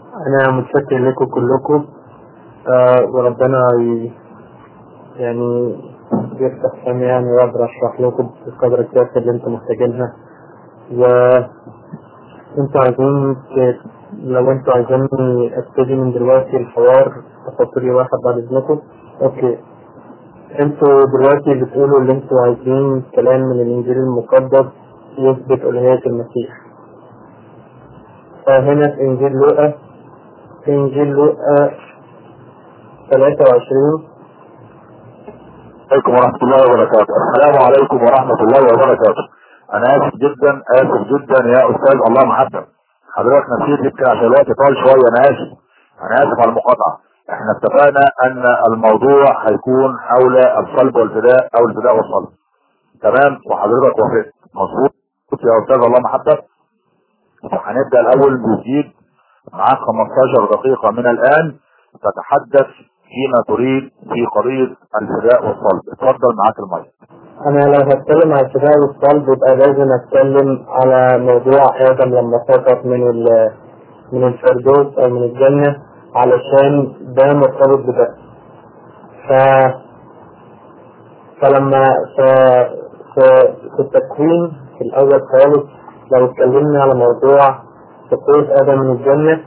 انا متشكر لكم كلكم آه وربنا ي... يعني يفتح فمي يعني واقدر اشرح لكم بقدر الكافي اللي انتم محتاجينها و انتوا عايزين ت... لو انتوا عايزيني ابتدي من دلوقتي الحوار تحطوا لي واحد بعد اذنكم اوكي انتوا دلوقتي بتقولوا اللي انتوا عايزين كلام من الانجيل المقدس يثبت الوهية المسيح فهنا في انجيل لوقا في انجيل لوقا 23 عليكم ورحمة الله وبركاته السلام عليكم ورحمة الله وبركاته انا اسف جدا اسف جدا يا استاذ الله محبب حضرتك نسيت يمكن عشان الوقت طال شوية انا اسف انا اسف على المقاطعة احنا اتفقنا ان الموضوع هيكون حول الصلب والفداء او الفداء والصلب تمام وحضرتك وافقت مظبوط يا استاذ الله محبب هنبدا الاول بجديد معاك 15 دقيقة من الان تتحدث فيما تريد في قضية الفداء والصلب اتفضل معاك المايك انا لو هتكلم على الفداء والصلب يبقى لازم اتكلم على موضوع ادم لما سقط من ال من الفردوس او من الجنة علشان ده مرتبط بده ف فلما ف... ف... في التكوين في الاول خالص لو اتكلمنا على موضوع سقوط ادم من الجنة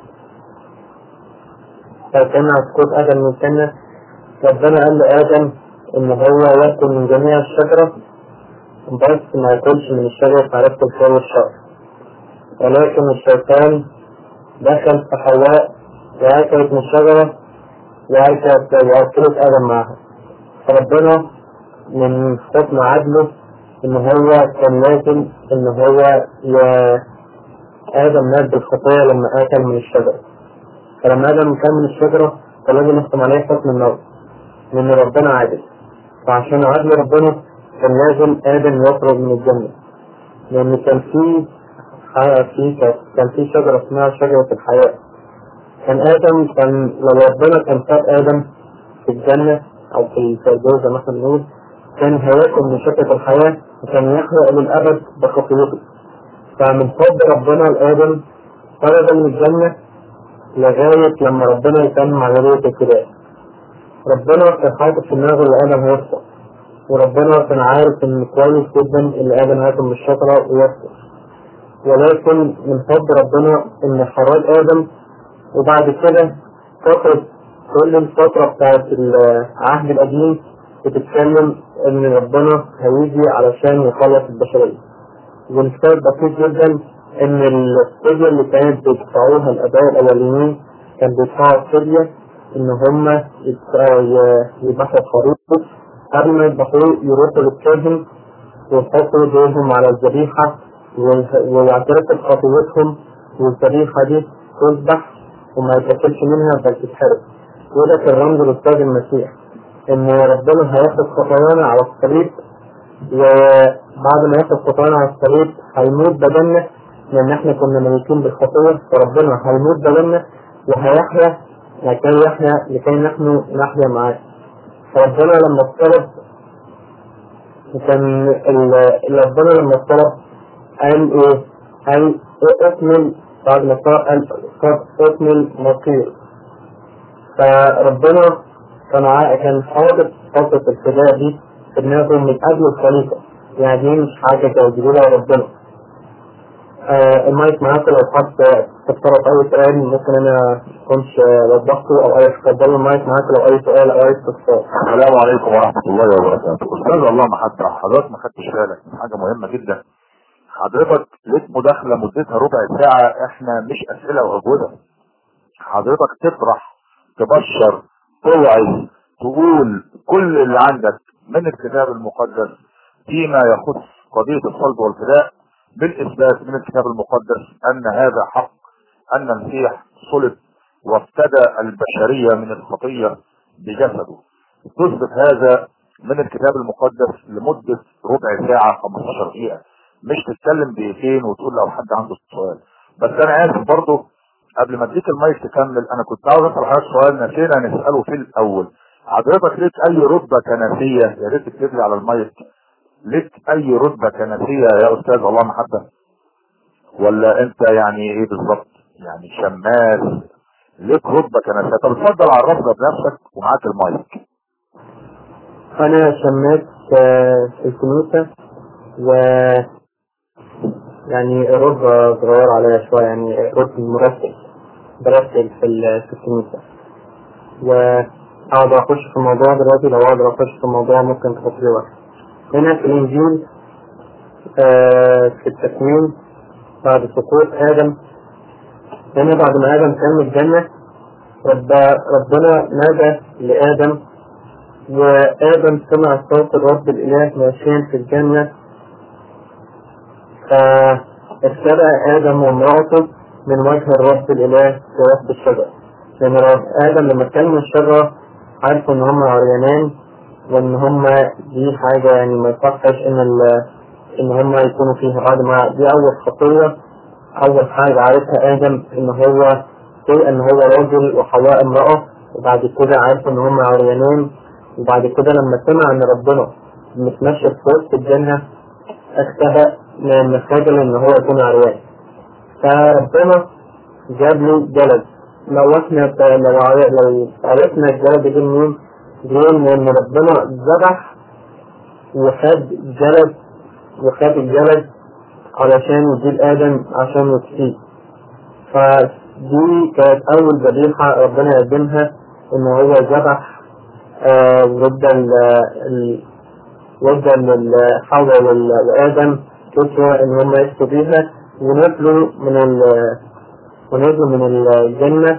فكان على سقوط ادم من الجنة ربنا قال لادم ان هو ياكل من جميع الشجرة بس ما ياكلش من الشجرة معرفة الخير والشر ولكن الشيطان دخل في حواء وأكلت من الشجرة وأكلت وأكلت آدم معها فربنا من حكم عدله إن هو كان لازم إن هو ي... آدم مات بالخطية لما أكل من الشجرة فلما آدم كان من الشجرة كان لازم يحكم عليه حكم الموت لأن ربنا عادل فعشان عدل ربنا كان لازم آدم يخرج من الجنة لأن كان في في كان في شجرة اسمها شجرة الحياة كان آدم كان لو ربنا كان ساب آدم في الجنة أو في الفردوس زي ما احنا بنقول كان هياكل من شجرة الحياة وكان يحرق للأبد بخطيته فمن حب ربنا لآدم خرج من الجنة لغاية لما ربنا يتم عملية الفداء ربنا كان حاطط في دماغه اللي آدم هيسقط وربنا كان عارف إن كويس جدا اللي آدم هياكل من الشجرة ويسقط ولكن من حب ربنا إن خرج آدم وبعد كده فترة كل الفترة بتاعت العهد القديم بتتكلم إن ربنا هيجي علشان يخلص البشرية والسبب بسيط جدا إن الفدية اللي كانت بيدفعوها الآباء الأولين كان بيدفعوا الفدية إن هم يذبحوا خروف قبل ما يذبحوه يروحوا للكاهن ويحطوا ايديهم على الذبيحة ويعترفوا بخطيتهم والذبيحة دي تذبح وما يتاكلش منها بل تتحرق وده كان رمز للسيد المسيح ان ربنا هياخد خطايانا على الصليب وبعد ما ياخد خطايانا على الصليب هيموت بدلنا لان احنا كنا ميتين بالخطيه فربنا هيموت بدلنا وهيحيا لكي يحيا لكي نحن نحيا معاه فربنا لما اطلب كان ربنا لما اطلب قال ايه؟ قال اكمل بعد ما قال قد اكمل مصير فربنا كان كان حاطط فترة الفداء دي في دماغه من قبل الخليقة يعني دي مش حاجة توجدها ربنا آه المايك معاك لو حد تتصرف أي سؤال ممكن أنا كنتش وضحته أو أي تفضلوا المايك معاك لو أي سؤال أو أي استفسار. السلام عليكم ورحمة الله وبركاته أستاذ الله محبة حضرتك ما خدتش بالك من حاجة مهمة جدا حضرتك ليك مداخلة مدتها ربع ساعة احنا مش أسئلة وأجوبة حضرتك تطرح تبشر توعظ تقول كل اللي عندك من الكتاب المقدس فيما يخص قضية الصلب والفداء بالإثبات من الكتاب المقدس أن هذا حق أن المسيح صلب وافتدى البشرية من الخطية بجسده تثبت هذا من الكتاب المقدس لمدة ربع ساعة 15 دقيقة مش تتكلم دقيقتين وتقول لو حد عنده سؤال بس انا اسف برضه قبل ما اديك المايك تكمل انا كنت عاوز اسال حضرتك سؤال نسينا نساله في الاول حضرتك ليك اي رتبه كنسيه يا ريت تكتب لي على المايك ليك اي رتبه كنسيه يا استاذ الله محبه ولا انت يعني ايه بالظبط يعني شماس ليك رتبة كنسية طب اتفضل عرفنا بنفسك ومعاك المايك أنا شميت آه، في الكنيسة و يعني رتبة صغيرة عليا شوية يعني رتبة مرتب برتب في ال- في الكنيسة وأقدر أخش في الموضوع دلوقتي لو أقدر أخش في الموضوع ممكن تاخد لي وقت هنا في الإنجيل آه، في التكوين بعد سقوط آدم هنا بعد ما آدم كان من الجنة رب ربنا نادى لآدم وآدم سمع صوت الرب الإله ماشيا في الجنة فابتدأ آدم وامرأته من وجه الرب الإله في وسط الشجرة لأن رب- آدم لما كان من الشجرة عرفوا إن هم عريانين وإن هم دي حاجة يعني ما يصحش إن ال- إن هم يكونوا فيها بعد ما دي أول خطية أول حاجة عرفها آدم إن هو قل إن هو راجل وحواء امرأة وبعد كده عرف إن هم عريانين وبعد كده لما سمع إن ربنا متمشى في وسط الجنة اختبأ من خجل إن هو يكون عريان فربنا جاب له جلد لو احنا لو عر- لو عرفنا الجلد دي منين بيقول إن ربنا ذبح وخد جلد وخد الجلد علشان يجيب آدم عشان يكفيه فدي كانت أول ذبيحة ربنا يقدمها إن هو ذبح آه، ضد ال ال- ضد ال- حواء وال- وآدم كسوة إن هم يكسوا بيها ونزلوا من ال ونزلوا من الجنة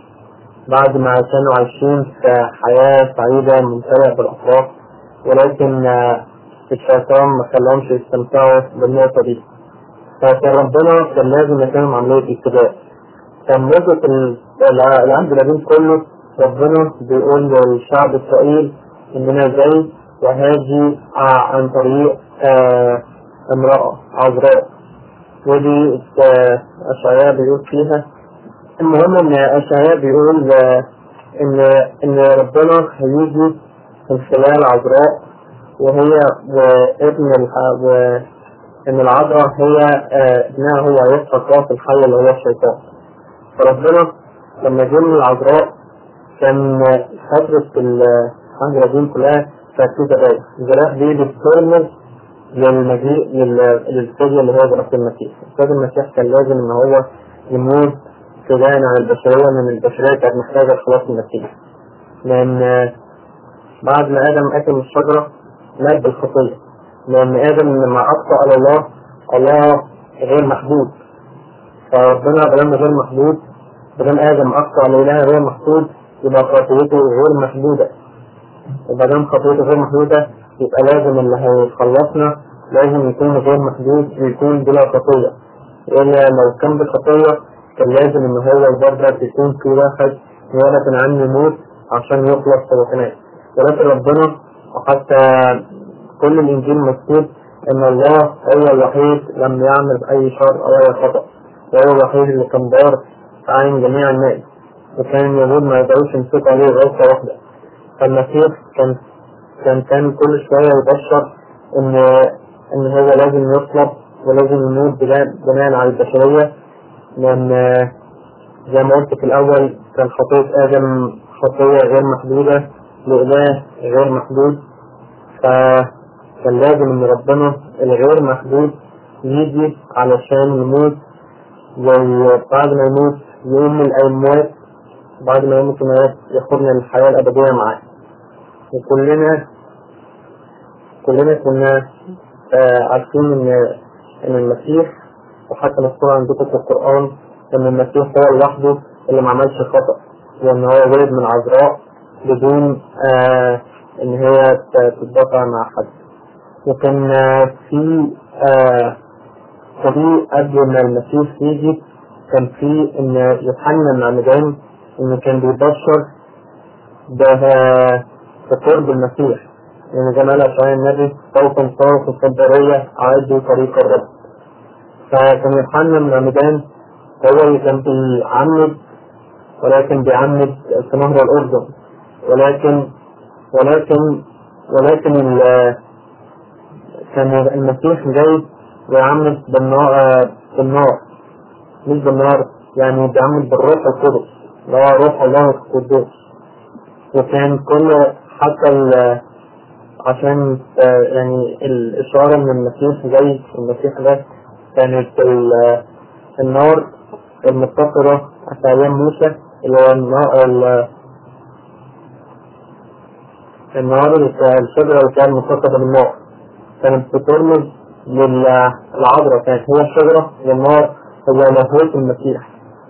بعد ما كانوا عايشين في حياة سعيدة ممتلئة بالأفراح ولكن آه، الشيطان ما خلاهمش يستمتعوا بالنقطة دي فكان ربنا كان لازم يكون عملية ابتداء كان مدة ال- الع- العهد القديم كله ربنا بيقول للشعب إسرائيل إننا جاي وهاجي ع- عن طريق آه، امرأة عذراء ودي آه، أشعياء بيقول فيها المهم إن أشعياء بيقول آه، إن إن ربنا هيجي من خلال عذراء وهي وابن الح- وإن العذراء هي آه، ابنها هو يسقط راس الحي اللي هو الشيطان فربنا لما جه من العذراء كان فترة الحمد القديم كلها كانت في ذبائح الذبائح دي بترمز للمجيء لل- للفدية اللي هو برأس المسيح السيد المسيح كان لازم ان هو يموت فداء عن البشرية لأن البشرية كانت محتاجة خلاص المسيح لأن بعد ما آدم أكل من الشجرة مات بالخطية لأن آدم لما أخطأ على الله الله غير محدود فربنا بدل غير محدود بدل آدم أخطأ على إله غير محدود يبقى خطيته غير محدودة وبعدين خطيته غير محدودة يبقى لازم اللي هيخلصنا لازم يكون غير محدود ويكون بلا خطية إلا لو كان بخطية كان لازم إن هو برضه يكون في واحد يولد عنه يموت عشان يخلص سبقناه ولكن ربنا وحتى كل الإنجيل مكتوب إن الله هو الوحيد لم يعمل أي شر أو أي خطأ وهو الوحيد اللي كان بار في عين جميع الناس وكان اليهود ما يقدروش يمسكوا عليه غلطة واحدة فالمسيح كان كان كان كل شوية يبشر إن إن هو لازم يطلب ولازم يموت بناء بناء على البشرية لأن زي ما قلت في الأول كان خطية آدم خطية غير محدودة لإله غير محدود فكان لازم إن ربنا الغير محدود يجي علشان يموت وبعد ما يموت يقوم من الأموات بعد ما يموت الموت ياخدنا للحياة الأبدية معاه وكلنا كلنا كنا آه عارفين إن إن المسيح وحتى مذكور عندكم في القرآن إن المسيح هو لوحده اللي ما عملش خطأ وإن هو ولد من عذراء بدون آه إن هي تتبقى مع حد وكان آه في آه فدي قبل ما المسيح يجي كان في إن يوحنا المعمدان إن كان بيبشر بقرب المسيح يعني زي ما قال أشعياء النبي صوت صوت الصدرية أعدوا طريق الرب فكان يوحنا المعمدان هو اللي كان بيعمد ولكن بيعمد في نهر الأردن ولكن ولكن ولكن ال- كان المسيح جاي بيعمد بالنار بالنار مش بالنار يعني بيعمد بالروح القدس اللي هو روح الله القدوس وكان كل حتى ال- عشان آه، يعني الإشارة من المسيح زي المسيح ده كانت ال- النار المتصلة في أيام موسى اللي هو النار ال- النار اللي كان- الشجرة اللي كانت متصلة بالنار كانت بترمز للعذراء كانت هي الشجرة والنار هو لاهوت المسيح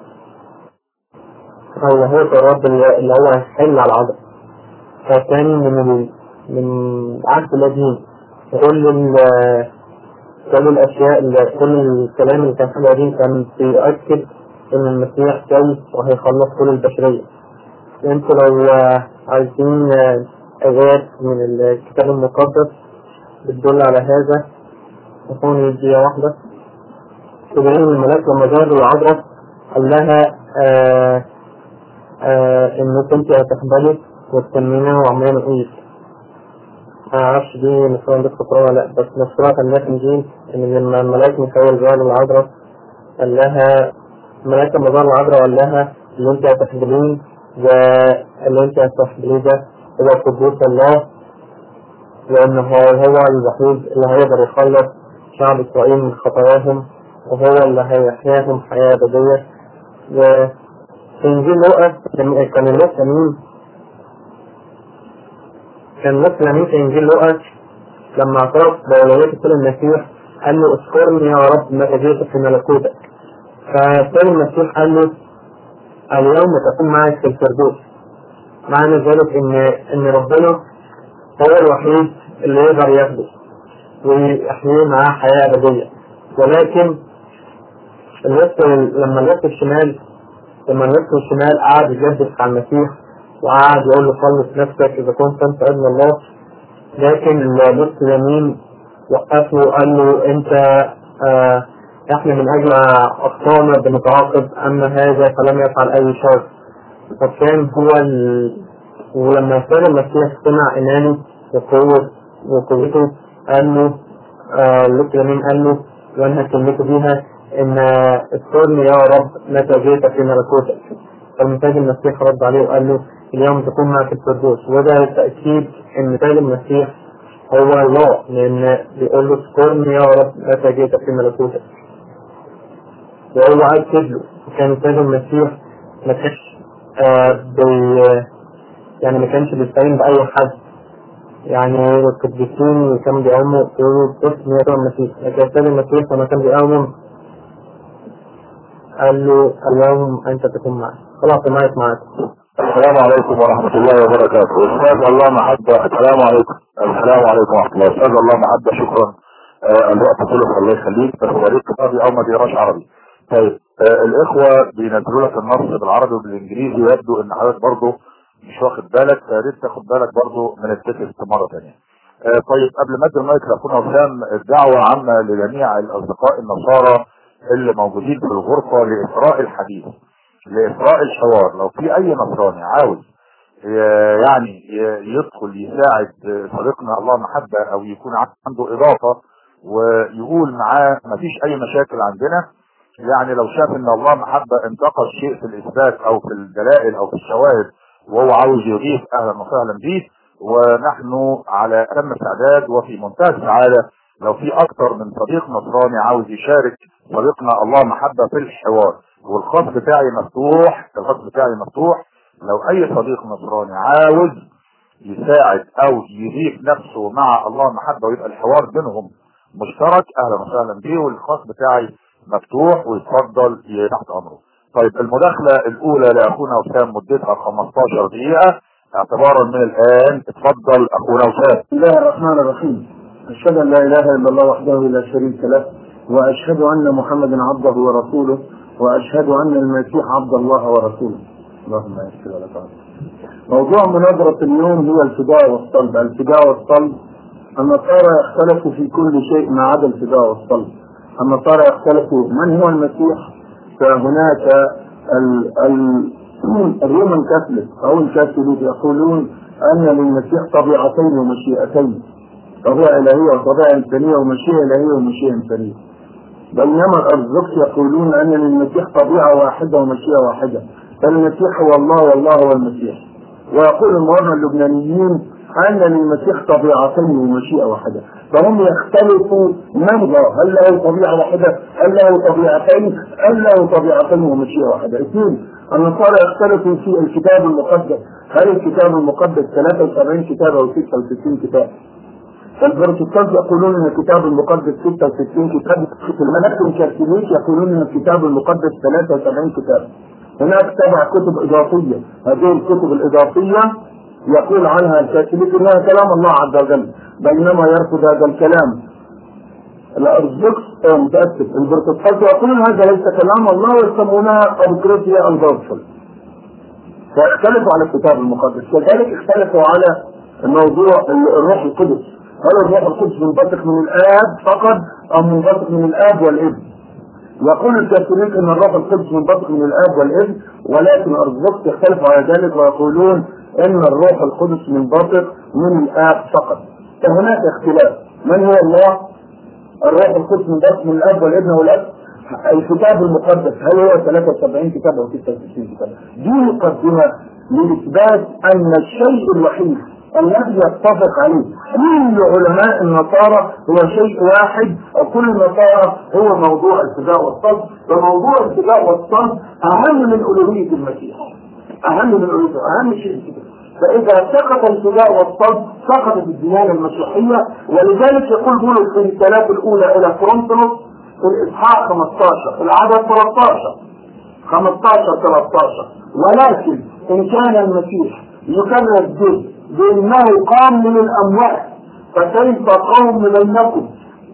أو لاهوت الرب اللي اللي هو هيحل على العذراء فكان من ال... من العهد القديم كل ال... كل الأشياء اللي كل الكلام اللي كان في القديم كان بيؤكد إن المسيح جاي وهيخلص كل البشرية انتوا لو آه، عايزين آه، آيات من الكتاب المقدس بتدل على هذا تكون دقيقة واحدة إبراهيم الملاك لما ظهر العذراء قال لها آه آه إنك أنت هتقبلي وتسمينه وعمال إيد ما أعرفش دي مثلا دي خطرة ولا لأ بس مشروع كان في إنجيل إن لما الملاك ميخائيل ظهر العذراء قال لها الملاك لما ظهر العذراء قال لها اللي أنت هتقبليه واللي أنت هتقبليه ده هو قدوس الله لأن هو هو الوحيد اللي هيقدر يخلص شعب إسرائيل من خطاياهم وهو اللي هيحياهم حياة أبدية وفي إنجيل لوقا كان كان الناس أمين كان الناس الأمين في إنجيل لوقا لما اعترف بأولوية كل المسيح قال له اذكرني يا رب متى جئت في ملكوتك فكان المسيح قال له اليوم تكون معي في الفردوس معنى ذلك إن إن ربنا هو الوحيد اللي يقدر ياخده ويحييه معاه حياة أبدية ولكن النص لما النص الشمال لما النص الشمال قعد يجدد على المسيح وقعد يقول له خلص نفسك إذا كنت أنت ابن الله لكن النص اليمين وقفه وقال له أنت آه احنا من أجل أخطائنا بنتعاقب أما هذا فلم يفعل أي شر فكان هو ال... ولما كان المسيح سمع إيمانه وقوة وقوته قال له آه لوك اليمين قال له وانها كلمته بيها ان اذكرني يا رب متى جئت في ملكوتك فالمسيح المسيح رد عليه وقال له اليوم تكون معك في الفردوس وده تأكيد ان تاج المسيح هو الله لان بيقول له اذكرني يا رب متى جئت في ملكوتك وهو أكد له كان تاج المسيح ما كانش آه بي يعني ما كانش بيستعين بأي حد يعني القديسين كانوا بيقوموا يقولوا باسم يسوع المسيح لكن السيد المسيح لما كان بيقوم قال له اليوم أنت تكون معي خلاص المايك معاك السلام عليكم ورحمة الله وبركاته أستاذ الله محبة السلام عليكم السلام عليكم ورحمة الله أستاذ الله محبة شكرا آه الوقت خلص الله يخليك بس يا ريت كتابي أو ما بيقراش عربي طيب آه الإخوة بينزلوا لك النص بالعربي وبالإنجليزي ويبدو إن حضرتك برضه مش واخد بالك فيا ريت تاخد بالك برضه من التكست مرة ثانية آه طيب قبل ما ادي المايك لاخونا وسام الدعوة عامة لجميع الأصدقاء النصارى اللي موجودين في الغرفة لإسراء الحديث لإسراء الحوار لو في أي نصراني عاوز يعني يدخل يساعد صديقنا الله محبة أو يكون عنده إضافة ويقول معاه مفيش أي مشاكل عندنا يعني لو شاف إن الله محبة انتقص شيء في الإثبات أو في الدلائل أو في الشواهد وهو عاوز يضيف أهلا وسهلا به ونحن على أتم استعداد وفي منتهى السعادة لو في أكثر من صديق نصراني عاوز يشارك صديقنا الله محبة في الحوار والخاص بتاعي مفتوح الخاص بتاعي مفتوح لو اي صديق نصراني عاوز يساعد او يضيف نفسه مع الله محبة ويبقى الحوار بينهم مشترك اهلا وسهلا بيه والخاص بتاعي مفتوح ويتفضل تحت امره طيب المداخلة الاولى لاخونا وسام مدتها 15 دقيقة اعتبارا من الان اتفضل اخونا وسام بسم الله الرحمن الرحيم اشهد ان لا اله الا الله وحده لا شريك له واشهد ان محمدا عبده ورسوله واشهد ان المسيح عبد الله ورسوله اللهم يسر ولا تعالى موضوع مناظرة اليوم هو الفداء والصلب الفداء والصلب النصارى يختلفوا في كل شيء ما عدا الفداء والصلب النصارى يختلفوا من هو المسيح فهناك ال ال الرومان كاثوليك او الكاثوليك يقولون ان للمسيح طبيعتين ومشيئتين طبيعه الهيه وطبيعه انسانيه ومشيئه الهيه ومشيئه انسانيه بينما الارثوذكس يقولون ان للمسيح طبيعه واحده ومشيئه واحده المسيح هو الله والله هو المسيح ويقول المرة اللبنانيين أن للمسيح طبيعتين ومشيئة واحدة فهم يختلفوا من الله هل له طبيعة واحدة هل له طبيعتين هل له طبيعتين ومشيئة واحدة اثنين النصارى يختلفوا في الكتاب المقدس هل الكتاب المقدس 73 كتاب أو 66 كتاب البروتستانت يقولون ان الكتاب المقدس 66 كتاب الملك الكاثوليك يقولون ان الكتاب المقدس 73 كتاب هناك سبع كتب اضافيه هذه الكتب الاضافيه يقول عنها الكاثوليك انها كلام الله عز وجل بينما يرفض هذا الكلام الارثوذكس متاسف البروتستانت يقولون هذا ليس كلام الله ويسمونها ابوكريتيا البوتفل فاختلفوا على الكتاب المقدس كذلك اختلفوا على موضوع الروح القدس هل الروح القدس منبثق من الاب فقط او منبثق من الاب والابن يقول الكاثوليك ان الروح القدس منبثق من الاب والابن ولكن الارثوذكس يختلفوا على ذلك ويقولون ان الروح القدس منبثق من الاب فقط فهناك اختلاف من هو الله الروح القدس منبثق من الاب والابن والاب الكتاب المقدس هل هو 73 كتاب او 66 كتاب دي مقدمه لاثبات ان الشيء الوحيد الذي يتفق عليه كل علماء النصارى هو شيء واحد او كل النصارى هو موضوع الفداء والصلب وموضوع الفداء والصلب اهم من الوهيه المسيح اهم من الوهيه اهم شيء كده فاذا سقط الفداء والصلب سقطت الديانه المسيحيه ولذلك يقول بولس في الرسالات الاولى الى كورنثوس في الاصحاح 15 في العدد 13 15 13 ولكن ان كان المسيح يكرر به بانه قام من الاموات فكيف قوم بينكم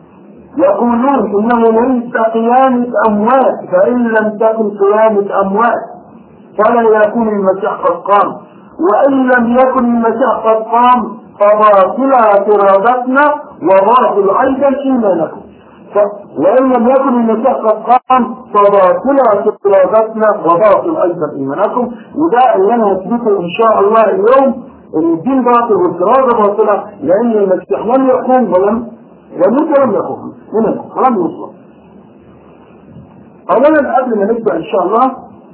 يقولون انه ليس قيامة اموات فان لم تكن قيامة اموات فلا يكون المسيح قد قام وان لم يكن المسيح قد قام فباطل اعتراضاتنا وباطل ايضا ايمانكم وان لم يكن المسيح قد قام فباطل اعتراضاتنا وباطل ايضا ايمانكم وده اللي انا هثبته ان شاء الله اليوم ان الدين باطل والدراسه باطله لان المسيح لم يقوم ولم وموت لم يقوم منهم لم يوصل اولا قبل ما نبدا ان شاء الله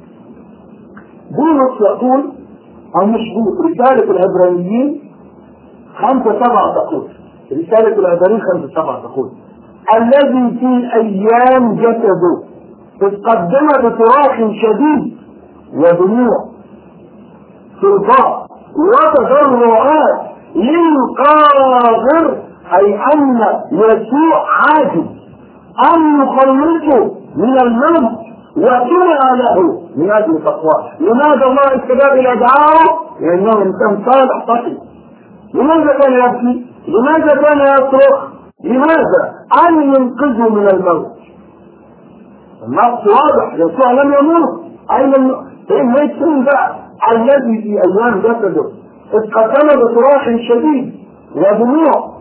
بولس يقول او مش بولس رساله العبرانيين خمسه سبعه تقول رساله العبرانيين خمسه سبعه تقول الذي في ايام جسده تتقدم بصراخ شديد ودموع سلطان وتضرعات للقادر اي ان يسوع عاجز ان يخلصه من الموت وسمع له من اجل تقواه لماذا الله استجاب الى دعائه؟ لانه انسان صالح تقي لماذا كان يبكي؟ لماذا كان يصرخ؟ لماذا؟ ان ينقذه من الموت النص واضح يسوع لم يموت اين فإن يكون بقى الذي في ايام جسده اتقدم بصراخ شديد ودموع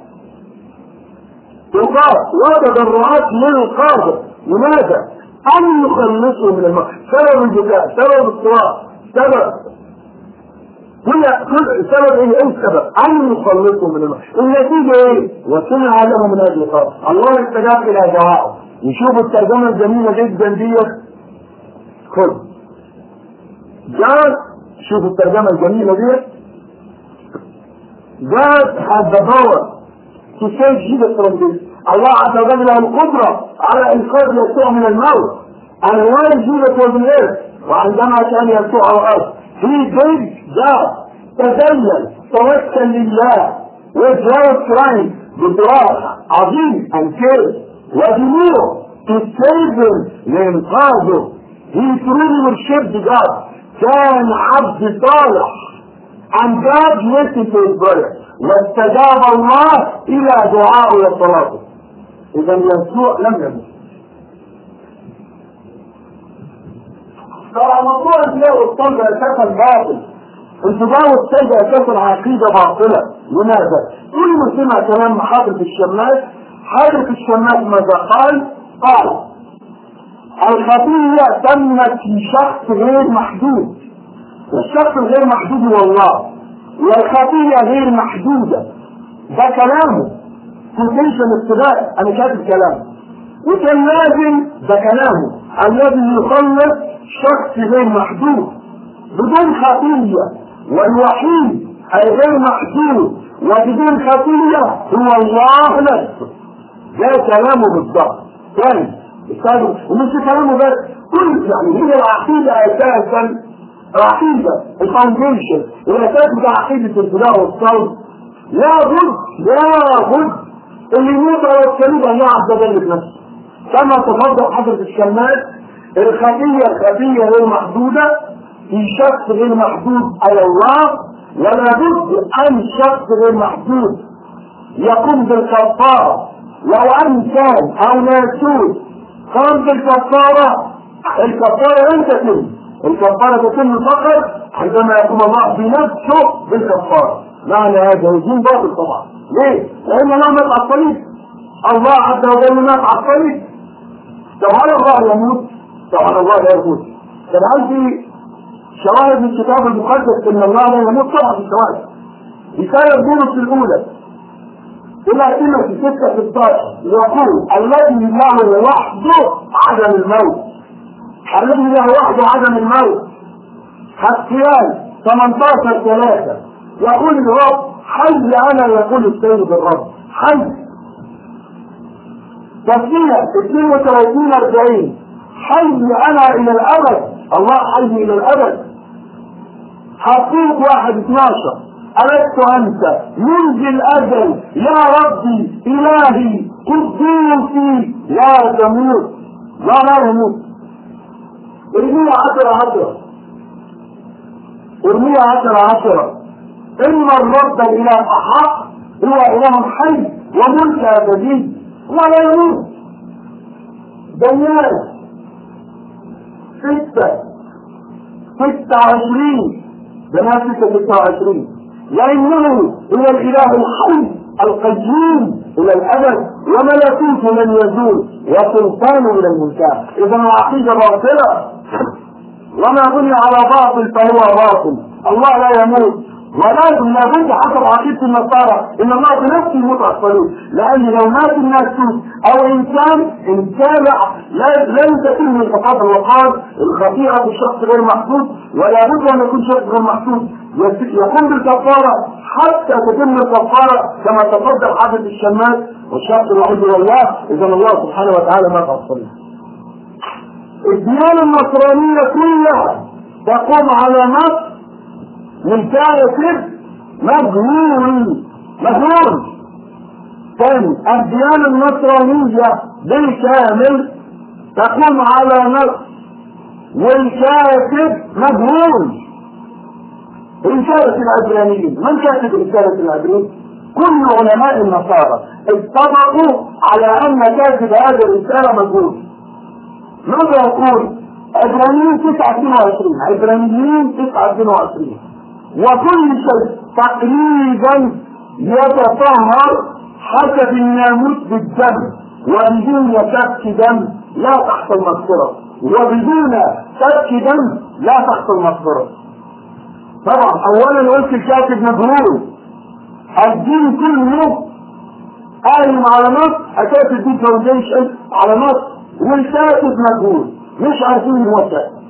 يقال وتضرعات للقادر لماذا؟ أن يخلصه من الموت سبب البكاء سبب الصراخ سبب كل كل سبب ايه ايه السبب؟ ان يخلصه من الموت النتيجه ايه؟ وسمع له من اجل قال الله استجاب الى دعائه نشوف الترجمه الجميله جدا ديت خذ جاء شوف الترجمه الجميله ديت God has the power to save Jesus from this. الله عز وجل له القدرة على إنقاذ يسوع من الموت. And when Jesus was on earth, وعندما كان يسوع على الأرض, he did God تذلل توكل لله with loud crying بصراخ عظيم and tears ودموع to save him لإنقاذه. He truly worshiped God. كان عبد صالح and God listened to his prayer واستجاب الله إلى دعائه وصلاته إذا يسوع لم يمت ترى موضوع الفداء والصلب أساسا باطل الفداء والصلب أساسا عقيدة باطلة لماذا؟ كل سمع كلام حضرة الشماس حضرة الشماس ماذا قال؟ قال الخطية تمت في شخص غير محدود والشخص الغير محدود هو الله والخطية غير محدودة ده كلامه كوتيشن ابتداء انا كاتب كلام وكان لازم ده كلامه الذي يخلص شخص غير محدود بدون خطية والوحيد أي غير محدود وبدون خطية هو الله نفسه ده كلامه بالضبط ثاني استاذ ومش كلامه بس كل يعني هي العقيدة أساسا عقيدة الفاونديشن الأساس بتاع عقيدة الفداء والصوت لابد لابد اللي يموت على الكريم الله عز وجل بنفسه كما تفضل حضرة الشمال الخطية الخطية غير محدودة في شخص غير محدود على الله ولا بد أن شخص غير محدود يقوم بالكفارة لو أن كان أو ناسوس قام بالكفارة الكفارة لن تتم الكفارة تتم فقط عندما يقوم الله بنفسه بالكفارة معنى هذا دين باطل طبعا ليه؟ لأن الله مات على الصليب الله عز وجل مات على الصليب طب هل الله يموت؟ طبعا الله لا يموت طب هل في شواهد من الكتاب المقدس ان الله لا يموت طبعا في شواهد رسالة بولس الأولى إلى كلمة ستة 16 يقول الذي له وحده عدم الموت الذي له وحده عدم الموت حسيان 18 ثلاثة يقول الرب حي أنا يقول السيد الرب حي تسمية 32 40 حي أنا إلى الأبد الله حي إلى الأبد حقيق واحد 12 ألست أنت منذ الأزل يا ربي إلهي قدوسي لا تموت لا لا يموت ارميها عشرة عشرة ارميها عشرة عشرة إن الرب الإله حق هو إله حي وملك أبدي ولا يموت ديان ستة ستة وعشرين بنات ستة ستة وعشرين لأنه هو الإله الحي القيوم إلى الأبد وملكوته لن يزول وسلطانه إلى المنتهى إذا العقيدة باطلة وما بني على باطل فهو باطل الله لا يموت ولكن لابد حسب عقيدة النصارى ان الله بنفسه يموت على الصليب لان لو مات الناس او انسان انسان لا لن تتم الفقاط الوقار الخطيئة بالشخص غير محدود ولا بد ان يكون شخص غير محدود يقوم بالكفارة حتى تتم الكفارة كما تفضل حافظ الشمال والشخص الوحيد هو الله اذا الله سبحانه وتعالى مات على الصليب الديانة النصرانية كلها تقوم على نص من كافر مجهول مجهول ثاني الديانة النصرانية بالكامل تقوم على نص والكاتب مجهول رسالة العبرانيين من كاتب رسالة العبرانيين؟ كل علماء النصارى اتفقوا على ان كاتب هذه الرسالة مجهول ماذا يقول؟ عبرانيين 9 22 عبرانيين 9 22 وكل شيء تقريبا يتطهر حسب الناموس بالدم وبدون سفك دم لا تحصل مغفرة وبدون سفك دم لا تحصل مغفرة طبعا اولا قلت الكاتب مجهول الدين كله قايم على نص اساس الدين فاونديشن على نص والكاتب مجهول مش عارفين هو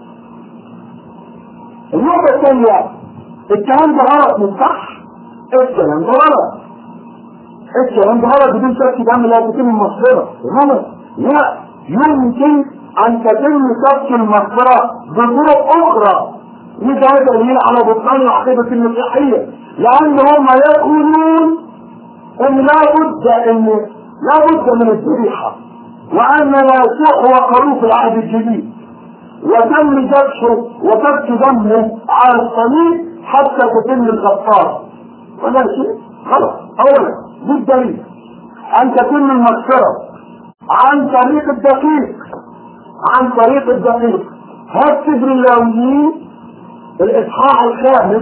النقطة الثانية الكلام ده غلط مش صح الكلام ده غلط الكلام ده غلط بدون شك دم لا تتم المغفرة غلط لا يمكن ان تتم سفك المغفرة بطرق اخرى وده دليل على بطلان العقيدة المسيحية لان هم يقولون ان لا بد ان لا بد من الذبيحة وان لا هو خروف العهد الجديد وتم ذبحه وسفك دمه على الصليب حتى تتم الكفارة ولا شيء غلط اولا بالدليل ان تتم المغفرة عن طريق الدقيق عن طريق الدقيق هات سفر اللاويين الاصحاح الخامس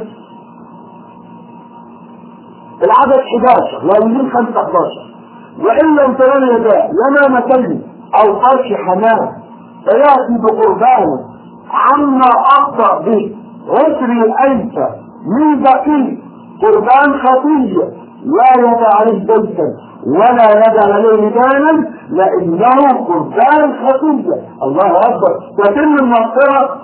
العدد 11 لاويين 5 11 وان لم ترون يداه لنا مكلم او فرش حمام فياتي بقربانه عما اخطا به عسري الأنثى من بقي قربان خطية لا يدع عليه بيتا ولا يدع عليه لبانا لأنه قربان خطية الله أكبر تتم المغفرة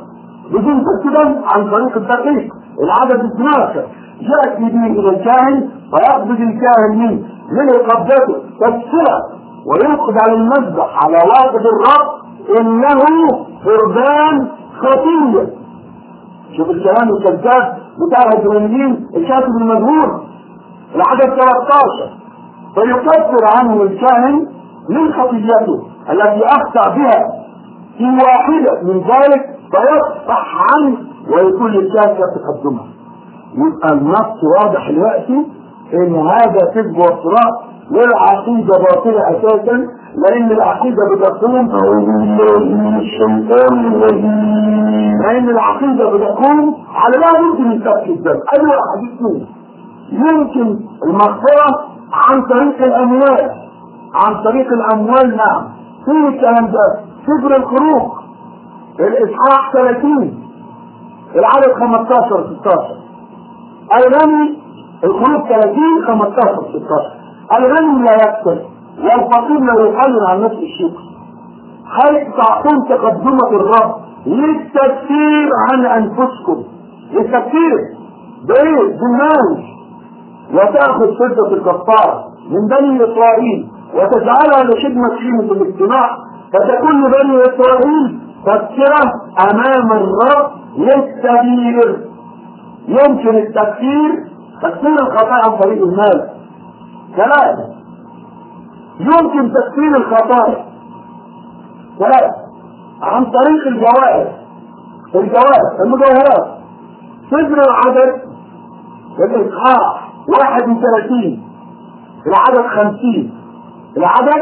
بدون تسلم عن طريق الدقيق العدد 12 يأتي به إلى الكاهن ويقبض الكاهن منه من قبضته تكسره وينقض على المذبح على واقف الرب إنه قربان خطية شوف الكلام الكذاب بتاع الهجرانيين الكاتب المجهول العدد 13 فيكفر عنه الكاهن من خطيته التي اخطا بها في واحده من ذلك فيصفح عنه ويكون للكاهن يتقدمها يبقى النص واضح دلوقتي ان هذا كذب وافتراء والعقيده باطله اساسا لان العقيده بتقوم اعوذ بالله من الشيطان الرجيم لان العقيده بتقوم على لا يمكن يسفك الدم ادي واحد اثنين يمكن المغفره عن طريق الاموال عن طريق الاموال نعم فين الكلام ده سفر الخروج الاصحاح 30 العدد 15 16 الغني الخروج 30 15 16 الغني لا يكسر والفقير لا يقلل عن نفس الشيء هل تعطون تقدمة الرب للتكفير عن انفسكم للتكفير بايه؟ بالمال وتأخذ فضة الكفارة من بني إسرائيل وتجعلها لخدمة قيمة الاجتماع فتكون لبني إسرائيل تذكرة أمام الرب للتغيير يمكن التكفير تكفير الخطايا عن طريق المال ثلاثة يمكن تكفير الخطايا ثلاثة عن طريق الجوائز الجوائز المجوهرات صفر العدد الإصحاح 31 العدد 50 العدد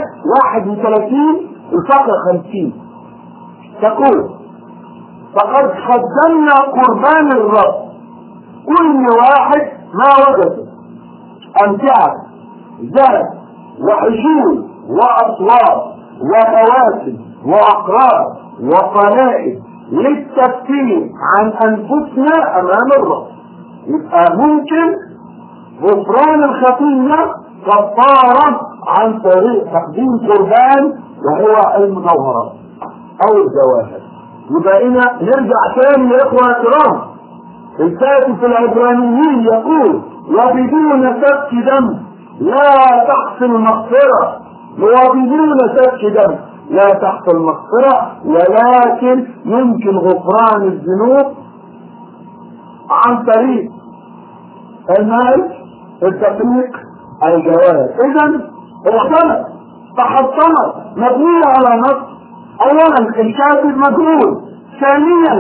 31 الفقرة 50 تقول فقد قدمنا قربان الرب كل واحد ما وجد أمتعة ذهب وحجول وأصوات وفواتن وأقراض وقنائد للتكفير عن أنفسنا أمام الرب يبقى ممكن غفران الخطية كفارة عن طريق تقديم قربان وهو المجوهرات أو الجواهر يبقى هنا نرجع تاني يا إخوة الكرام الكاتب في العبرانيين يقول وبدون سفك دم لا تحصل مغفرة وبدون سفك دم لا تحصل مغفرة ولكن يمكن غفران الذنوب عن طريق المال التطبيق الجواز اذا اختلف تحطمت مبنية على نص اولا الكاتب مجهول ثانيا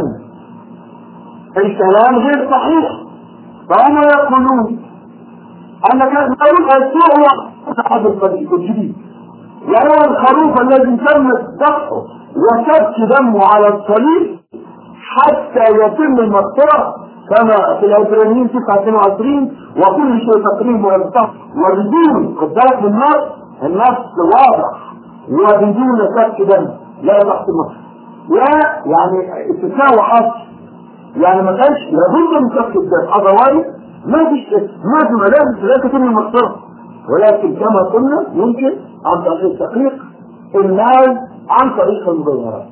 الكلام غير صحيح فهم يقولون ان كان السوء هو احد الجديد وهو الخروف الذي تم ذبحه وسفك دمه على الصليب حتى يتم المغفره كما في العبرانيين 29 وكل شيء تقريب ويفتح وبدون خد بالك من النص النص واضح وبدون سفك دم لا تحت مصر لا يعني استثناء وحصر يعني ما كانش لابد من سفك الدم اذروايز ما فيش ما في ملابس لا تتم المغفره ولكن كما قلنا يمكن عن طريق تحقيق المال عن طريق المجوهرات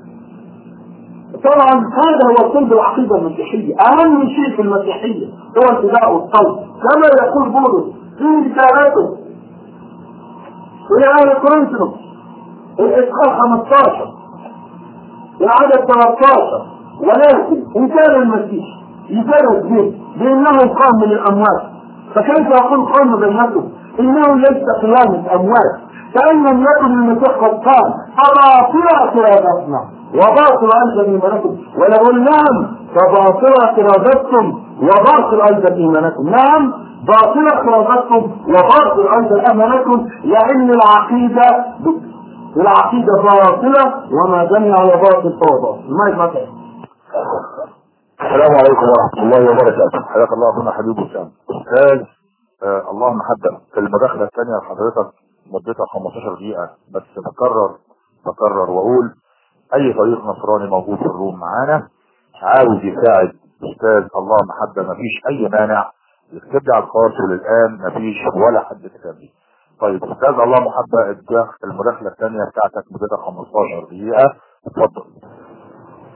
طبعا هذا هو قلب العقيدة المسيحية أهم شيء في المسيحية هو اتباع الصوت كما يقول بولس في رسالته إلى أهل كورنثوس الإصحاح 15 العدد 13 ولكن إن كان المسيح يفرد به بأنه قام من الأموات فكيف يقول قام بينكم إنه ليس قيامة أموات فإن لم يكن المسيح قد قام أباطلة إرادتنا وباطل أيضا إيمانكم ولو نعم فباطلة إرادتكم وباطل أيضا إيمانكم نعم باطلة إرادتكم وباطل أيضا إيمانكم لأن العقيدة العقيدة باطلة وما بني على باطل فهو باطل ما يفكر السلام عليكم ورحمة الله وبركاته حياك الله أخونا حبيب وسام أستاذ آه اللهم حدث في المداخلة الثانية لحضرتك مدتها 15 دقيقة بس بكرر بكرر وأقول أي فريق نصراني موجود في الروم معانا عاوز يساعد أستاذ الله محبة مفيش أي مانع يكتب لي على الخاص وللآن مفيش ولا حد كتب لي طيب أستاذ الله محبة المداخلة الثانية بتاعتك مدتها 15 دقيقة اتفضل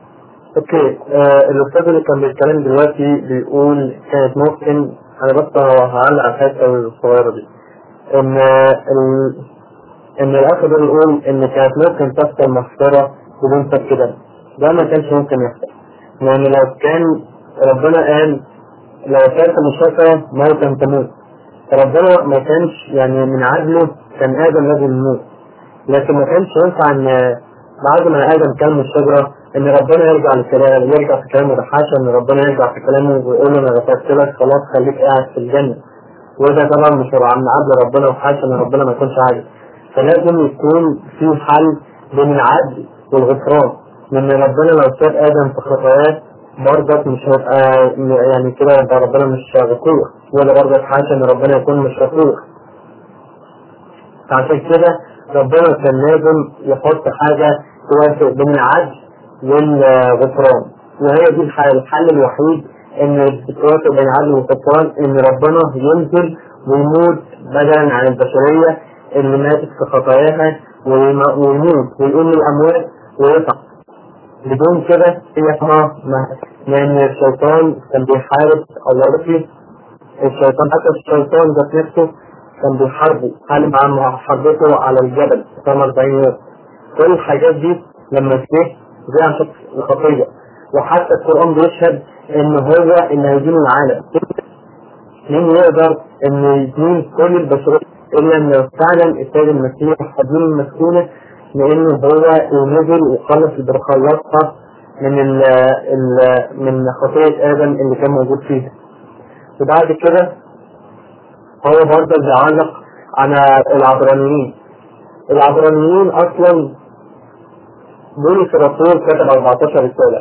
اوكي آه الاستاذ اللي كان بيتكلم دلوقتي بيقول كانت ممكن انا بس هعلق على الحته الصغيره دي ان ال... ان الاخ ده بيقول ان كانت ممكن تحصل مغفره بدون سفك دم ده ما كانش ممكن يحصل لان لو كان ربنا قال لو كانت مشركه موتا تموت فربنا ما كانش يعني من عدله كان ادم لازم يموت لكن ما كانش ينفع ان بعد ما ادم كان من الشجره ان ربنا يرجع لكلامه يرجع في كلامه ده حاشا ان ربنا يرجع في كلامه ويقول له انا غفرت لك خلاص خليك قاعد في الجنه وده طبعا مش عن عدل ربنا وحاشا ان ربنا ما يكونش عادل فلازم يكون في حل بين العدل والغفران لان ربنا لو ساب ادم في خطاياه برضك مش هيبقى يعني كده يبقى ربنا مش غفور ولا برضك حاشا ان ربنا يكون مش غفور فعشان كده ربنا كان لازم يحط حاجه توافق بين العدل والغفران وهي دي الحل, الحل الوحيد ان بتوافق بين العدل والغفران ان ربنا ينزل ويموت بدلا عن البشريه اللي ماتت في خطاياها ويموت ويقوم الاموات ويصعد بدون كده هي اسمها لان الشيطان كان بيحارب الله فيه الشيطان حتى الشيطان ذات نفسه كان بيحاربه حارب عن حربته على الجبل كما 40 يوم كل الحاجات دي لما جه زي عشان الخطيه وحتى القران بيشهد ان هو اللي هيدين العالم مين يقدر ان يدين كل البشريه الا ان فعلا السيد المسيح هدين المسكونه لانه هو نزل وخلص اللي خلصها من ال ال من خطيه ادم اللي كان موجود فيها وبعد كده هو برضه بيعلق على العبرانيين العبرانيين اصلا بولس الرسول كتب 14 رسالة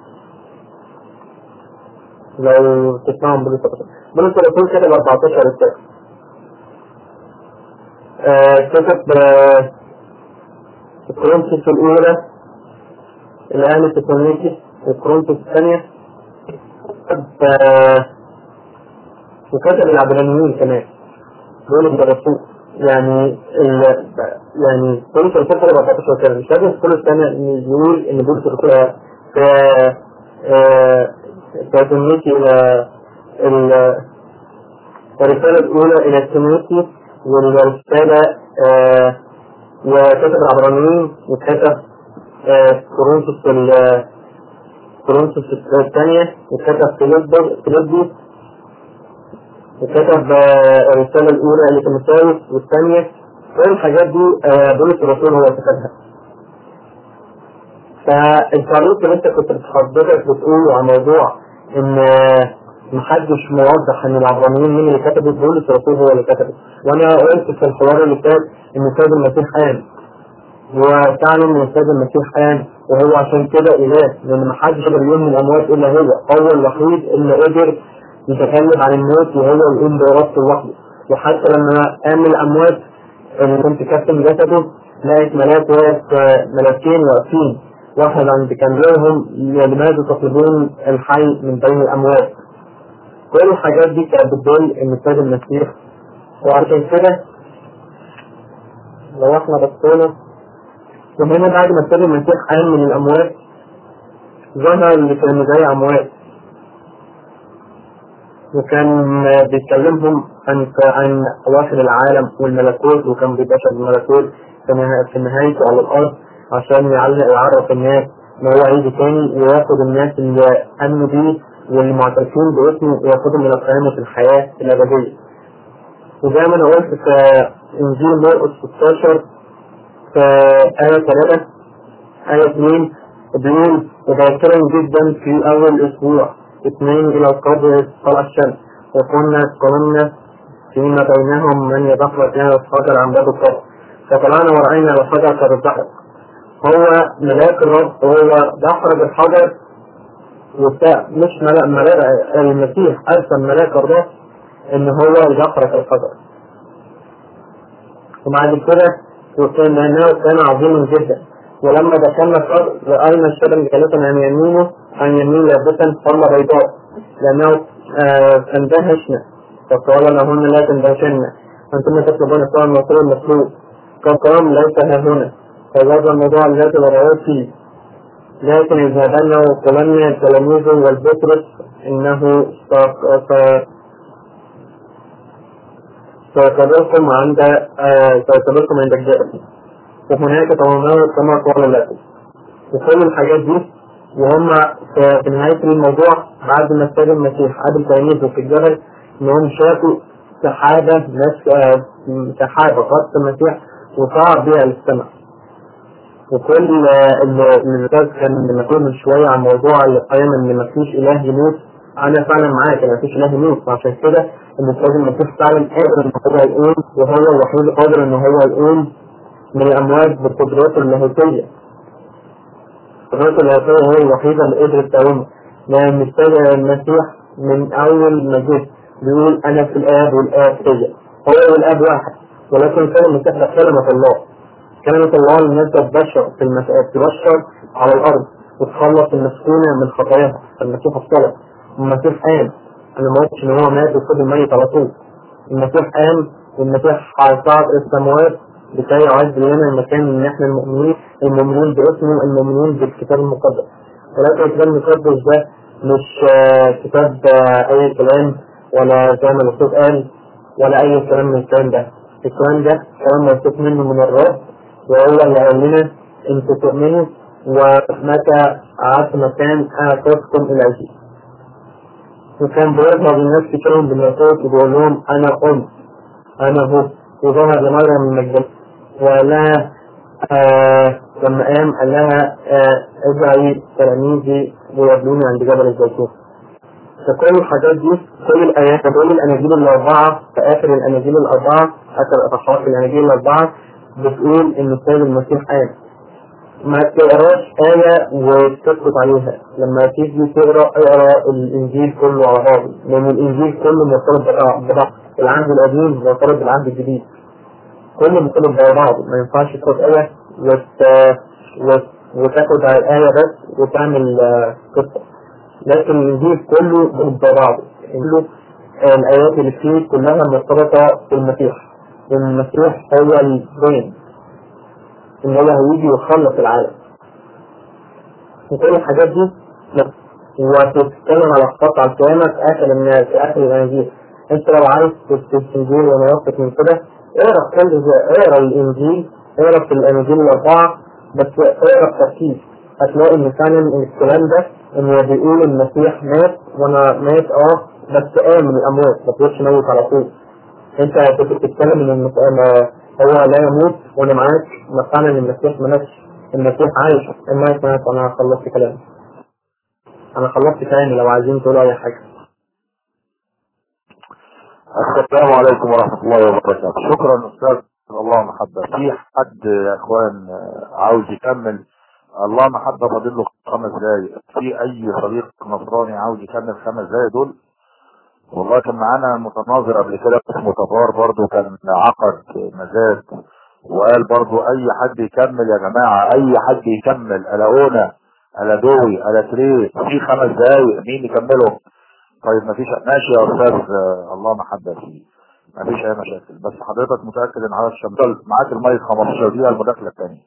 لو تسمعهم بولس الرسول بولس الرسول كتب 14 رسالة آه كتب آه كورنثوس الأولى الآن تسالونيكي وكورنثوس الثانية كتب آه وكتب العبرانيين كمان بولس الرسول يعني ال يعني بولس الرسول كتب 14 رسالة مش لازم كل سنة يقول إن بولس الرسول في تسالونيكي إلى الرسالة الأولى إلى تسالونيكي والرسالة آه وكتب العبرانيين وكتب كورنثوس كورنثوس الثانية وكتب فيلبي وكتب الرسالة الأولى لتيموثاوس والثانية كل الحاجات دي بولس الرسول هو كتبها فالتعليق اللي انت كنت حضرتك بتقوله عن موضوع ان محدش موضح ان العبرانيين مين اللي كتبوا بولس الرسول هو اللي كتبه وانا قلت في الحوار اللي فات ان السيد المسيح قام وفعلا ان السيد المسيح قام وهو عشان كده اله لان محدش يقدر يقوم من الاموات الا هو هو الوحيد اللي قدر يتكلم عن الموت وهو يقوم بارادته لوحده وحتى لما قام من الاموات اللي كنت كابتن جسده لقيت ملاك واقف ملاكين واقفين واحد عند كان لهم لماذا تطلبون الحي من بين الاموات كل الحاجات دي كانت بتدل ان السيد المسيح وعشان كده لو احنا بصينا وهنا بعد ما السيد المسيح قام من الاموات ظهر اللي كانوا زي اموات وكان بيكلمهم عن عن اواخر العالم والملكوت وكان بيبشر الملكوت في نهايته على الارض عشان يعرف الناس ان هو هيجي تاني وياخد الناس اللي امنوا بيه واللي معترفين باسمه وياخدهم الى قيامة الحياة الابدية. وزي ما انا قلت في انجيل مرقس 16 في آية 3 آية 2 بيقول وباكرا جدا في أول أسبوع اثنين إلى القبر طلع الشمس وكنا قمنا فيما بينهم من يدخل فيها الحجر عن باب القبر فطلعنا ورأينا الحجر قد اتحرق هو ملاك الرب هو دحرج الحجر وبتاع مش ملاك ملاك المسيح أرسل ملاك الرب إن هو يدحرج الحجر وبعد كده وكان لأنه كان عظيما جدا ولما دخلنا القبر رأينا الشبل جالسا عن يمينه عن يمين لابسا حمى بيضاء لأنه آه اندهشنا فقال لهن لا تندهشن أنتم تطلبون الطعام المطلوب المطلوب كالطعام ليس ها هنا فهذا الموضوع الذي ورأيت فيه لكن إذا بنوا قلنا تلاميذه والبطرس إنه سيقابلكم عند سيقابلكم عند الجبل وهناك تمامات كما قال لكم وكل الحاجات دي وهم في نهاية الموضوع بعد ما استاذ المسيح قابل تلاميذه في الجبل إنهم شافوا سحابة ناس سحابة غطت المسيح وصعد بها للسماء وكل اللي كان بنقول من شوية عن موضوع القيامة إن مفيش إله يموت أنا فعلا معاك إن مفيش إله يموت فعشان كده إن الأستاذ المسيح فعلا قادر إن هو يقوم وهو الوحيد قادر إن هو يقوم من الأموات بقدراته اللاهوتية قدراته اللاهوتية هي الوحيدة اللي قدرت تقوم لأن الأستاذ المسيح من أول ما جه بيقول أنا في الآب والآب فيا هو والآب واحد ولكن كان المسيح ده كلمة الله كلمة الله اللي نزلت بشر في المسائل تبشر على الأرض وتخلص المسكونة من خطاياها المسيح الصلاة المسيح قام أنا ما قلتش إن هو مات وفضل ميت على طول المسيح قام والمسيح هيصعد السماوات لكي يعد لنا المكان إن إحنا المؤمنين المؤمنين باسمه المؤمنين بالكتاب المقدس ولكن الكتاب المقدس ده مش كتاب أي كلام ولا زي ما الأستاذ قال ولا أي كلام من الكلام ده الكلام ده كلام موثوق منه من الرب وهو اللي قال لنا انتوا تؤمنوا ومتى قعدت مكان اعطيتكم العزيز وكان بيظهر للناس كتيرهم بالنصوص وبيقول لهم انا قمت انا هو وظهر لمريم المجدل ولا آه لما قام قال لها آه ادعي تلاميذي ويقابلوني عند جبل الزيتون فكل الحاجات دي كل الآيات كل الأناجيل الأربعة في آخر الأناجيل الأربعة آخر الأصحاح في الأناجيل الأربعة بتقول إن السيد المسيح قام ما تقراش آية وتسكت عليها لما تيجي تقرا اقرا الإنجيل كله على بعضه لأن الإنجيل كله مرتبط ببعض العهد القديم مرتبط بالعهد الجديد كله مرتبط ببعضه ما ينفعش تاخد آية وت... وت... وتاخد على الآية بس وتعمل قصة لكن الإنجيل كله ضد بعضه كله الآيات اللي فيه كلها مرتبطة بالمسيح لأن المسيح هو البين إن هو هيجي ويخلص العالم وكل الحاجات دي وتتكلم على قطع القيامة في آخر الناس في آخر الأناجيل أنت لو عايز الإنجيل وأنا واثق من كده اقرا كل اقرا الإنجيل اقرا في الأناجيل الأربعة بس اقرا بتركيز هتلاقي إن فعلا الكلام ده إنه بيقول المسيح مات وأنا مات أه بس قام من الأموات ما تقولش موت على طول أنت كنت بتتكلم إن هو لا يموت وأنا معاك ما فعلا المسيح ما ماتش المسيح عايش المايك مات أنا خلصت كلامي أنا خلصت كلامي لو عايزين تقولوا أي حاجة السلام عليكم ورحمة الله وبركاته شكرا أستاذ الله محبة في حد يا إخوان عاوز يكمل الله محبة فاضل له خمس دقايق في أي صديق نصراني عاوز يكمل خمس دقايق دول والله كان معانا متناظر قبل كده اسمه تبار برضه كان عقد مزاد وقال برضه أي حد يكمل يا جماعة أي حد يكمل ألاونا ألا دوي ألا تري في خمس دقايق مين يكملهم طيب مفيش ماشي يا أستاذ الله محبة فيه مفيش أي مشاكل بس حضرتك متأكد إن حضرتك شمال معاك المايك 15 دقيقة المداخلة الثانية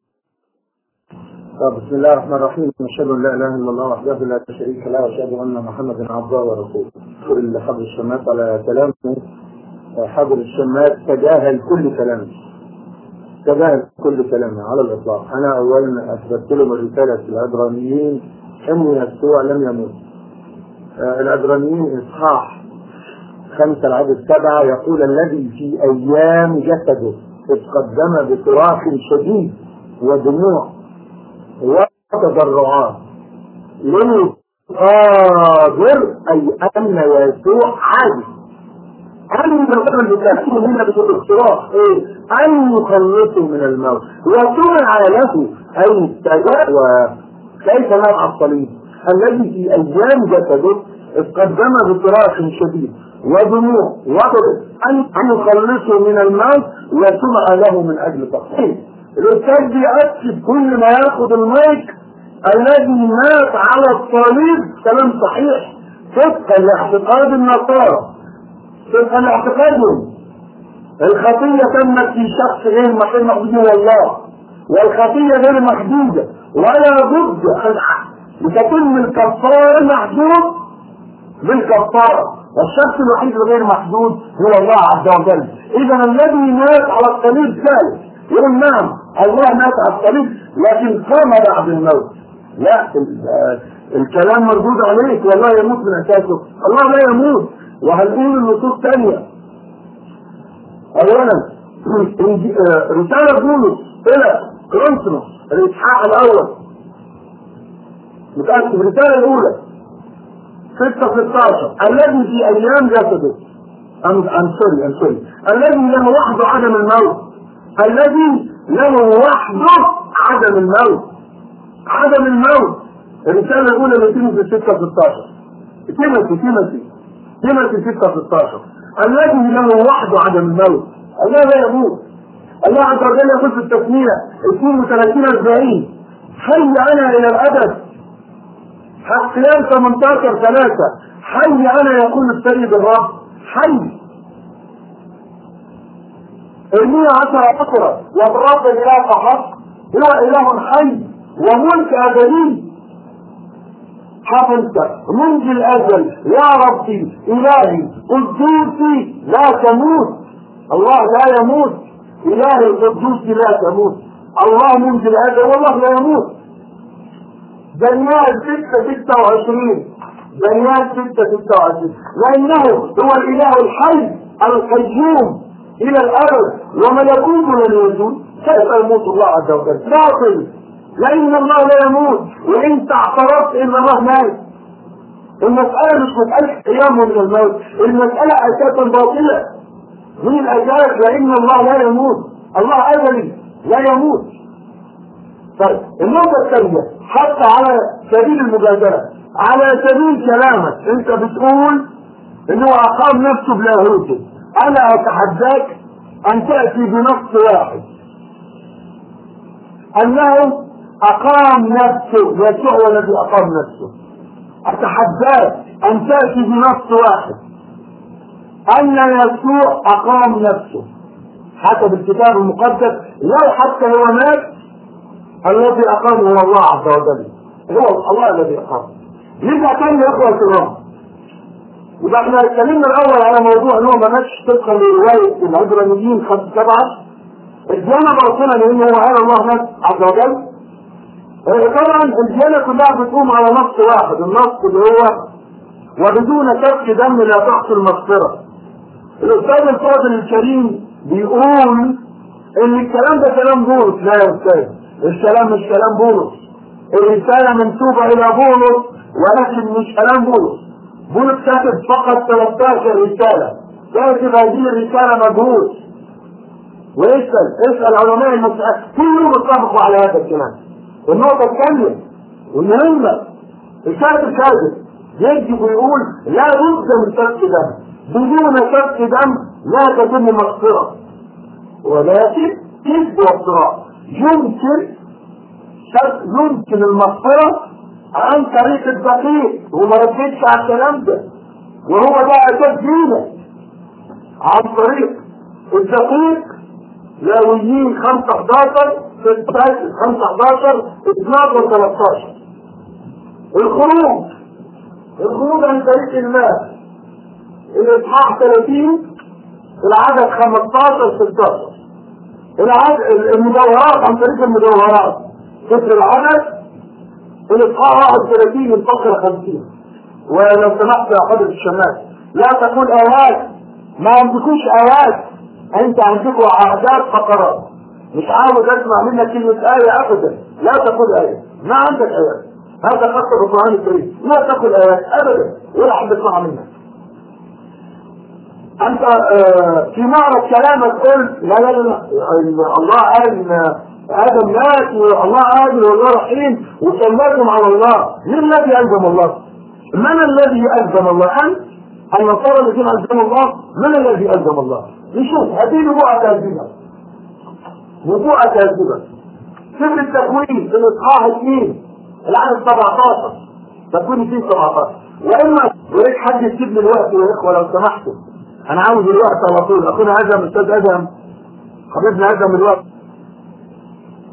طب بسم الله الرحمن الرحيم نشهد ان لا اله الا الله وحده لا شريك له واشهد ان محمدا عبده ورسوله كل حضر الشمات على كلامه حضر الشمات تجاهل كل كلامه تجاهل كل كلامه على الاطلاق انا اولا اثبت لهم الرساله العبرانيين ان يسوع لم يموت آه العبرانيين اصحاح خمسة العدد سبعة يقول الذي في أيام جسده إذ قدم بصراخ شديد ودموع وتضرعات للقادر أي أن يسوع عاجز أن يقول بالتأكيد هنا بالاختراع إيه؟ أن يخلصه من الموت وسمع له أي وكيف نرعى الصليب الذي في أيام جسده إذ قدم بصراخ شديد ودموع وضرب أن أن يخلصه من الموت وسمع له من أجل تخطيط الأستاذ بيأكد كل ما ياخد المايك الذي مات على الصليب كلام صحيح طبقا لاعتقاد النصارى طبقا لاعتقادهم الخطية تمت في شخص غير محدود هو الله والخطية غير محدودة ولا بد أن تتم الكفارة محدود بالكفارة والشخص الوحيد الغير محدود هو الله عز وجل إذا الذي مات على الصليب ثالث يقول نعم الله مات على الصليب لكن قام بعد الموت لا الكلام مردود عليك والله يموت من اساسه الله لا يموت وهنقول النصوص ثانيه اولا رساله بولس الى كورنثوس الاصحاح الاول متاكد الرساله الاولى 6 16 الذي في ايام جسده ام ام سوري ام سوري الذي له وحده عدم الموت الذي له وحده عدم الموت عدم الموت الرسالة الأولى من تيموثي 6 16 تيموثي تيموثي تيموثي 6 16 الذي له وحده عدم الموت الله لا يموت الله عز وجل يقول في التسمية 32 40 حي أنا إلى الأبد قيام 18 3 حي أنا يقول السيد الرب حي ارمية عشر أخرى والرب إله حق هو إله حي وملك أبدي حفظت منذ الأزل يا ربي إلهي قدوسي لا تموت الله لا يموت إلهي القدوس لا تموت الله منذ الأزل والله لا يموت دانيال 6 26 دانيال 6 26 لأنه هو الإله الحي القيوم إلى الأبد وملكوته لن يزول كيف يموت الله عز وجل باطل لأن الله لا يموت وإن اعترفت إن الله مات المسألة مش مسألة قيامه من الموت المسألة أساسا باطلة من الأساس لأن الله لا يموت الله أزلي لا يموت طيب النقطة الثانية حتى على سبيل المجادلة على سبيل كلامك أنت بتقول إنه أقام نفسه بلاهوته أنا أتحداك أن تأتي بنص واحد أنه أقام نفسه يسوع هو الذي أقام نفسه أتحداك أن تأتي بنص واحد أن يسوع أقام نفسه حسب الكتاب المقدس لو حتى هو مات الذي أقامه هو الله عز وجل هو الله الذي أقامه يبقى كان يا إخوة الكرام يبقى احنا اتكلمنا الأول على موضوع إن هو ما ماتش طبقا لرواية العبرانيين 5 7 الديانة باطنة لأن هو قال الله مات عز وجل طبعا الديانة كلها بتقوم على نص واحد النص اللي هو وبدون سفك دم لا تحصل مغفرة الأستاذ الفاضل الكريم بيقول إن الكلام ده كلام بولس لا يا أستاذ الكلام مش كلام بولس الرسالة منسوبة إلى بولس ولكن مش كلام بولس بولس كاتب فقط 13 رسالة كاتب هذه الرسالة مجهول واسأل اسأل علماء المسألة كلهم اتفقوا على هذا الكلام النقطة الثانية والمهمة الكاتب كاتب يجب ويقول لا بد من سفك دم بدون سفك دم لا تتم مغفرة ولكن كذب وافتراء يمكن يمكن المغفرة عن طريق الدقيق وما ردتش على الكلام ده وهو ده اساس دينك عن طريق الدقيق لاويين 5 11 6 5 11 12 13 الخروج الخروج عن طريق الماء الاصحاح 30 العدد 15 16 العدد المدورات عن طريق المدورات كسر العدد الاصحاح 31 من فقره 50 ولو سمحت يا حضرة الشمال لا تقول ايات ما عندكوش ايات انت عندكم اعداد فقرات مش عاوز اسمع منك كلمة آية ابدا لا تقول آية ما عندك آيات هذا خط القرآن الكريم لا تقول آيات ابدا ولا حد يسمع منك انت آه في معرض كلامك قلت لا لا لا الله قال ان ادم مات والله عادل والله رحيم وسلمتم على الله من الذي الزم الله؟ من الذي الزم الله؟ انت النصارى الذين الزموا الله من الذي الزم الله؟ نشوف هذه نبوءة كاذبة نبوءة كاذبة سر التكوين في الاصحاح اثنين العدد 17 تكوين 2 17 واما وريت حد يكتب لي الوقت يا اخوه لو سمحتوا انا عاوز الوقت على طول اخونا ادم استاذ ادم حبيبنا ادم الوقت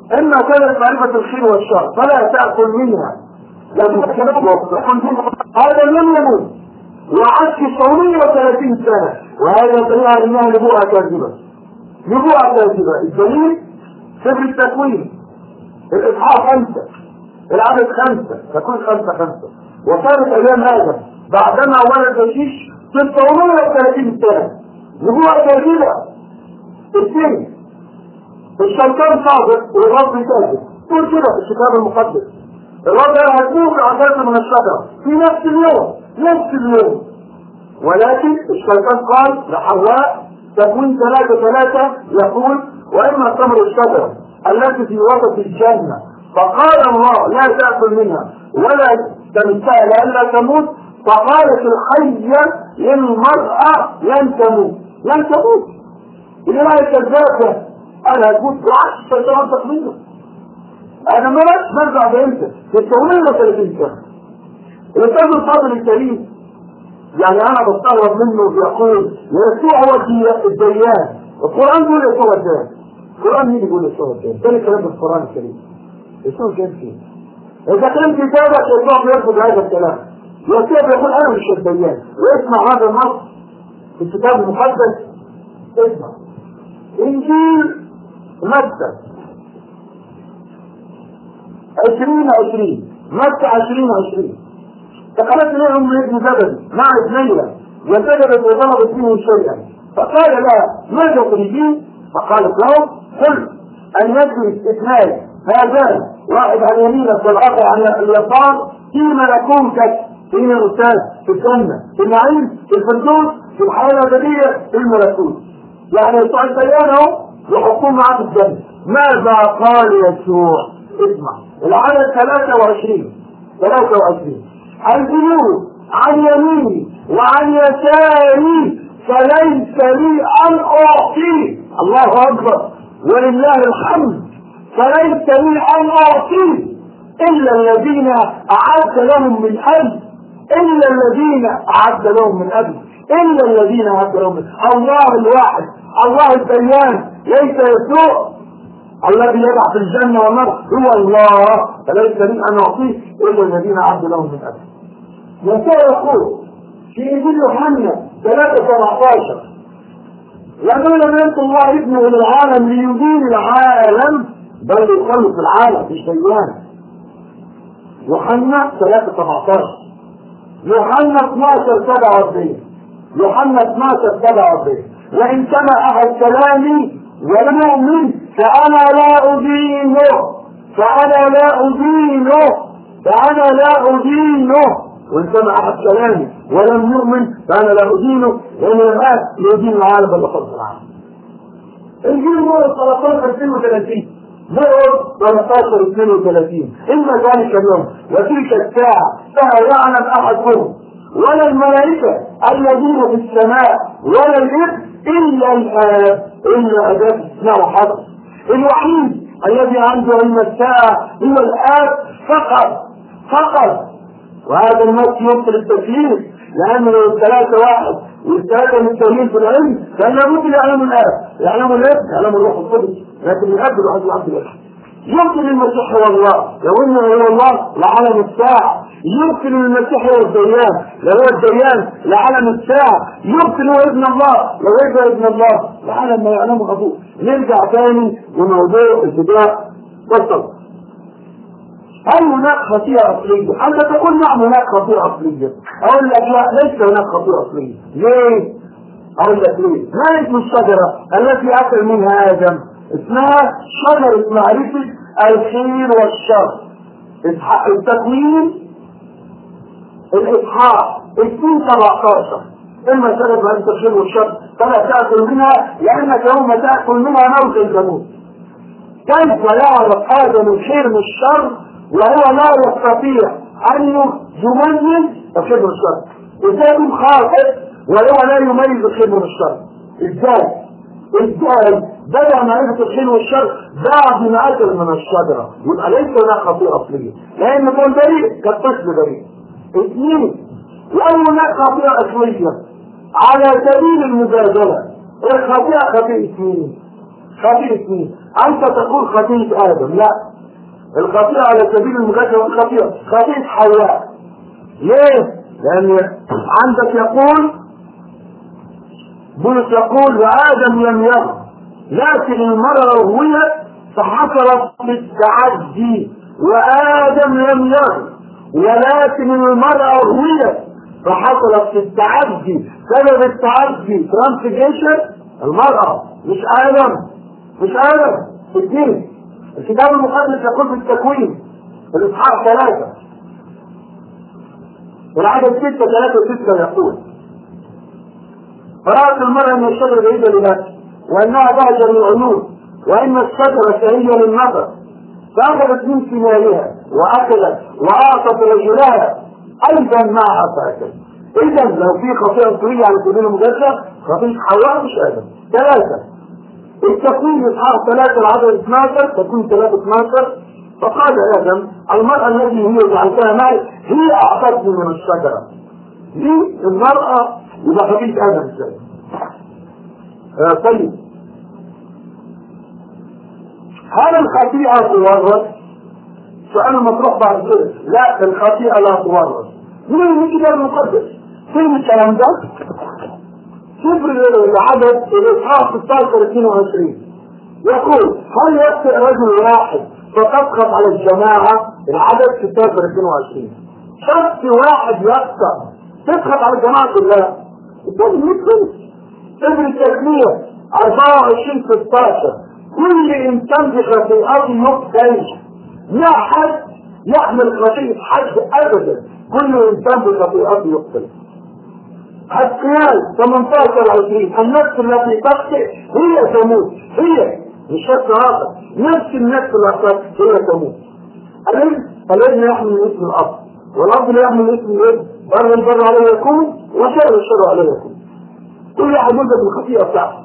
إما كانت معرفة الخير والشر فلا تأكل منها لم هذا لم يموت وعاش 930 سنة وهذا دليل على انها نبوءة كاذبة نبوءة كاذبة الدليل سفر التكوين الإصحاح خمسة العدد خمسة تكون خمسة خمسة وكانت أيام هذا بعدما ولد شيش 930 سنة نبوءة كاذبة اثنين الشيطان صادق والرب كاذب تقول كده في الكتاب المقدس الرب هتموت عشان من الشجرة في نفس اليوم نفس اليوم ولكن الشيطان قال لحواء تكوين ثلاثة ثلاثة يقول وإما ثمر الشجرة التي في وسط الجنة فقال الله لا تأكل منها ولا تمسها لئلا تموت فقالت الحية للمرأة لن تموت لن تموت إذا لا الكذابة أنا هتموت بالعكس الشيطان تقليده أنا ما بقاش برجع بإمتى في التولية 30 سنة الأستاذ الفاضل الكريم يعني انا بستغرب منه يقول يسوع هو الديان القران بيقول يسوع الديان القران مين بيقول يسوع الديان ده الكلام في القران الكريم يسوع كان فين اذا كان كتابك يسوع بيرفض هذا الكلام يسوع بيقول انا مش الديان واسمع هذا النص في الكتاب المقدس اسمع انجيل متى عشرين عشرين متى عشرين عشرين فقالت لهم ابن زبد مع ابنيها وسجدت وضربت منه شيئا فقال لها ماذا تريدين؟ فقالت له قل ان يجلس اثنان هذان واحد عن يمينك والاخر عن اليسار في ملكوتك في الاستاذ في الجنه في النعيم في الفردوس في الحياه الابديه في الملكوت يعني يسوع الديان اهو يحكون معاه في الجنه ماذا قال يسوع؟ اسمع العدد 23 23 عن جنوب عن يميني وعن يساري فليس لي ان اعطيه الله اكبر ولله الحمد فليس لي ان اعطيه الا الذين اعد لهم من اجل الا الذين اعد لهم من اجل الا الذين اعد لهم من الله الواحد الله الديان ليس يسوع الذي يدع في الجنه والنار هو الله فليس لي ان اعطيه الا الذين اعد لهم من اجل يسوع يقول في انجيل يوحنا 3 17 لقد لم يأت الله ابنه الى العالم ليدين العالم بل يخلص العالم مش ديان يوحنا 3 17 يوحنا 12 47 يوحنا 12 47 وان سمع احد كلامي ولم يؤمن فانا لا ادينه فانا لا ادينه فانا لا ادينه وان سمع احد كلامي ولم يؤمن فانا لا ادينه لان الان يدين العالم بل خلص العالم. الجيل مرة 13 32 مرة 13 32 إما ذلك اليوم وتلك الساعة فلا يعلم أحدهم ولا الملائكة الذين في السماء ولا الإبن إلا الآب إلا أداة استثناء وحدث الوحيد الذي عنده علم الساعة هو الآب فقط فقط وهذا النص يبطل التكليف لأن لو الثلاثة واحد والثلاثة مستويين في العلم فإن لابد يعلموا الآب يعلموا الابن يعلموا الروح القدس لكن الأب الواحد العبد الأب يمكن المسيح هو الله لو انه هو الله لعلم الساعة يمكن المسيح هو الديان لو هو الديان لعلم الساعة يمكن هو ابن الله لو هو ابن الله لعلم ما يعلمه ابوه نرجع تاني لموضوع الفداء والصبر هل هناك خطيئة أصلية؟ أنت تقول نعم هناك خطيئة أصلية. أقول لك لا ليس هناك خطيئة أصلية. ليه؟ أقول لك ليه؟ ما اسم الشجرة التي أكل منها آدم؟ اسمها شجرة معرفة الخير والشر. التكوين الإصحاح 2 17 إما شجرة معرفة الخير والشر فلا تأكل منها لأنك يوم تأكل منها موتا تموت. كيف يعرف آدم الخير من الشر وهو لا يستطيع أن يميز الخير من الشر إزاي خاطئ وهو لا يميز الخير من الشر إزاي؟ إزاي بدأ معرفة الخير والشر بعد ما أكل من الشجرة يبقى ليس هناك خطيئة أصلية لأن كان بريء كالطفل بريء اثنين لو هناك خطيئة أصلية على سبيل المجادلة الخطيئة خطيئة مين؟ خطيئة مين؟ انت تقول خطيئة ادم لا الخطيئة على سبيل المجازة خطيئة خطيئة حواء ليه؟ لان عندك يقول بولس يقول وادم لم يغ لكن المرأة رويت فحصلت بالتعدي وادم لم يغ ولكن المرأة رويت فحصلت في التعدي سبب التعدي ترانسجيشن المرأة مش آدم مش آدم في الدين الكتاب المقدس يقول في التكوين الإصحاح ثلاثة العدد ستة ثلاثة ستة يقول فرأت المرأة من الشجرة بعيدة لنفسه وأنها بهجة للعيون وإن الشجرة شهية للنظر فأخذت من ثمارها وأكلت وأعطت رجلها أيضا معها فأكلت إذا لو في خطيئة طويلة على سبيل المجازة خطيئة حواء مش آدم ثلاثة التكوين إصحاح ثلاثة العدد 12 تكوين ثلاثة 12 فقال آدم المرأة التي هي جعلتها معي هي أعطتني من الشجرة دي المرأة يبقى خطيئة آدم ازاي؟ آه طيب هل الخطيئة تورث؟ سؤال مطروح بعد كده لا الخطيئة لا تورث من الكتاب المقدس فين الكلام ده؟ صفر العدد الاصحاح 16 22 يقول هل يخطئ رجل واحد فتسقط على الجماعة العدد 16 22 شخص واحد يخطئ تسقط على الجماعة كلها الثاني مثل صفر التسمية 24 16 كل انسان بخطيئته يقتل لا حد يحمل خطيئة حد ابدا كل انسان بخطيئته يقتل القيال 18 20 النفس التي تخطئ هي تموت هي مش شخص اخر نفس النفس التي هي تموت الابن الابن يحمل اسم الاب والاب لا يحمل اسم الابن بر البر عليه يكون وشر الشر عليه يكون كل واحد يوجد بالخطيئه بتاعته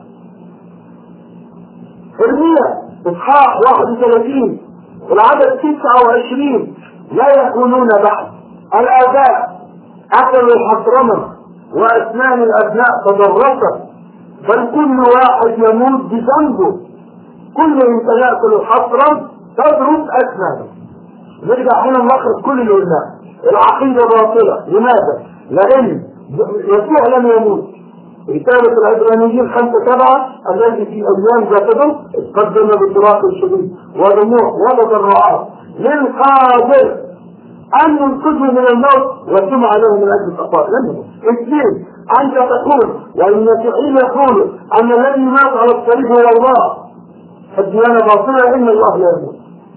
ارميا اصحاح 31 العدد 29 لا يكونون بعد الاباء اكلوا الحصرمه واسنان الابناء تضرست بل كل واحد يموت بذنبه كل انت ياكل حصرا تضرب اسنانه نرجع هنا نلخص كل اللي قلناه العقيده باطله لماذا؟ لان يسوع لم يموت رسالة العبرانيين خمسة سبعة الذي في أيام جسده قدم بالصراط الشديد ودموع وتضرعات للقادر أن ينقذه من الموت وسمع له من أجل الخطاء لم يموت اثنين أنت تقول والمسيحيين يقولوا أن الذي مات على الصليب هو الله الديانة باطلة إن الله لا يموت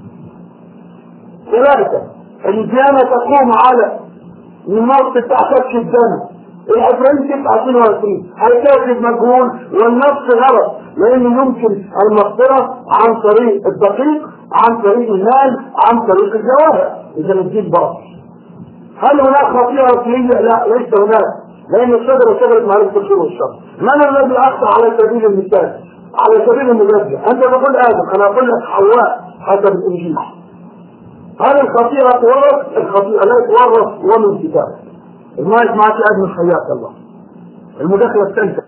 ثلاثة الديانة تقوم على الموت تحتاج الدم العبرين 29 الكاتب مجهول والنص غلط لان يمكن المغفرة عن طريق الدقيق عن طريق المال عن طريق الجواهر اذا الدين باطل هل هناك خطيئة اصلية؟ لا ليس هناك لان الشجرة شجرة معرفة الخير والشر من الذي اخطا على سبيل المثال؟ على سبيل المجازة انت تقول ادم انا اقول لك حواء حسب الانجيل هل الخطيئة تورث؟ الخطيئة لا تورث ومن كتاب المايك معك ادم حياك الله المداخلة الثالثة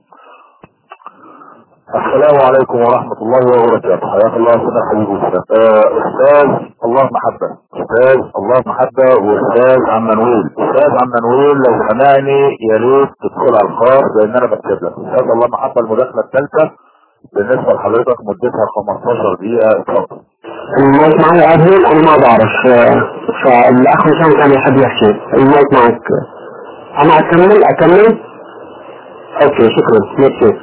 السلام عليكم ورحمة الله وبركاته حياك الله سنة حبيب أستاذ أستاذ الله محبة أستاذ الله محبة وأستاذ عم منويل أستاذ عم منويل لو سمعني يا ريت تدخل على الخاص لأن أنا بكتب لك أستاذ الله محبة المداخلة الثالثة بالنسبة لحضرتك مدتها 15 دقيقة اتفضل المايك معي أبهل أنا ما بعرف فالأخ هشام كان يحب يحكي المايك معك أنا أكمل أكمل أوكي شكرا ميرسي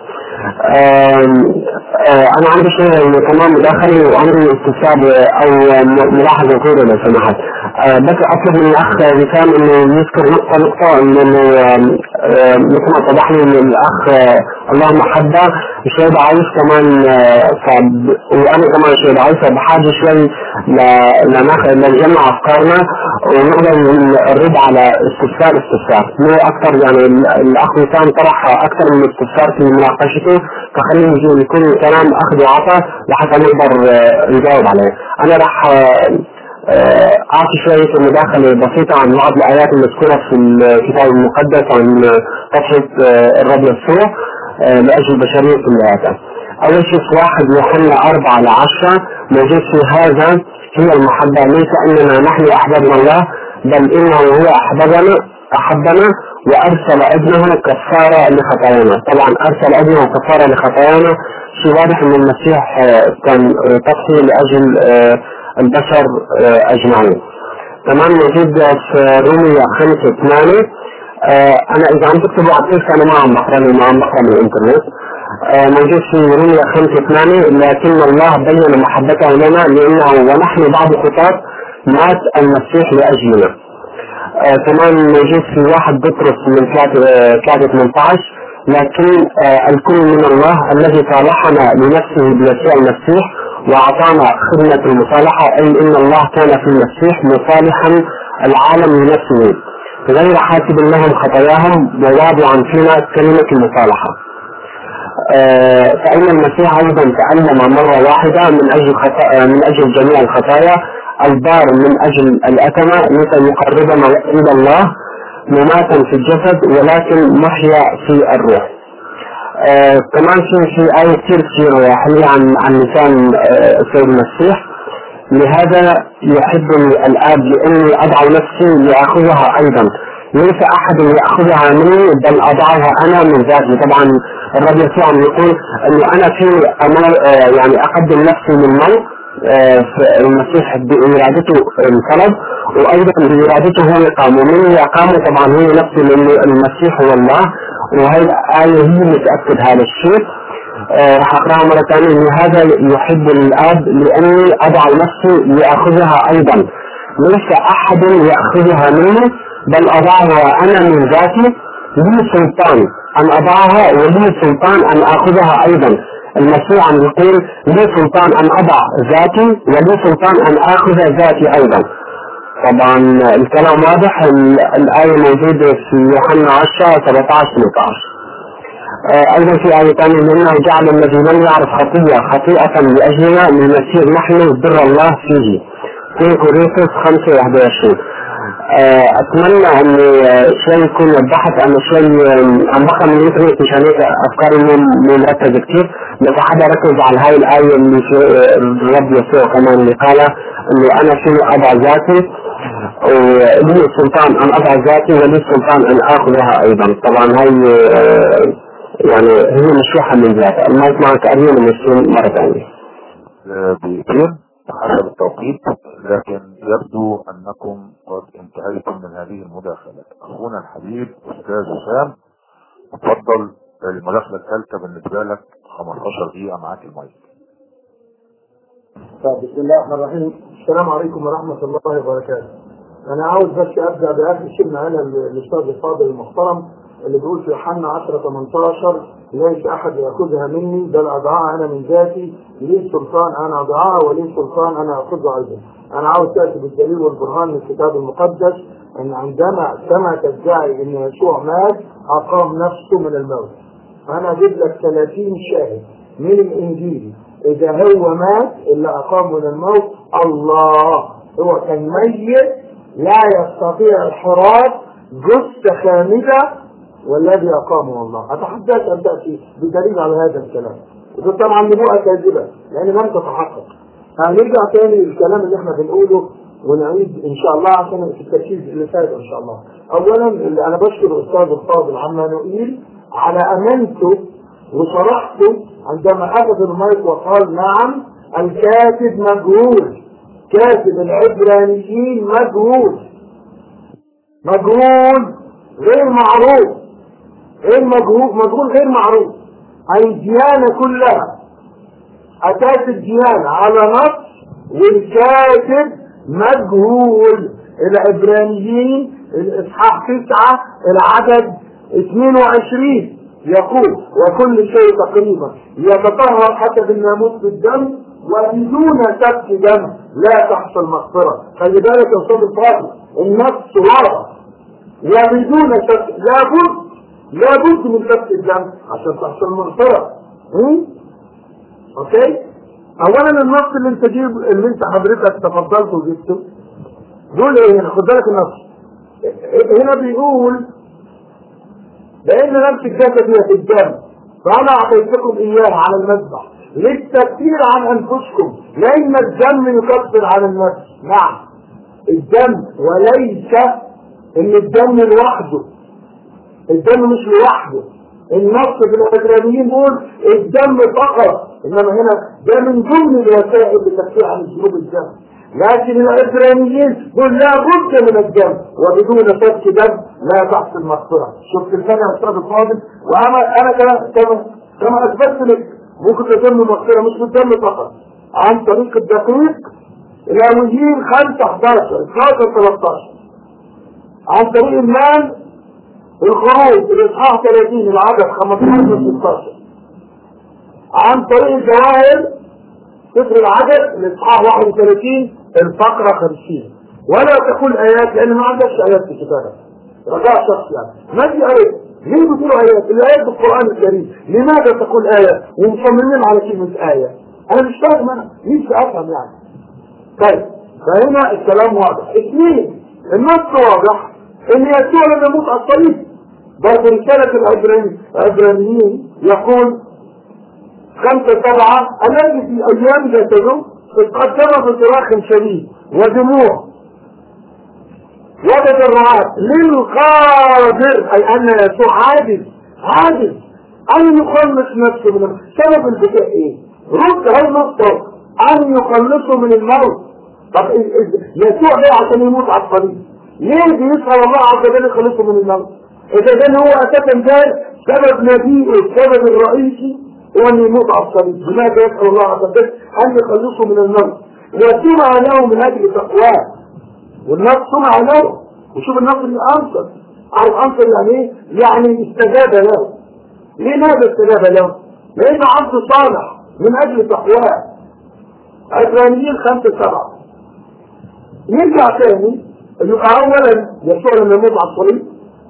أنا عندي شيء كمان مداخلي وعندي استفسار أو ملاحظة كده لو سمحت بس أطلب من الأخ وسام إنه يذكر نقطة نقطة إنه مثل ما اتضح لي إن الأخ اللهم حبه شوي ضعيف كمان وأنا كمان شوي ضعيف فبحاجة شوي لناخذ لنجمع أفكارنا ونقدر نرد على استفسار استفسار مو أكثر يعني الأخ وسام طرح أكثر من استفسار في مناقشته فخلينا نجي يكون كلام أخذ وعطاء لحتى نقدر نجاوب عليه أنا راح أعطي شوية مداخلة بسيطة عن بعض الآيات المذكورة في الكتاب المقدس عن فتحة الرب يسوع لأجل البشرية كلها أول شيء في واحد يوحنا أربعة لعشرة موجود في هذا هي المحبة ليس أننا نحن أحببنا الله بل إنه هو أحببنا أحبنا وأرسل ابنه كفارة لخطايانا طبعا أرسل ابنه كفارة لخطايانا شيء واضح أن المسيح آه، كان آه، تضحية لأجل آه، البشر آه، أجمعين كمان موجود في رومية خمسة ثمانية آه، أنا إذا عم تكتبوا على التكست أنا ما عم بقرأ ما عم بقرأ من الإنترنت آه، موجود في رومية خمسة ثمانية لكن الله بين محبته لنا لأنه ونحن بعد خطاة مات المسيح لأجلنا آه، كمان موجود في واحد بطرس من ثلاثة آه، ثلاثة 18 لكن آه، الكل من الله الذي صالحنا لنفسه بيسوع المسيح وأعطانا خدمة المصالحة أي إن الله كان في المسيح مصالحا العالم لنفسه غير حاسب لهم خطاياهم وواضعا فينا كلمة المصالحة آه، فإن المسيح أيضا تألم مرة واحدة من أجل خطا من أجل جميع الخطايا البار من أجل الأثمة لكي يقربنا إلى الله مماتا في الجسد ولكن محيا في الروح. آه كمان في في آية كثير كثير حلوة عن عن لسان آه السيد المسيح لهذا يحبني الآب لأني أضع نفسي لآخذها أيضا ليس أحد يأخذها مني بل أضعها أنا من ذاتي طبعا الرب يسوع يقول أنه أنا في أمر آه يعني أقدم نفسي للموت آه المسيح بإرادته انقلب وأيضا بإرادته هو يقام ومن يقام طبعا هو نفسه لأنه المسيح هو الله وهي الآية هي متأكد هذا الشيء آه راح أقرأها مرة ثانية إن هذا يحب الآب لأني أضع نفسي لأخذها أيضا ليس أحد يأخذها مني بل أضعها أنا من ذاتي لي سلطان أن أضعها ولي سلطان أن أخذها أيضا المسيح عم يقول لي سلطان أن أضع ذاتي ولي سلطان أن أخذ ذاتي أيضا طبعا الكلام واضح الآية موجودة في يوحنا 10 17 18 أيضا في آية ثانية لأنه جعل الذي لم يعرف خطية خطيئة لأجلنا لنسير نحن بر الله فيه في كورنثوس 5 21 اتمنى ان شوي يكون وضحت انا شوي عم بقرا من الانترنت مشان هيك افكاري مو مو مركزه كثير بس حدا ركز على هاي الايه اللي في الرب يسوع كمان اللي قالها انه انا فيني اضع ذاتي ولي السلطان ان اضع ذاتي ولي السلطان ان اخذها ايضا طبعا هاي يعني هي مشروحه من ذاتها المايك معك اريد من السن مره ثانيه دقيقتين حسب التوقيت لكن يبدو انكم قد انتهيتم من هذه المداخلة اخونا الحبيب استاذ وسام اتفضل المداخلة الثالثة بالنسبة لك 15 دقيقة معاك المايك طيب بسم الله الرحمن الرحيم السلام عليكم ورحمة الله وبركاته أنا عاوز بس أبدأ بآخر شيء معانا الأستاذ الفاضل المحترم اللي بيقول في يوحنا 10 18 ليس أحد يأخذها مني بل أضعها أنا من ذاتي لي سلطان أنا أضعها ولي سلطان أنا أخذها أيضا أنا عاوز تأتي بالدليل والبرهان من الكتاب المقدس أن عندما كما تدعي أن يسوع مات أقام نفسه من الموت أنا أجيب لك 30 شاهد من الإنجيل إذا هو مات اللي أقام من الموت الله هو كان ميت لا يستطيع الحراك جثة خامدة والذي أقامه الله أتحدث أن تأتي بدليل على هذا الكلام وده طبعا نبوءة كاذبة لأن لم تتحقق هنرجع تاني للكلام اللي احنا بنقوله ونعيد ان شاء الله عشان في التركيز اللي فات ان شاء الله. اولا اللي انا بشكر الاستاذ الفاضل عمانوئيل على امانته وصراحته عندما اخذ المايك وقال نعم الكاتب مجهول كاتب العبرانيين مجهول مجهول غير معروف غير مجهول مجهول غير معروف الديانة كلها أساس الديانة على نص والكاتب مجهول العبرانيين الإصحاح تسعة العدد 22 يقول وكل شيء تقريبا يتطهر حسب الناموس بالدم وبدون سفك دم لا تحصل مغفرة خلي بالك يا أستاذ الفاضل النص واضح وبدون سفك لابد لابد من سفك الدم عشان تحصل مغفرة اوكي اولا النص اللي انت جيب اللي انت حضرتك تفضلت وجبته دول ايه هنا خد بالك النص هنا بيقول لان نفس الجسد هي في الدم فأنا أعطيتكم إياه على المذبح للتكفير عن أنفسكم لأن الدم يكفر عن النفس نعم الدم وليس إن الدم لوحده الدم مش لوحده النص في الإسرائيليين يقول الدم فقط إنما هنا ده من ضمن الوسائل لتكفير عن الذنوب الدم لكن العبرانيين يقول لا بد من الدم وبدون سفك دم لا تحصل المغفرة شفت الفرق يا أستاذ الفاضل وأنا أنا كما كما كما أثبت لك ممكن تتم المغفرة مش بالدم فقط عن طريق الدقيق الأوليين 5 11 12 13 عن طريق المال الخروج الإصحاح 30 العدد 15 16 عن طريق الجواهر سفر العدد الإصحاح 31 الفقرة 50 ولا تقول آيات لأن ما عندكش آيات في كتابك رجاء شخص يعني ما في آيات ليه بتقول آيات الآيات بالقرآن الكريم لماذا تقول آية ومصممين على كلمة آية أنا مش فاهم أنا نفسي أفهم يعني طيب فهنا الكلام واضح اثنين النص واضح ان يسوع لم يموت على الصليب برضه رسالة العبراني- العبرانيين يقول خمسة سبعة الذي في أيام جسده قدم بصراخ شديد ودموع وجد الرعاة للقادر أي أن يسوع عاجز عاجز أن يخلص نفسه من سبب البكاء إيه؟ رد هاي النقطة أن يخلصه من الموت طب إيه- إيه- يسوع ده عشان يموت على الطريق ليه بيسأل الله عز وجل يخلصه من الموت؟ إذا كان هو أساسا ده سبب نبيه السبب الرئيسي هو أن يموت على الطريق لماذا يسأل الله عز وجل أن يخلصه من الموت؟ وسمع له من أجل تقواه والناس سمع له وشوف الناس اللي أنصر عارف أنصر يعني إيه؟ يعني استجاب له لماذا استجاب له؟ لأنه عبد صالح من أجل تقواه عبرانيين خمسة سبعة نرجع تاني يبقى أولا يسوع لما يموت على الصليب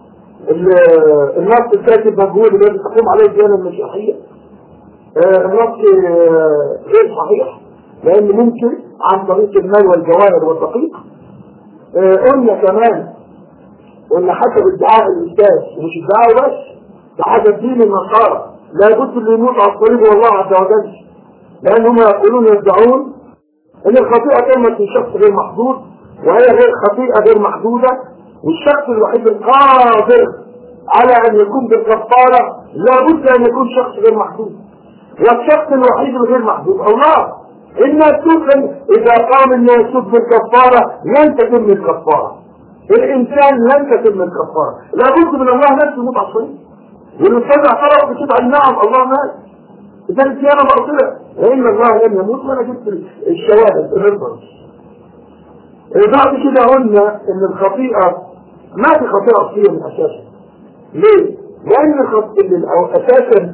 ال- النص الكاتب مجهول الذي تقوم عليه الديانة المسيحية آه، النص آه، غير صحيح لأن ممكن عن طريق المال والجواهر والدقيق آه، قلنا كمان قلنا حسب ادعاء الأستاذ ومش ادعاء بس ده حسب دين النصارى لا بد اللي يموت على الصليب هو الله عز وجل لأنهم يقولون يدعون ان الخطيئة تمت من شخص غير محدود وهي غير خطيئة غير محدودة والشخص الوحيد القادر على ان يكون بالكفارة لابد ان يكون شخص غير محدود والشخص الوحيد الغير محدود الله إن السوق إذا قام أن يسوق بالكفارة لن تتم الكفارة الإنسان لن تتم الكفارة لابد من الله نفسه يموت على الصليب والأستاذ اعترف بكده أي نعم الله مات إذا الديانة باطلة لأن الله لم يموت وأنا جبت الشواهد الريفرنس بعد كده قلنا إن الخطيئة ما في خطيئة أصلية من أساسها ليه؟ لأن الخطيئة أو أساسا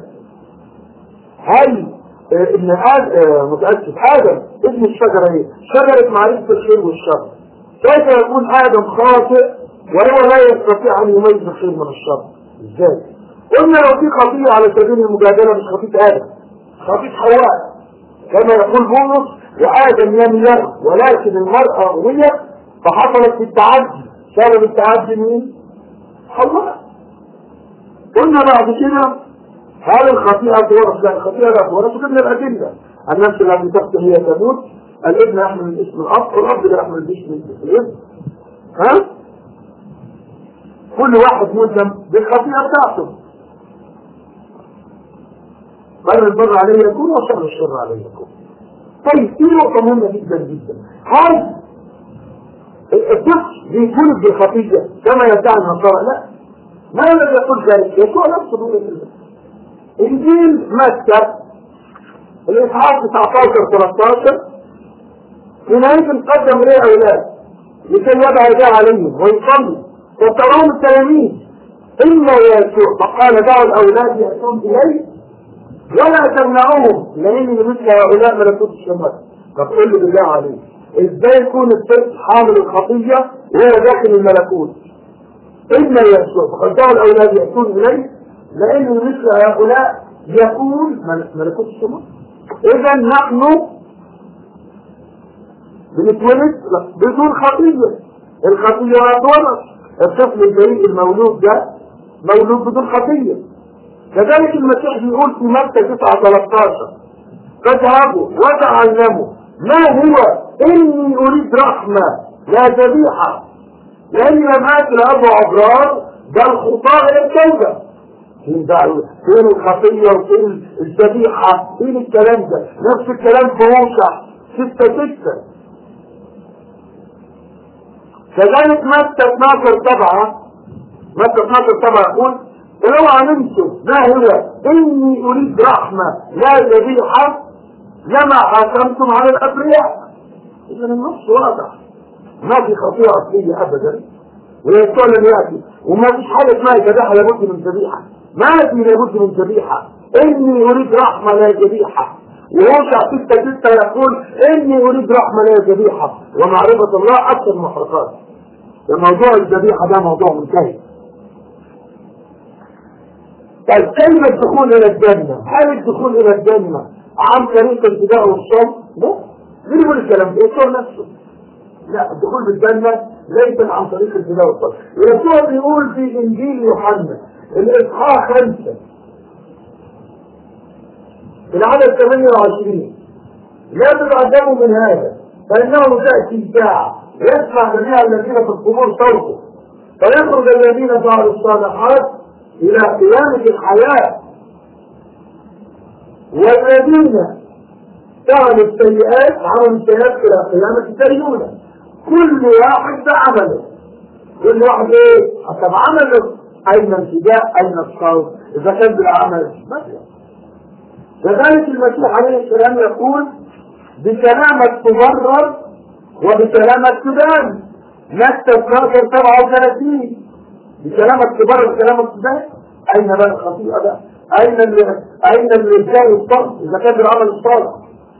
هل آه، إن آد... آه، متأسف آدم ابن الشجرة إيه؟ شجرة معرفة الخير والشر كيف يكون آدم خاطئ وهو لا يستطيع أن يميز الخير من الشر إزاي؟ قلنا لو في خطيئة على سبيل المجادلة مش خطيئة آدم خطيئة حواء كما يقول بولس وآدم لم يرى ولكن المرأة روية فحصلت في التعدي سبب التعدي مين؟ حواء قلنا بعد كده هل الخطيئة تورث؟ لا الخطيئة لا تورث وجبنا الأدلة النفس التي تقتل هي تموت الابن يحمل من اسم الأب والأب لا يحمل باسم الابن ها؟ كل واحد ملزم بالخطيئة بتاعته بل البر عليه يكون وشر الشر عليه يكون طيب في نقطة مهمة جدا جدا هل الطفل بيكون بالخطيئة كما يدعي النصارى لا ما الذي يقول ذلك يسوع نفسه بيقول كده انجيل متى الاصحاح 19 13 حينئذ قدم لي اولاد لكي يدعى يدعى عليهم ويصلي وتراهم التلاميذ اما يسوع فقال دعوا الاولاد ياتون الي ولا تمنعوهم لان مثل هؤلاء ملكوت السماء طب قل له بالله عليك ازاي يكون الطفل حامل الخطيه وهو داخل الملكوت اما يسوع فقد دعوا الاولاد ياتون اليه لأن مثل هؤلاء يكون ملكوت السماء إذا نحن بنتولد بدون خطية الخطية لا تورث الطفل البريء المولود ده مولود بدون خطية كذلك المسيح بيقول في متى 9 13 فاذهبوا وتعلموا ما هو اني اريد رحمه لا ذبيحه لاني لم اتي لابو ابرار بل خطاء التوبه فين بقى فين الخطيه وفين الذبيحه فين الكلام ده نفس الكلام في موسى 6 6 كذلك متى 12 7 متى 12 7 يقول ولو علمتم ما هو اني اريد رحمه لا ذبيحه لما حاكمتم على الابرياء اذا النص واضح ما في خطيئه اصليه ابدا ويسوع لم ياتي وما فيش حاجه اسمها ذبيحه لابد من ذبيحه ما في لابد من ذبيحه اني اريد رحمه لا ذبيحه ويوشع 6 6 يقول اني اريد رحمه لا ذبيحه ومعرفه الله اكثر المحرقات موضوع الذبيحه ده موضوع منتهي طيب كيف الدخول الى الجنه؟ هل الدخول الى الجنه عن طريق الفداء والصوم؟ لا مين يقول الكلام ده؟ يسوع نفسه لا الدخول بالجنه ليس عن طريق الفداء والصوم يسوع بيقول في انجيل يوحنا الاصحاح خمسه في العدد 28 لا تتعجبوا من هذا فانه تاتي ساعه يسمع جميع الذين في القبور صوته فيخرج الذين فعلوا الصالحات إلى قيامة الحياة والذين فعلوا السيئات عملوا السيئات إلى قيامة الدينونة كل واحد بعمله كل واحد إيه؟ حسب عمله أين الفداء أين الصوت إذا كان بالعمل مثلا كذلك المسيح عليه السلام يقول بكلامك تبرر وبكلامك تدان متى 12 37 بكلامك تبرر بكلامك تدان اين بقى الخطيئه بقى؟ اين اللي اين اللي جاي الصبر اذا كان بالعمل الصالح؟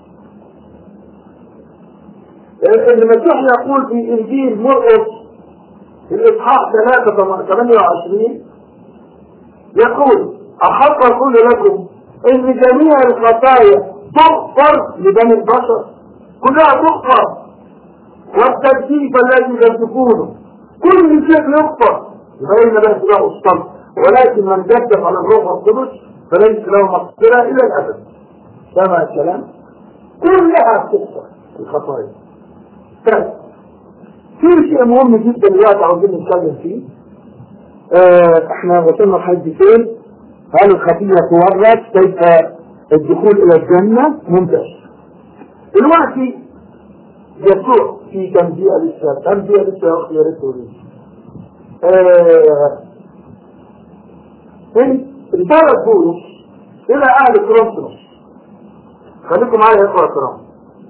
المسيح يقول في انجيل مرقس في الاصحاح 3 28 يقول احق اقول لكم ان جميع الخطايا تغفر لبني البشر كلها تغفر والتكليف الذي لم تكونه كل شيء يغفر بين له له الصلب ولكن من جدف على الروح القدس فليس له مغفرة إلى الأبد سمع الكلام كلها تغفر الخطايا طيب في شيء مهم جدا دلوقتي عاوزين نتكلم فيه اه احنا وصلنا لحد فين هل الخطية تورث كيف الدخول الى الجنة ممتاز دلوقتي يسوع في كم دقيقة لسه كم دقيقة لسه يا اختي يا ريت تقولي في رسالة بولس إلى أهل كورنثوس خليكم معايا يا إخوة الكرام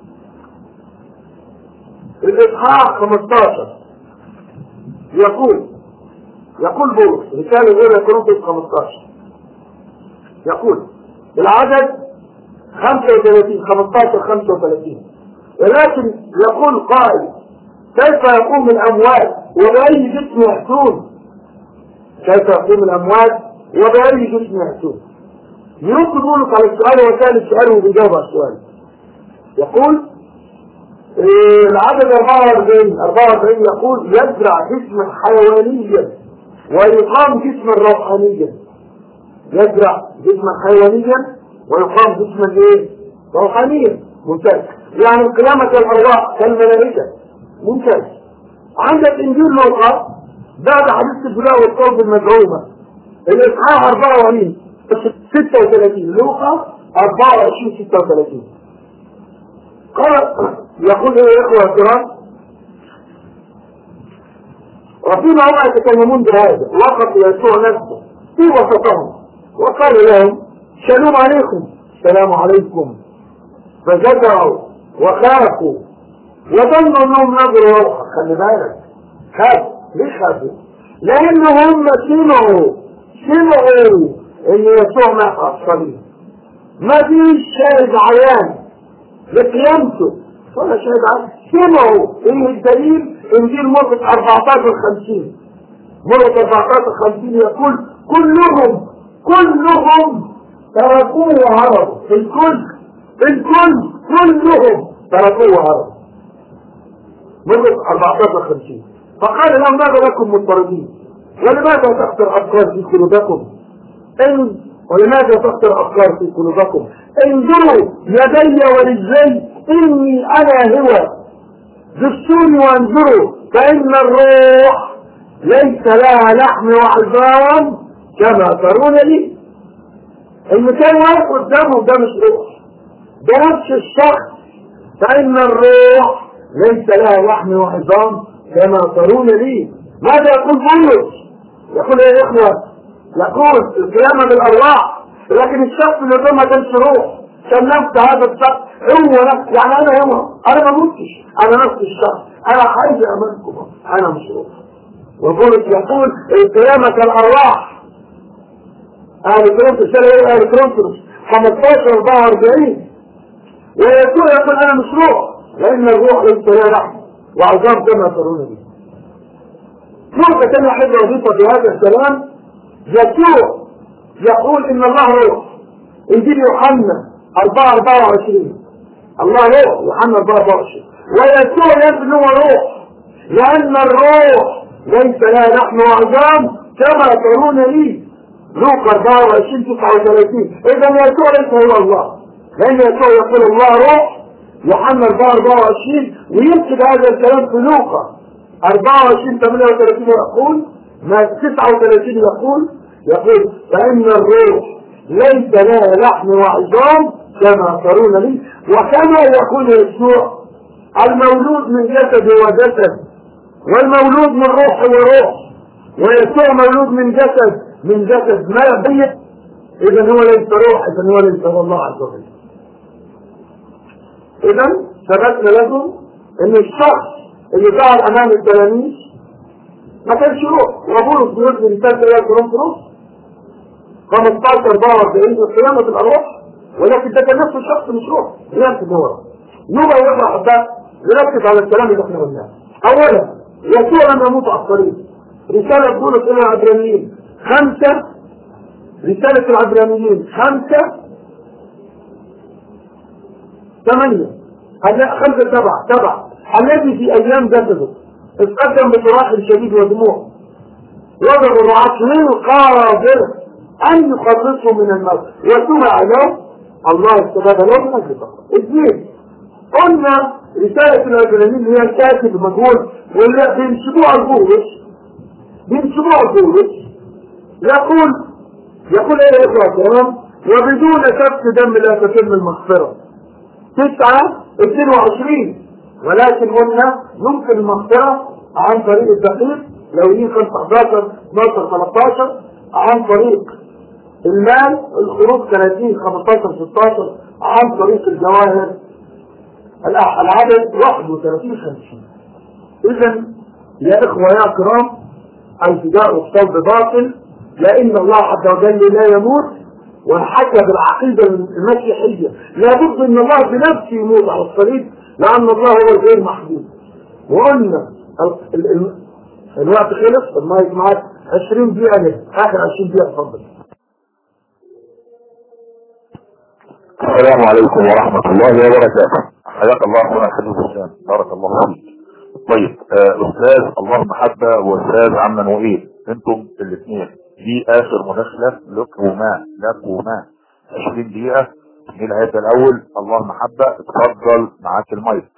الإصحاح 15 يقول يقول بولس رسالة إلى كورنثوس 15 يقول العدد 35 15 35 ولكن يقول قائل كيف يقوم الأموات وبأي جسم يحسون كيف يقوم الأموات وبأي جسم يحسون يرد بولس على السؤال وكان السؤال وبيجاوب على السؤال يقول إيه العدد 44 44 يقول يزرع جسما حيوانيا ويقام جسما روحانيا يزرع جسما حيوانيا ويقام جسما ايه روحانيا ممتاز يعني القيامة كالأرواح كالملائكة ممتاز عندك إنجيل لوقا بعد حديث البلاء والصوت المدعومة الإصحاح 44 36 لوقا 24 36 قال يقول ايه يا اخوة الكرام وفيما هم يتكلمون بهذا وقف يسوع نفسه في وسطهم وقال لهم سلام عليكم السلام عليكم فزجروا وخافوا وظنوا انهم نظروا روحا خلي بالك خافوا ليش خافوا؟ لان هم سمعوا سمعوا ان يسوع مات على الصليب ما فيش شاهد عيان لقيامته ولا شاهد عيان سمعوا ايه الدليل انجيل مرقس 14 50 مرقس 14 50 يقول كلهم كلهم تركوه وهربوا الكل الكل كلهم تركوه وهربوا مرقس 14 50 فقال لهم ماذا لكم مضطربين ولماذا تخطر افكار في قلوبكم ان ولماذا تخطر أفكار في قلوبكم انظروا يدي ورجلي إني أنا هو دستوني وانظروا فإن الروح ليس لها لحم وعظام كما ترون لي المكان واقف قدامهم ده مش روح ده نفس الشخص فإن الروح ليس لها لحم وعظام كما ترون لي ماذا يقول بولس يقول يا إخوة يقول القيامة بالأرواح لكن الشخص اللي قدام ما كانش روح كان نفس هذا الشخص هو نفس يعني أنا هو أنا ما متش أنا نفس الشخص أنا حي أمامكم أنا مش روح وبولس يقول القيامة كالأرواح أهل كرونتوس سنة أهل كرونتوس 15 44 ويسوع يقول أنا مش روح لأن الروح ليس لها لحم وعظام كما ترون به نقطة ثانية أحب أضيفها في هذا الكلام يسوع يقول إن الله روح إنجيل يوحنا 4 24 الله روح يوحنا 4 24 ويسوع يقول إن هو روح لأن الروح ليس لها لحم وعظام كما ترون لي لوقا 24 39 إذا يسوع ليس هو الله لأن يسوع يقول الله روح يوحنا 4 24 ويكتب هذا الكلام في لوقا 24 38 يقول ما 39 يقول يقول فإن الروح ليس لها لحم وعظام كما ترون لي وكما يقول يسوع المولود من جسد هو جسد والمولود من روح هو روح ويسوع مولود من جسد من جسد ما بيت اذا هو ليس روح اذا هو ليس هو الله عز وجل اذا ثبتنا لكم ان الشخص اللي ظهر امام التلاميذ ما كانش روح وبولس بيقول في رساله الى كورنثوس 15 44 قيامه الارواح ولكن ده كان نفس الشخص مش روح نفس الدور يبقى يقرا ده يركز على الكلام اللي احنا قلناه اولا يسوع لم يموت على الطريق رسالة بولس إلى العبرانيين خمسة رسالة العبرانيين خمسة ثمانية خمسة سبعة سبعة الذي في أيام جسده اتقدم بصراح شديد ودموع وضع الرعاة من قادر أن يخلصه من الموت وسمع له الله استجاب له من أجل فقط اثنين قلنا رسالة العبرانيين هي الكاتب مجهول واللي بينسبوها لبولس بينسبوها لبولس يقول يقول ايه يا اخوة تمام وبدون سفك دم لا تتم المغفرة تسعة 22 ولكن قلنا يمكن المغفرة عن طريق الدقيق لو يجي 11 12 13 عن طريق المال الخروج 30 15 16 عن طريق الجواهر العدد 31 50 اذا يا اخوة يا كرام الفداء الصلب باطل لان الله عز وجل لا يموت وحتى بالعقيدة المسيحية لابد ان الله بنفسه يموت على الصليب لان الله هو الغير محدود وقلنا ال- ال- ال- الوقت خلص المايك معاك 20 دقيقة لك اخر 20 دقيقة اتفضل السلام عليكم ورحمة الله وبركاته حياك الله اخونا الحبيب هشام بارك الله فيك طيب آه استاذ الله محبة واستاذ عم نوئيل انتم الاثنين دي اخر مداخلة لكما لكما 20 دقيقة مين اللي هيبدا الاول الله محبة اتفضل معاك المايك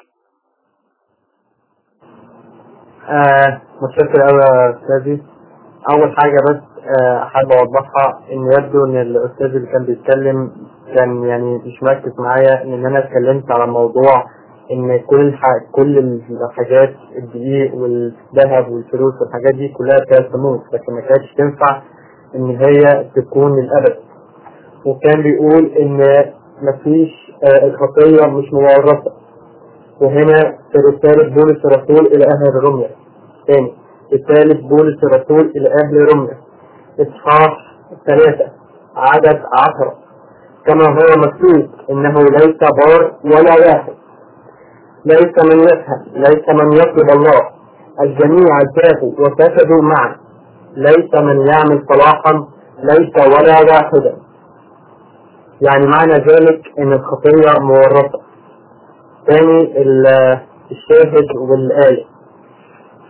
آه متشكر قوي يا استاذي اول حاجه بس آه حابب اوضحها ان يبدو ان الاستاذ اللي كان بيتكلم كان يعني مش مركز معايا ان انا اتكلمت على موضوع ان كل الح... كل الحاجات الدقيق والذهب والفلوس والحاجات دي كلها كانت تموت لكن ما كانتش تنفع ان هي تكون للابد وكان بيقول ان مفيش آه الخطيه مش مورثه وهنا في رسالة بولس الرسول إلى أهل روميا ثاني رسالة بولس الرسول إلى أهل روميا إصحاح ثلاثة عدد عشرة كما هو مكتوب إنه ليس بار ولا واحد ليس من يفهم ليس من يطلب الله الجميع زاغوا وفسدوا معا ليس من يعمل صلاحا ليس ولا واحدا يعني معنى ذلك ان الخطية مورثة ثاني ال- الشاهد والآية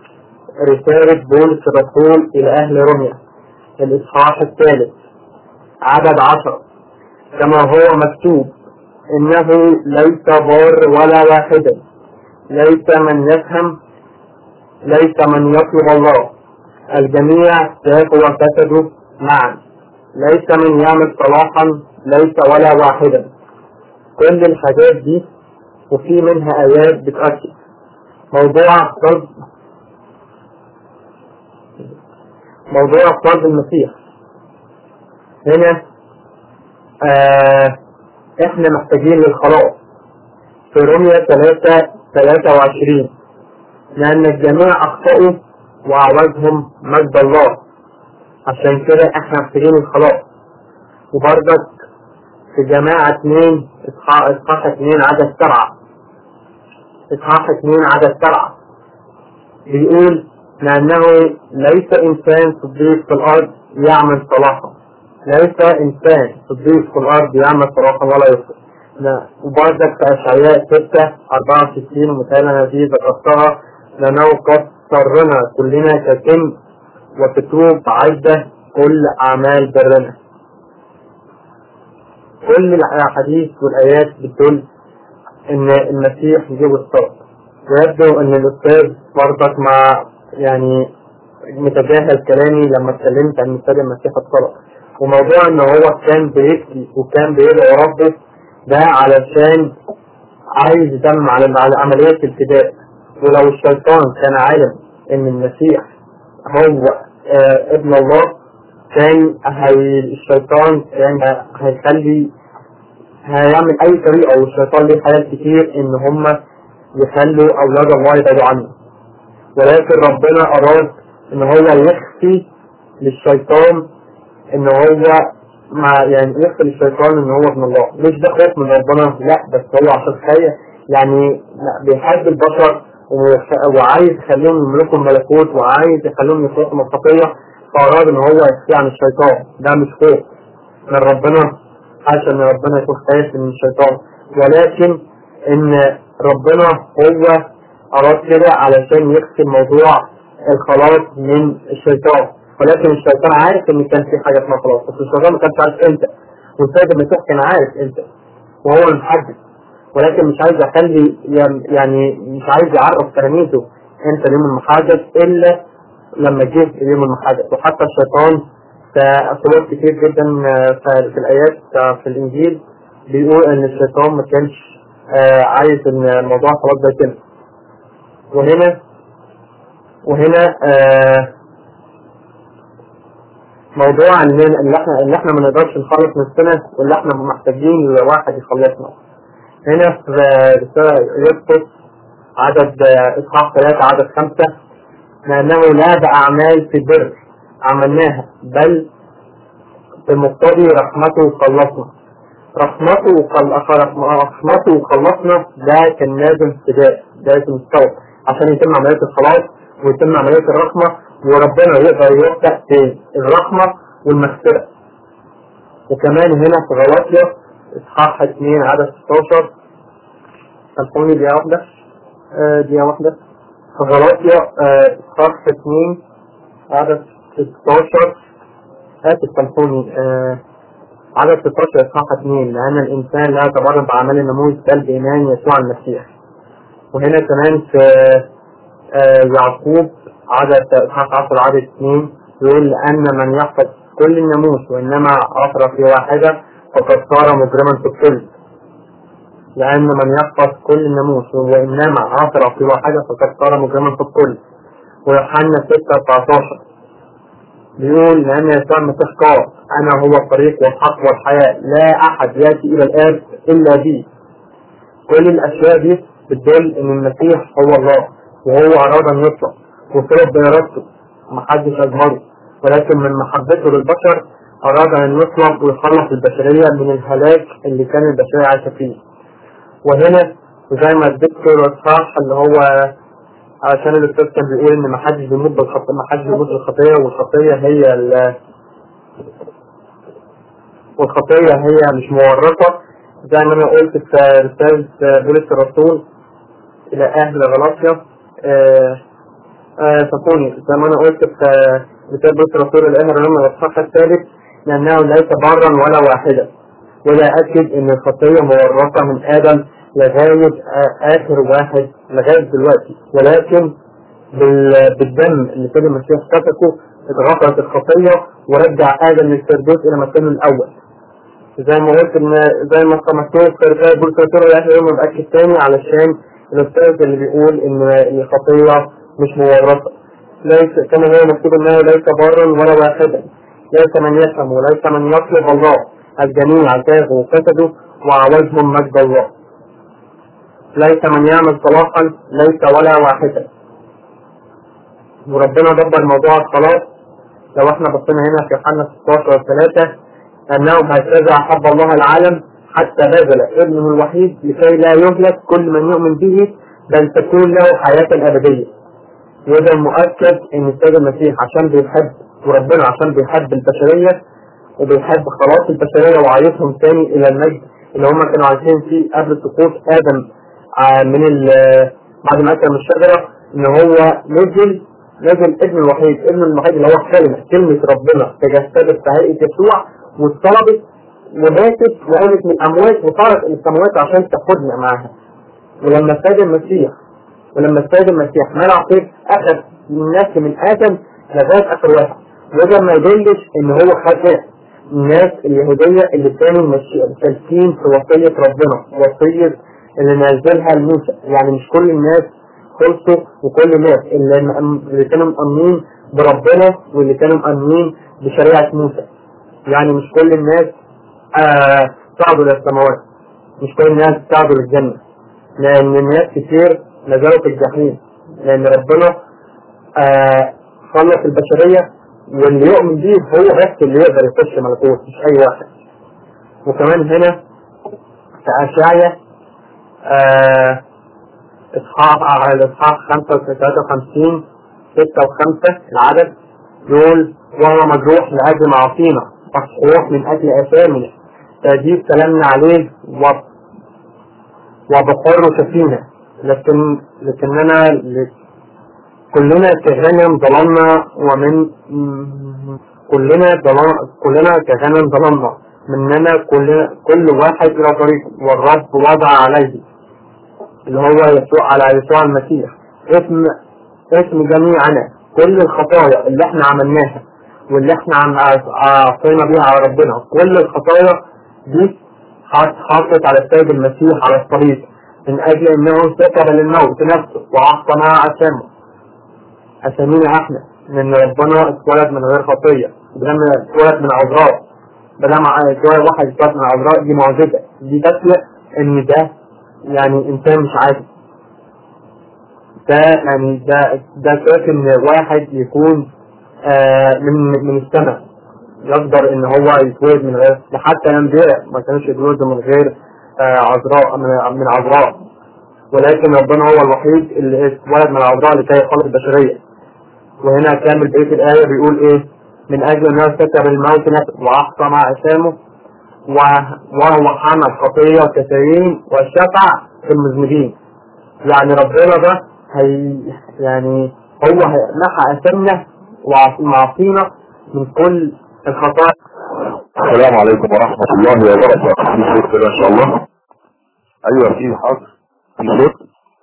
رسالة بولس الرسول إلى أهل روميا الإصحاح الثالث عدد عشر كما هو مكتوب إنه ليس بار ولا واحدا ليس من يفهم ليس من يطلب الله الجميع تاهوا وفسدوا معا ليس من يعمل صلاحا ليس ولا واحدا كل الحاجات دي وفي منها آيات بتأكد موضوع فرض موضوع فرض المسيح هنا آه احنا محتاجين للخلاص في رومية 3 23 لأن الجميع أخطأوا وأعوزهم مجد الله عشان كده احنا محتاجين الخلاص وبرضك في جماعة 2 إصحاح إصحاح 2 عدد 7 إصحاح 2 عدد 7 بيقول لأنه ليس إنسان صديق في الأرض يعمل صلاحا ليس إنسان صديق في الأرض يعمل صلاحا ولا يخطئ لا وبرضك في أشعياء 6 64 ومثالا هذه ذكرتها لأنه قد سرنا كلنا ككن وتتوب عدة كل أعمال برنا كل الأحاديث والآيات بتقول إن المسيح يجيب الصوت ويبدو إن الأستاذ برضك مع يعني متجاهل كلامي لما اتكلمت عن مثال المسيح الصلاة وموضوع إن هو كان بيبكي وكان بيدعو ربه ده علشان عايز يتم على على عملية الفداء ولو الشيطان كان عالم إن المسيح هو آه ابن الله كان هي الشيطان كان هيخلي هيعمل اي طريقة والشيطان ليه حالات كتير ان هم يخلوا اولاد الله يبعدوا عنه ولكن ربنا اراد ان هو يخفي للشيطان ان هو مع يعني يخفي للشيطان ان هو ابن الله مش ده خوف من ربنا لا بس هو عشان خير يعني لا بيحب البشر وعايز يخليهم يملكوا الملكوت وعايز يخليهم يخلصوا من الخطيه فأراد إن هو يخفي عن الشيطان ده مش خوف من ربنا حاشا إن ربنا يكون خايف من الشيطان ولكن إن ربنا هو أراد كده علشان يخفي موضوع الخلاص من الشيطان ولكن الشيطان عارف إن كان في حاجة اسمها خلاص بس الشيطان ما كانش عارف إمتى والسيد المسيح كان عارف إمتى وهو المحدد ولكن مش عايز أخلي يعني مش عايز يعرف تلاميذه إمتى اليوم المحدد إلا لما جه اليوم المحدث وحتى الشيطان في أسلوب كتير جدا في الآيات في الإنجيل بيقول إن الشيطان ما كانش عايز إن الموضوع خلاص ده يتم وهنا وهنا موضوع ان اللي احنا اللي احنا ما نقدرش نخلص نفسنا واللي احنا محتاجين لواحد يخلصنا هنا في رسالة يوسف عدد اصحاح ثلاثة عدد خمسة لأنه لا بأعمال في البر عملناها بل بمقتضي رحمته خلصنا رحمته رحمته خلصنا ده كان لازم ابتداء لازم يستوى عشان يتم عملية الخلاص ويتم عملية الرحمة وربنا يقدر يفتح في الرحمة والمغفرة وكمان هنا في غلاطيا اصحاح 2 عدد 16 سامحوني دقيقة واحدة آه دقيقة واحدة في غلاطيا اصحاح 2 عدد 16 آسف سامحوني آه عدد 16 اصحاح 2 لأن الإنسان لا يتبرر بأعمال النموذج بل بإيمان يسوع المسيح وهنا كمان في آه يعقوب عدد اصحاح 10 عدد 2 يقول لأن من يحفظ كل الناموس وإنما أثر في واحدة فقد صار مجرما في الكل لأن من يحفظ كل الناموس وإنما عثر في واحدة فقد صار مجرما في الكل ويوحنا 6 19 بيقول لأن يسوع المسيح قال أنا هو الطريق والحق والحياة لا أحد يأتي إلى الآب إلا بي كل الأشياء دي بتدل إن المسيح هو الله وهو أراد أن يطلق وطلب بإرادته محدش أجمله ولكن من محبته للبشر أراد أن يطلق ويخلص البشرية من الهلاك اللي كان البشرية عايشة فيه وهنا زي ما الدكتور الصح اللي هو عشان الاستاذ كان بيقول ان ما حدش بيموت بالخطيه ما حدش بيموت بالخطيه والخطيه هي ال والخطيه هي مش مورطه زي ما انا قلت في رساله بولس الرسول الى اهل غلاطيا سامحوني زي ما انا قلت في رساله بولس الرسول الى اهل روما الاصحاح الثالث لأنه ليس برا ولا واحدا ولا أكد أن الخطية مورثة من آدم لغاية آخر واحد لغاية دلوقتي ولكن بال- بالدم اللي كان المسيح سفكه اتغفرت الخطية ورجع آدم للفردوس إلى مكانه الأول زي ما قلت ان زي ما سمحتوه في رسالة بولس رسول يحيى يوم متأكد تاني علشان الأستاذ اللي بيقول إن الخطية مش مورثة ليس كما هو مكتوب انه ليس برا ولا واحدا ليس من يفهم وليس من يطلب الله الجميع تاهوا وفسدوا وعوزهم مجد الله ليس من يعمل صلاحا ليس ولا واحدا وربنا دبر موضوع الصلاة لو احنا بصينا هنا في يوحنا 16 3 انه هكذا احب الله العالم حتى بذل ابنه الوحيد لكي لا يهلك كل من يؤمن به بل تكون له حياة أبدية وده مؤكد ان السيد المسيح عشان بيحب وربنا عشان بيحب البشرية وبيحب خلاص البشرية وعايزهم تاني الى المجد اللي هم كانوا عايشين فيه قبل سقوط ادم آه، من ال- بعد ما اكل من الشجرة ان هو نزل نزل ابن الوحيد ابن الوحيد اللي هو كلمة كلمة ربنا تجسدت في هيئة يسوع واتصلبت وماتت وقامت من الاموات وطارت الى السماوات عشان تاخدنا معاها ولما السيد المسيح ولما السيد المسيح منع طيب اخذ الناس من ادم لغايه اخر واحد وده ما يدلش ان هو خد الناس اليهوديه اللي كانوا ماشيين سالكين في وصيه ربنا وصيه اللي نزلها لموسى يعني مش كل الناس خلصوا وكل الناس اللي, مأم- اللي كانوا مأمنين بربنا واللي كانوا مأمنين بشريعه موسى يعني مش كل الناس آه صعدوا للسماوات مش كل الناس صعدوا للجنه لأن الناس كتير نزلوا في الجحيم لأن ربنا آه خلص البشرية واللي يؤمن بيه هو بس اللي يقدر يخش ملكوت مش أي واحد وكمان هنا في أشعيا آه إصحاح على الإصحاح 53 6 و5 العدد يقول وهو مجروح لأجل معاصينا مصحوح من أجل آثامنا تأديب سلامنا عليه و وبقر سفينة لكن لكننا ل- كلنا كغنم ظلمنا ومن م- كلنا ظلم كلنا كغنم ظلمنا مننا كل كل واحد إلى طريقه والرب وضع عليه اللي هو يسوع على يسوع المسيح اسم اسم جميعنا كل الخطايا اللي احنا عملناها واللي احنا عم عصينا بيها على ربنا كل الخطايا دي حط- حطت على السيد المسيح على الصليب من اجل انه سكب للموت نفسه وعصى مع اسامه اسامينا احنا لان ربنا اتولد من غير خطيه بدل اتولد من عذراء بدل ما اتولد واحد اتولد من عذراء دي معجزه دي تسلق ان ده يعني انسان مش عادي ده يعني ده ده كافي ان واحد يكون آه من من السماء يقدر ان هو يتولد من غير ده حتى الانبياء ما كانوش يتولدوا من غير آه عذراء من من عذراء ولكن ربنا هو الوحيد اللي اتولد من العذراء لكي يخلص البشريه وهنا كامل بقيه الايه بيقول ايه من اجل انه ستر الموت نفسه واحصى مع اسامه و- وهو حمل خطيه كثيرين وشفع في المذنبين يعني ربنا ده هي يعني هو هيمحى اسامنا ومعصينا من كل الخطايا السلام عليكم ورحمة الله وبركاته في صوت كده ان شاء الله ايوه في حاضر في صوت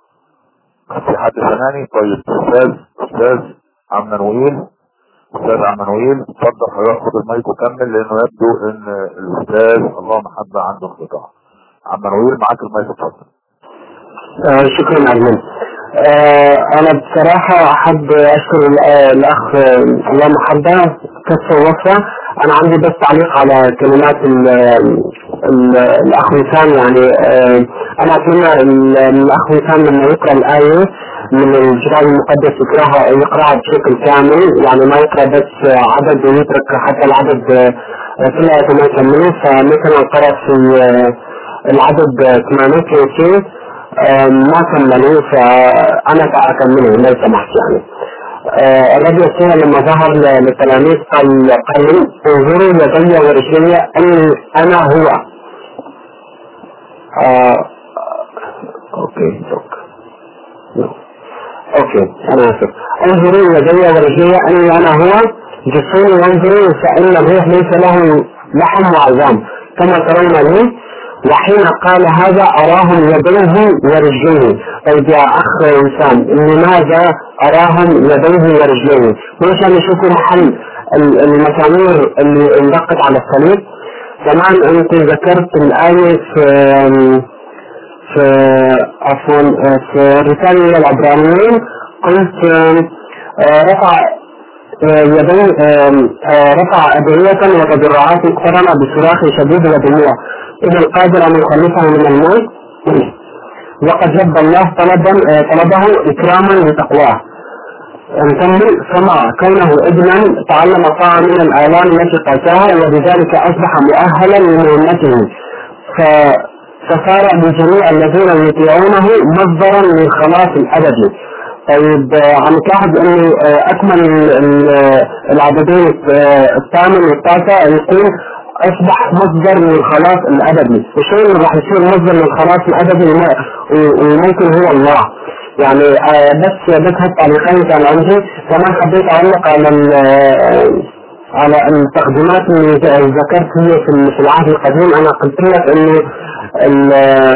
في حد سمعني طيب استاذ استاذ عم منويل استاذ عم منويل اتفضل حضرتك خد المايك وكمل لانه يبدو ان الاستاذ اللهم حب عنده انقطاع عم منويل معاك المايك اتفضل آه شكرا عزيز آه انا بصراحة احب اشكر ال- آه، الاخ آه، الله محبة كسر وصفة انا عندي بس تعليق على كلمات ال ال الاخ وسام يعني آه انا اتمنى ال- الاخ وسام لما يقرأ الاية من الكتاب المقدس يقراها يقراها بشكل كامل يعني ما يقرأ بس عدد ويترك حتى العدد آه، كل آية ما يكمله فمثلا قرأ في آه، العدد 8 كيف ما كملوا فأنا أكمله لو سمحت يعني آه، الرب يسوع لما ظهر ل- للتلاميذ قال قال لهم انظروا يدي ورجلي أني أنا هو آه، أوكي أوكي أوكي أنا آسف انظروا يدي ورجلي أني أنا هو جسوني وانظروا فإن الروح ليس له لحم وعظام كما ترون لي وحين قال هذا أراهم يديه ورجليه طيب يا أخ وسام لماذا أراهم يديه ورجليه عشان يشوفوا محل ال- المسامير اللي انبقت على الصليب كمان أنت ذكرت الآية في في عفوا في الرسالة إلى العبرانيين قلت آه، رفع آه، يديه آه، آه، رفع أدعية وتضرعات اقترن بصراخ شديد ودموع إذا القادر أن يخلصه من الموت وقد جب الله طلبا آه، طلبه إكراما لتقواه نكمل فما كونه ابنا تعلم طاعة من الآلام التي قاساها وبذلك أصبح مؤهلا لمهمته ف- فصار لجميع الذين يطيعونه مصدرا للخلاص الأبدي طيب آه، عم تلاحظ انه آه، اكمل ال- ال- العددين آه، الثامن والتاسع يقول اصبح مصدر للخلاص الابدي وشو اللي راح يصير مصدر للخلاص الابدي وما- و- وممكن هو الله يعني آه، بس بس هالتعليقين كان عندي كمان حبيت اعلق على ال- آه، على التقديمات اللي ذكرت هي في ال- في العهد القديم انا قلت لك انه ال-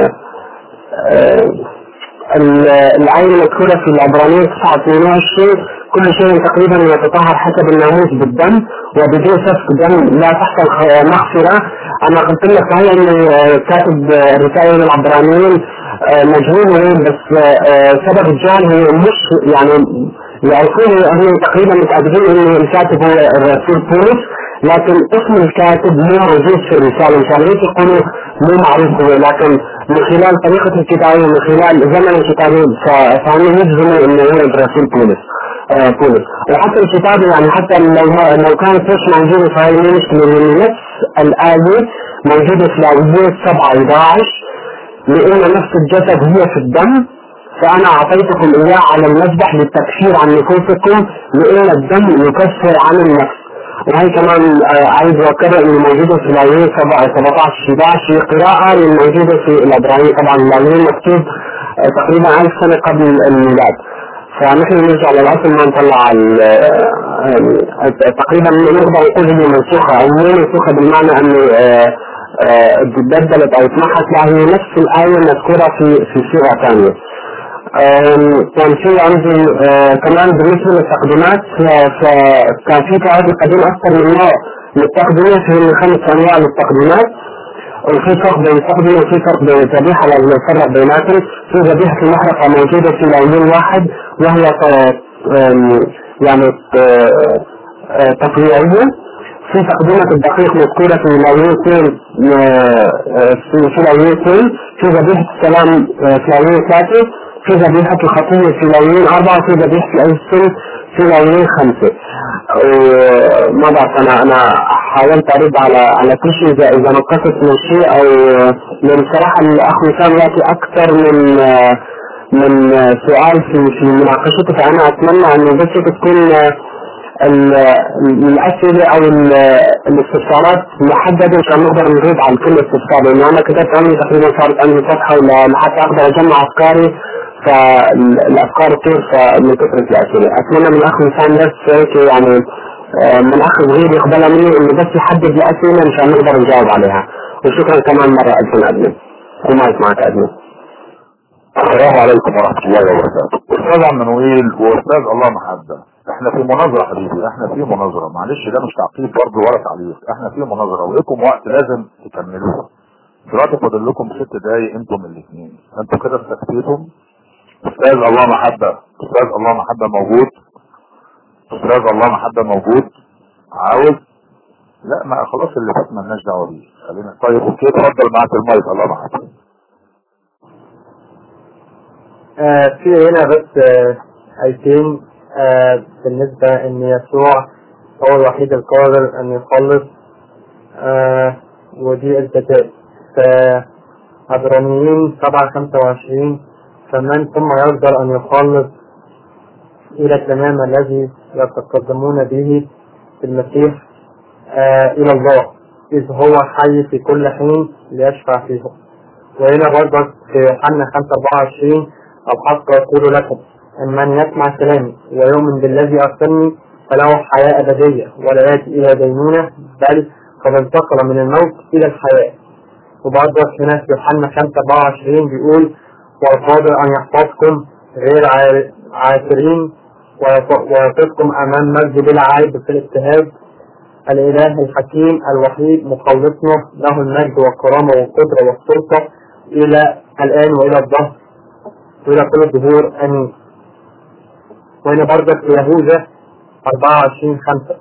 آه، ال- الآية المذكورة في العبرانية 29 كل شيء تقريبا يتطهر حسب الناموس بالدم وبدون سفك دم لا تحصل خ- مغفرة أنا قلت لك صحيح إنه آه، كاتب آه، رسالة للعبرانيين آه، مجهول هو بس آه، آه، سبب الجهل هو مش يعني يعرفون هم تقريبا متأكدين إنه الكاتب هو الرسول بولس لكن اسم الكاتب مو موجود في الرسالة مشان هيك يقولوا مو معروف هو لكن من خلال طريقة الكتابة ومن خلال زمن الكتابة ف- فهم يجزموا انه هو الرسول بولس آه بولس وحتى الكتابة يعني حتى لو لو كانت مش موجودة فهي مو مشكلة لأن نفس الآية موجودة في لاويين 7 11 لأن نفس الجسد هي في الدم فأنا أعطيتكم إياه على المذبح للتكفير عن نفوسكم لأن الدم يكفر عن النفس وهي كمان آه، عايز أذكر إنه موجودة في اللاويين 17 11 قراءة الموجودة في العبرانية طبعا اللاويين مكتوب آه، تقريبا 1000 سنة قبل الميلاد فنحن نرجع للأصل ما نطلع ال- آه، آه، تقريبا نقدر نقول هي منسوخة أو مو منسوخة بالمعنى أنه آه، آه، بدلت أو اتمحت لا هي نفس الآية المذكورة في في صيغة ثانية. آم، كان في عندي آه، كمان بالنسبة للتقديمات ف- فكان في في العهد القديم أكثر من نوع للتقديمات في خمس أنواع للتقديمات وفي فرق بين التقدمة وفي فرق بين الذبيحة لو نفرق بيناتهم في ذبيحة المحرقة موجودة في لاويين واحد وهي ت- آم، يعني ت- آه، تطويعية في تقدمة الدقيق مذكورة في لاويين اثنين آه، آه، في في لاويين اثنين في ذبيحة السلام آه، في لاويين ثلاثة في ذبيحة الخطية في لاويين أربعة وفي ذبيحة الأيسن في لاويين خمسة وما بعرف أنا أنا حاولت أرد على على كل شيء إذا إذا نقصت من شيء أو لأن بصراحة الأخ وسام يأتي أكثر من آه، من آه، سؤال في في مناقشته فأنا أتمنى أنه بس تكون آه، ال- الأسئلة أو ال- الاستفسارات محددة عشان نقدر نرد على كل استفسار لأن أنا كتبت عندي تقريبا صارت عندي صفحة ولا لحتى أقدر أجمع أفكاري فالأفكار كثير فمن كثرة الأسئلة أتمنى من أخ وسام بس هيك يعني آه، من أخ صغير يقبلها مني إنه بس يحدد الأسئلة مشان نقدر نجاوب عليها وشكرا كمان مرة ألف أدمن المايك معك أدمن السلام عليكم ورحمة الله وبركاته أستاذ عم منويل وأستاذ الله محبة احنا في مناظرة حبيبي احنا في مناظرة معلش ده مش تعقيب برضه ولا تعليق احنا في مناظرة ولكم وقت لازم تكملوه دلوقتي فاضل لكم ست دقايق انتم الاثنين انتوا كده استكفيتم استاذ الله محبة استاذ الله محبة موجود استاذ الله محبة موجود عاوز لا ما خلاص اللي فات مالناش دعوه بيه خلينا طيب اوكي اتفضل معاك المايك الله محبة آه، في هنا بس آه، آيتين آه، بالنسبة إن يسوع هو الوحيد القادر أن يخلص آه، ودي البداية فعبرانيين سبعة خمسة وعشرين فمن ثم يقدر أن يخلص إلى التمام الذي يتقدمون به في المسيح آه، إلى الله إذ هو حي في كل حين ليشفع فيه وهنا برضك في يوحنا 5 24 الحق أقول لكم أن من يسمع كلامي ويؤمن بالذي أرسلني فله حياة أبدية ولا يأتي إلى دينونة بل قد انتقل من الموت إلى الحياة وبرضه هنا في يوحنا 5 24 بيقول والقادر أن يحفظكم غير عا- عاثرين ويف- ويقفكم أمام مجد بلا عيب في الاجتهاد الإله الحكيم الوحيد مخلصنا له المجد والكرامة والقدرة والسلطة إلى الآن وإلى الظهر وإلى كل الدهور آمين وهنا برضه في يهوذا 24 5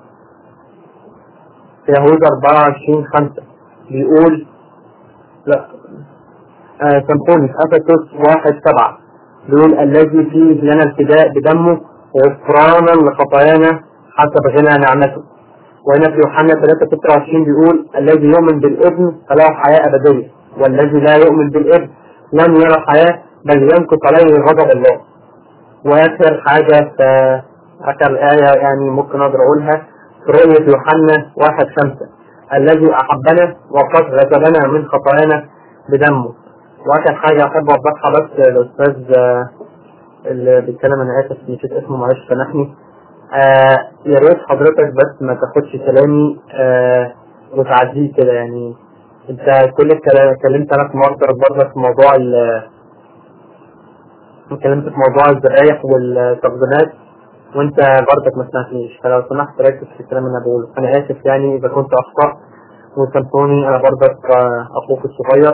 في يهوذا 24 5 بيقول لا آه سامحوني في افسس 1 7 بيقول الذي فيه لنا الفداء بدمه غفرانا لخطايانا حسب غنى نعمته وهنا في يوحنا 3 26 بيقول الذي يؤمن بالابن فله حياة أبدية والذي لا يؤمن بالابن لن يرى حياة بل يمكث عليه غضب الله واخر حاجة في اخر آية يعني ممكن اقدر اقولها في رؤية يوحنا واحد خمسة الذي احبنا وقد غسلنا من خطايانا بدمه واخر حاجة احب اوضحها بس الاستاذ آه، اللي بيتكلم انا اسف نسيت اسمه معلش سامحني آه يا ريت حضرتك بس ما تاخدش كلامي آه وتعديه كده يعني انت كل الكلام اتكلمت انا في مرة برضه في موضوع ال اتكلمت في موضوع الذبايح والتقديمات وانت برضك ما سمعتنيش فلو سمحت ركز في الكلام اللي انا بقوله انا اسف يعني اذا كنت اخطأت وسامحوني انا برضك آه، اخوك الصغير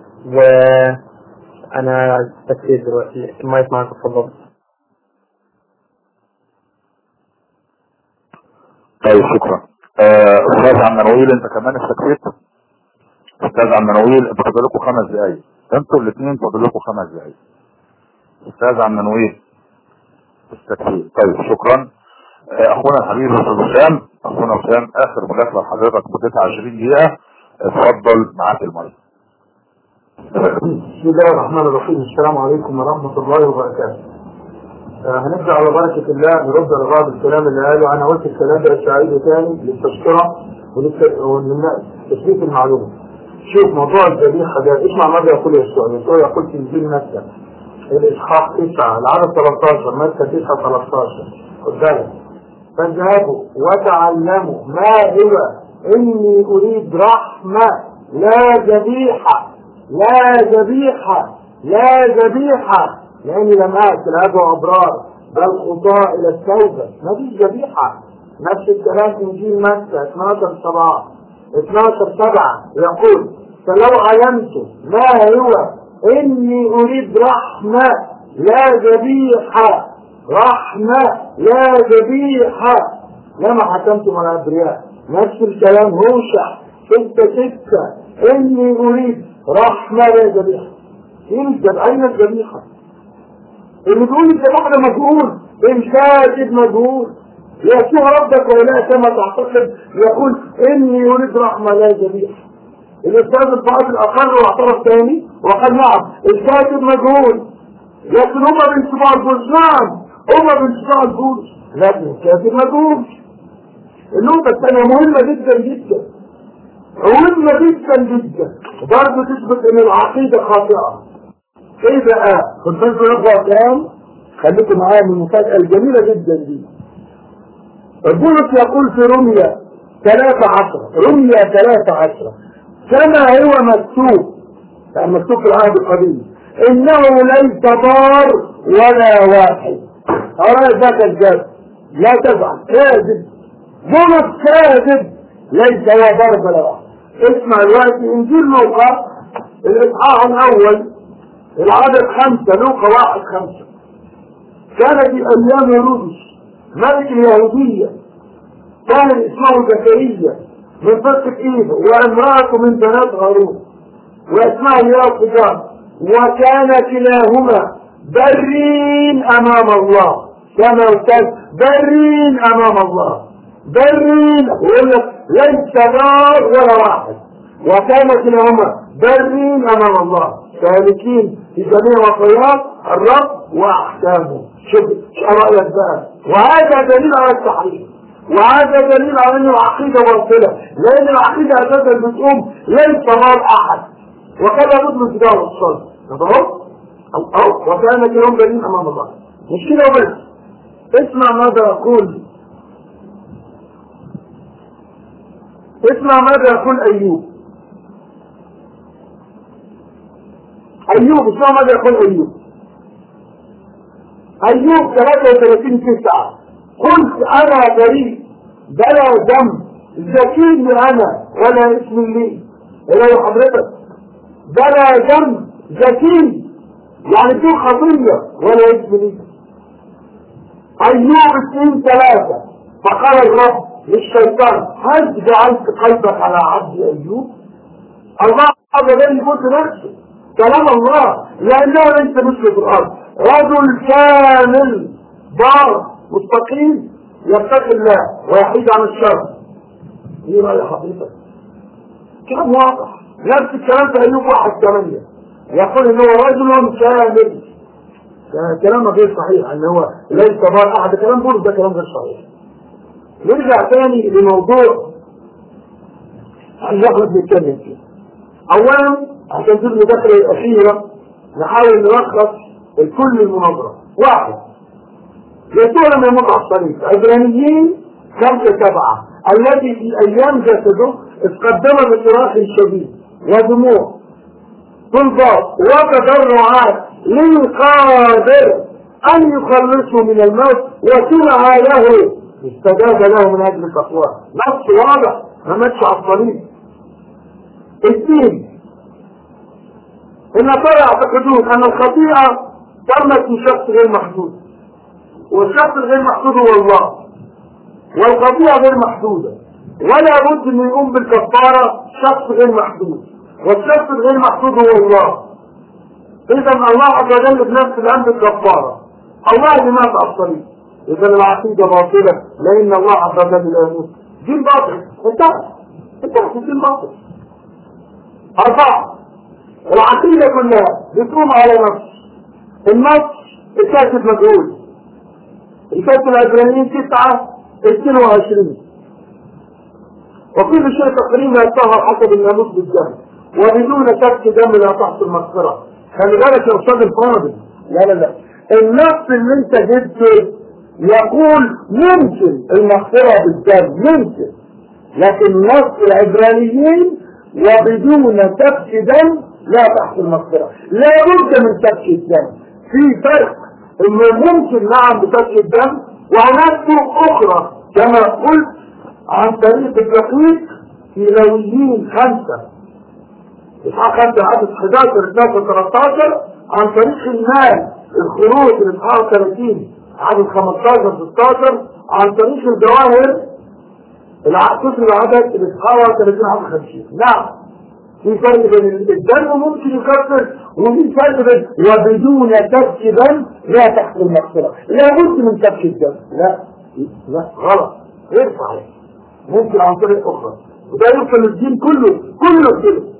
وانا تكتير دلوقتي المايك معاك اتفضل طيب شكرا آه، استاذ عم منويل انت كمان استكفيت استاذ عم منويل انت فاضل لكم خمس دقايق انتوا الاثنين فاضل لكم خمس دقايق استاذ عم منويل استكفيت طيب شكرا آه، اخونا الحبيب استاذ وسام اخونا وسام اخر مداخله لحضرتك مدتها 20 دقيقه اتفضل معاك المايك بسم الله الرحمن الرحيم السلام عليكم ورحمة الله وبركاته آه، هنبدأ على بركة الله نرد على بعض الكلام اللي قاله أنا قلت الكلام ده أستعيده تاني للتذكرة ولتثبيت المعلومة شوف موضوع الذبيحة ده اسمع ماذا يقول يسوع يسوع يقول في إنجيل متى الإصحاح 9 العدد 13 متى 9 13 خد بالك فاذهبوا وتعلموا ما هو إني أريد رحمة لا ذبيحة لا ذبيحة لا ذبيحة لأني لم آت الأب أبرار بل خطاء إلى التوبة ما فيش ذبيحة نفس الكلام في إنجيل متى 12 7 12 7 يقول فلو علمت ما هو إني أريد رحمة لا ذبيحة رحمة لا ذبيحة لما حكمتم على الأبرياء نفس الكلام هوشع ستة ستة إني أريد رحمة لا ذبيحة يوجد أين الذبيحة؟ اللي بيقول الذبيحة ده مجهول الكاتب مجهول يسوع ربك ولا كما تعتقد يقول إني أريد رحمة لا ذبيحة الأستاذ الفاضل أقر واعترف تاني وقال نعم الكاتب مجهول لكن هما بانتباع البولس نعم هما بانتباع البولس لكن الكاتب مجهول النقطة الثانية مهمة جدا جدا مهمة جدا جدا وبرضه تثبت ان العقيدة خاطئة ايه بقى؟ كنت انتوا نقرا كلام خليكم معايا من المفاجأة الجميلة جدا دي البولس يقول في روميا 13 روميا 13 كما هو مكتوب يعني مكتوب في العهد القديم انه ليس ضار ولا واحد أرى ذاك الجد لا تفعل كاذب بولس كاذب ليس هو ضرب ولا واحد اسمع دلوقتي انجيل لوقا الاصحاح الاول العدد خمسة لوقا واحد خمسة كان في ايام هيرودس ملك اليهودية كان اسمه زكريا من فرقة ايده وامرأته من بنات هارون واسمها ياقوبان وكان كلاهما برين امام الله كما كان برين امام الله برين يقول لك ليس نار ولا واحد وكان كلاهما برين امام الله سالكين في جميع وصيات الرب واحكامه شوف شو رايك بقى وهذا دليل على التحريم وهذا دليل على ان العقيده باطله لان العقيده اساسا بتقوم ليس نار احد وكذا مثل كتاب الصلاه اهو او وكان كلاهما برين امام الله مش كده وبس اسمع ماذا يقول اسمع ماذا يقول أيوب أيوب اسمع ماذا يقول أيوب أيوب 33 تسعة قلت أنا بريء بلا دم ذكي أنا ولا اسم لي إلى حضرتك بلا دم ذكي يعني في خطية ولا اسم لي أيوب اثنين ثلاثة فقال الرب للشيطان هل جعلت قلبك على عبد أيوب الله هذا ده يقول نفسه كلام الله لأنه ليس مثل في الأرض رجل كامل بار مستقيم يتقي الله ويحيد عن الشر ايه رأي حضرتك كلام واضح نفس الكلام في أيوب واحد ثمانية يقول إن هو رجل كامل كلام غير صحيح ان هو ليس بار احد كلام بولس ده كلام غير صحيح نرجع تاني لموضوع اللي احنا بنتكلم فيه اولا عشان دي المداخله الاخيره نحاول نلخص الكل المناظره واحد يسوع لما يموت على الصليب عبرانيين خمسه سبعه الذي في ايام جسده اتقدم بصراخ شديد ودموع طلبات وتضرعات للقادر أن يخلصه من الموت وسمع له استجاب له من أجل التقوى نص واضح ما ماتش على الصليب اثنين النصارى يعتقدون أن الخطيئة تمت في شخص غير محدود والشخص الغير محدود هو الله والخطيئة غير محدودة ولا بد أن يقوم بالكفارة شخص غير محدود والشخص الغير محدود هو الله اذا الله عز وجل بنفس الامر الكفاره الله اللي مات على الصليب اذا العقيده باطله لان الله عز وجل لا يموت دين باطل انتهى انتهى الدين باطل اربعه العقيده كلها بتقوم على نص النص الكاتب مجهول الكاتب العبرانيين تسعه 22 وكل شيء تقريبا يتطهر حسب الناموس بالدم وبدون سفك دم لا تحصل مغفره خلي بالك يا استاذ الفاضل لا لا لا النص اللي انت جبته يقول ممكن المغفرة بالدم ممكن لكن نص العبرانيين وبدون سفك دم لا تحصل مغفرة لا بد من سفك الدم في فرق انه ممكن نعم بسفك الدم وهناك طرق اخرى كما قلت عن طريق الدقيق في لويين خمسة إصحاح 5 عدد 11 12 13 عن طريق المال الخروج الإصحاح 30 عدد 15 16 عن طريق الجواهر العقد العدد الإصحاح 30 عدد 50 نعم في فرق بين الدم ممكن يكفر وفي فرق بين وبدون سفك دم لا تحصل المغفرة لابد من سفك الدم لا لا غلط غير صحيح ممكن عن طريق أخرى وده يوصل الدين كله كله كده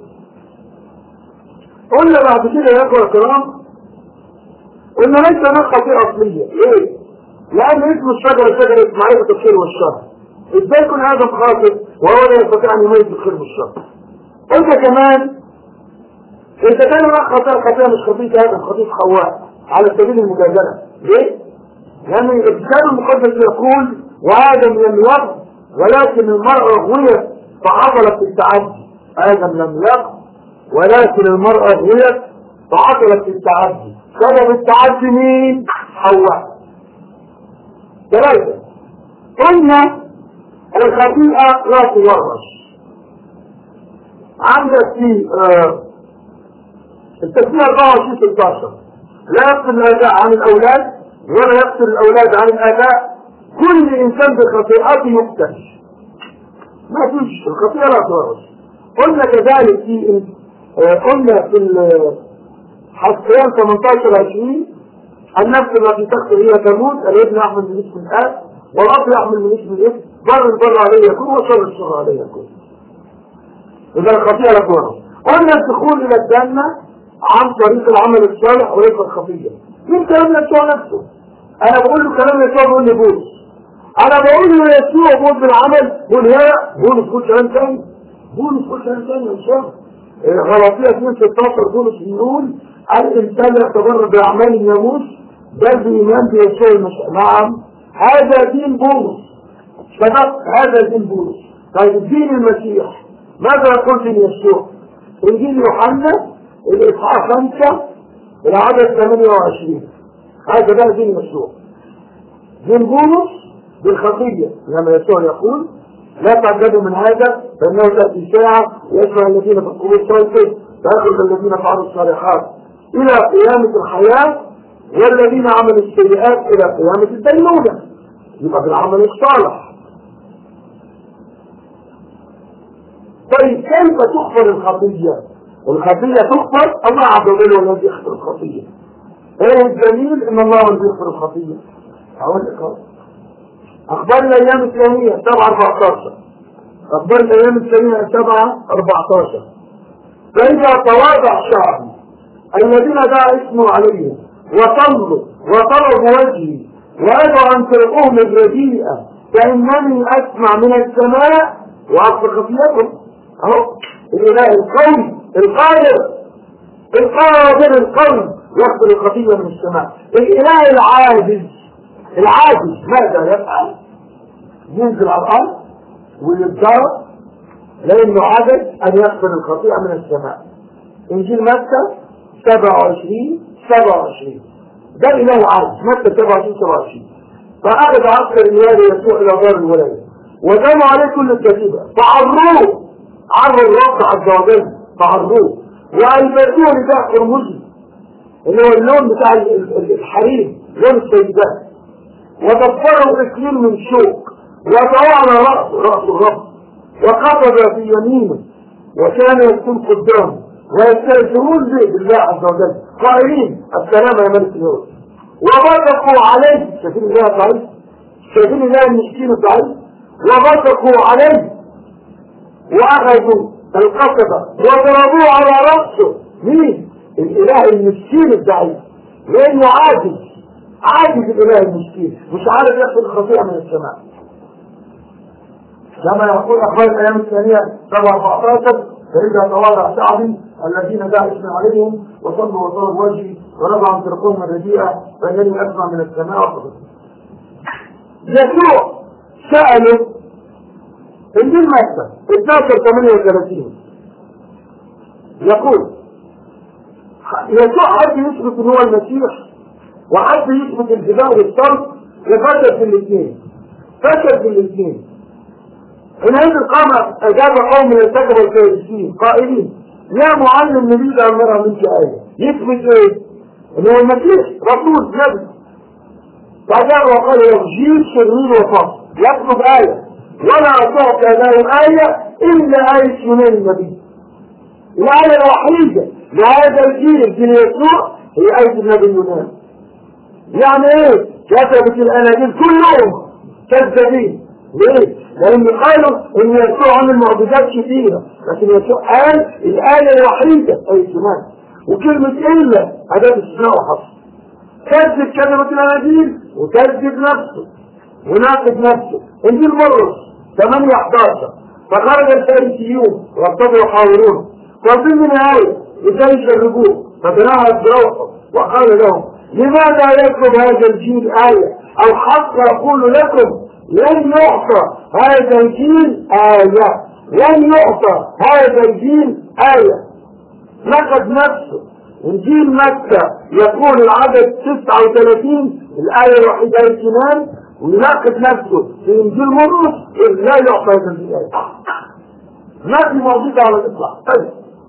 قلنا بعد كده يا اخوة الكرام قلنا ليس هناك خطيئة أصلية ليه؟ لأن اسم الشجرة شجرة معرفة الخير والشر ازاي يكون آدم خاطئ وهو لا يستطيع أن يميز الخير والشر قلنا كمان إذا كان هناك خطيئة خطيئة مش خطيئة آدم خطيئة حواء على سبيل المجادلة ليه؟ لأن الكتاب المقدس يقول وآدم لم يغض ولكن المرأة غويت فعضلت التعدي آدم لم يغض ولكن المرأة غويت فعضلت التعدي سبب التعدي مين؟ حواء ثلاثة قلنا الخطيئة لا تورث عندك في آه التسمية 24 16 لا يقتل الآباء عن الأولاد ولا يقتل الأولاد عن الآباء كل إنسان بخطيئته يقتل ما فيش الخطيئة لا تورث قلنا كذلك في آه قلنا في حسيان 18 20 النفس التي تقتل هي تموت الابن يحمل من اسم الاب والاب يحمل من اسم الابن بر البر عليه يكون وشر الشر عليه يكون اذا الخطيئه لا تورث قلنا الدخول الى الجنه عن طريق العمل الصالح وليس الخطيه مين كلام يسوع نفسه انا بقول له كلام يسوع بيقول لي بولس انا بقول له يسوع بولس بالعمل بقول يا بولس قول كلام تاني بولس قول كلام تاني يا شيخ غلطية 2 16 بولس بيقول الإنسان يتبرر بأعمال الناموس بل بإيمان بيسوع المسيح نعم هذا دين بولس شباب هذا دين بولس طيب الدين المسيح ماذا يقول دين يسوع انجيل يوحنا الاصحاح 5 العدد 28 هذا بقى دين يسوع دين بولس بالخطيه لما يسوع يقول لا تعجبوا من هذا فانه تاتي ساعه يسمع الذين في القبور صوته فيخرج الذين فعلوا الصالحات الى قيامه الحياه والذين عملوا السيئات الى قيامه الدينونه يبقى بالعمل الصالح طيب كيف تغفر الخطية الخطية تغفر الله عز وجل هو الذي يغفر الخطية ايه الدليل ان الله هو الذي يغفر الخطية اقول لك أهو. اخبار الايام الثانية 7 14 اخبار الايام الثانية 7 14 فاذا تواضع شعبي الذين دعا اسمه عليهم وصلوا وطلبوا وجهي وادعوا عن طرقهم الرديئة فانني اسمع من السماء واغفر خطيئتهم اهو الاله القوي القادر القادر القوي يغفر الخطيه من السماء الاله العاجز العاجز ماذا يفعل ينزل على الارض ويتجرب لانه عجز ان يغفر الخطيئه من السماء انجيل متى 27 27 ده اله عاجز متى 27 27 فأخذ عسكر الوالي يسوع إلى دار الولاية وجمعوا عليه كل الكتيبة فعروه عروا الرب عز وجل فعروه وألبسوه رداء قرمزي اللي هو اللون بتاع ال- ال- الحرير لون السيدات وضفروا إكليل من شوك وضعوا على رأسه رأس الرب وقبض في يمينه وكان يكون قدامه ويستأثرون به بالله عز وجل قائلين السلام يا ملك اليهود وبصقوا عليه شايفين الله ضعيف شايفين الله المسكين الضعيف وبصقوا عليه واخذوا القصبة وضربوه على رأسه مين الاله المسكين الضعيف لانه عاجز عاجز الاله المسكين مش عارف يغفر الخطيئة من السماء لما يقول اخبار الايام الثانية 14 فإذا تواضع شعبي الذين دعا اسمي عليهم وصلوا وصلوا وجهي ورفعوا عن طرقهم الرديئة فإنني أسمع من السماء وقبل يسوع سأله انجيل متى 12 38 يقول يسوع حد يثبت ان هو المسيح وحد يثبت الفداء والصرف وفشل في الاثنين فشل في الاثنين حينئذ قام اجاب قوم من الكتبه والفارسيين قائلين يا معلم نريد ان نرى منك ايه يثبت ايه؟ ان هو المسيح رسول نبي فجاء وقال له جيل شرير وفصل يكتب ايه ولا تعطى له ايه الا ايه يونان النبي الايه الوحيده لهذا الجيل جيل يسوع هي ايه النبي يونان يعني ايه كتبت الاناجيل كلهم كذابين ليه؟ لأن قالوا إن يسوع عمل معجزات كثيرة لكن يسوع قال الآية الوحيدة أي سمعت وكلمة إلا أداة استثناء وحصر كذب كلمة الأناجيل وكذب نفسه وناقض نفسه إنجيل مرقس 8 11 فخرج الفارسيون وابتدوا يحاورون وفي النهاية إزاي يشربوه فتناهى بروحه وقال لهم لماذا يكتب هذا الجيل آية أو حتى أقول لكم لن يعطى هذا الجيل آية لن يعطى هذا الجيل آية نقد نفسه انجيل مكة يقول العدد 39 الآية الوحيدة الكنان ويناقض نفسه في انجيل مرقس لا يعطى هذا الجيل آية ما في موجودة على الإطلاق طيب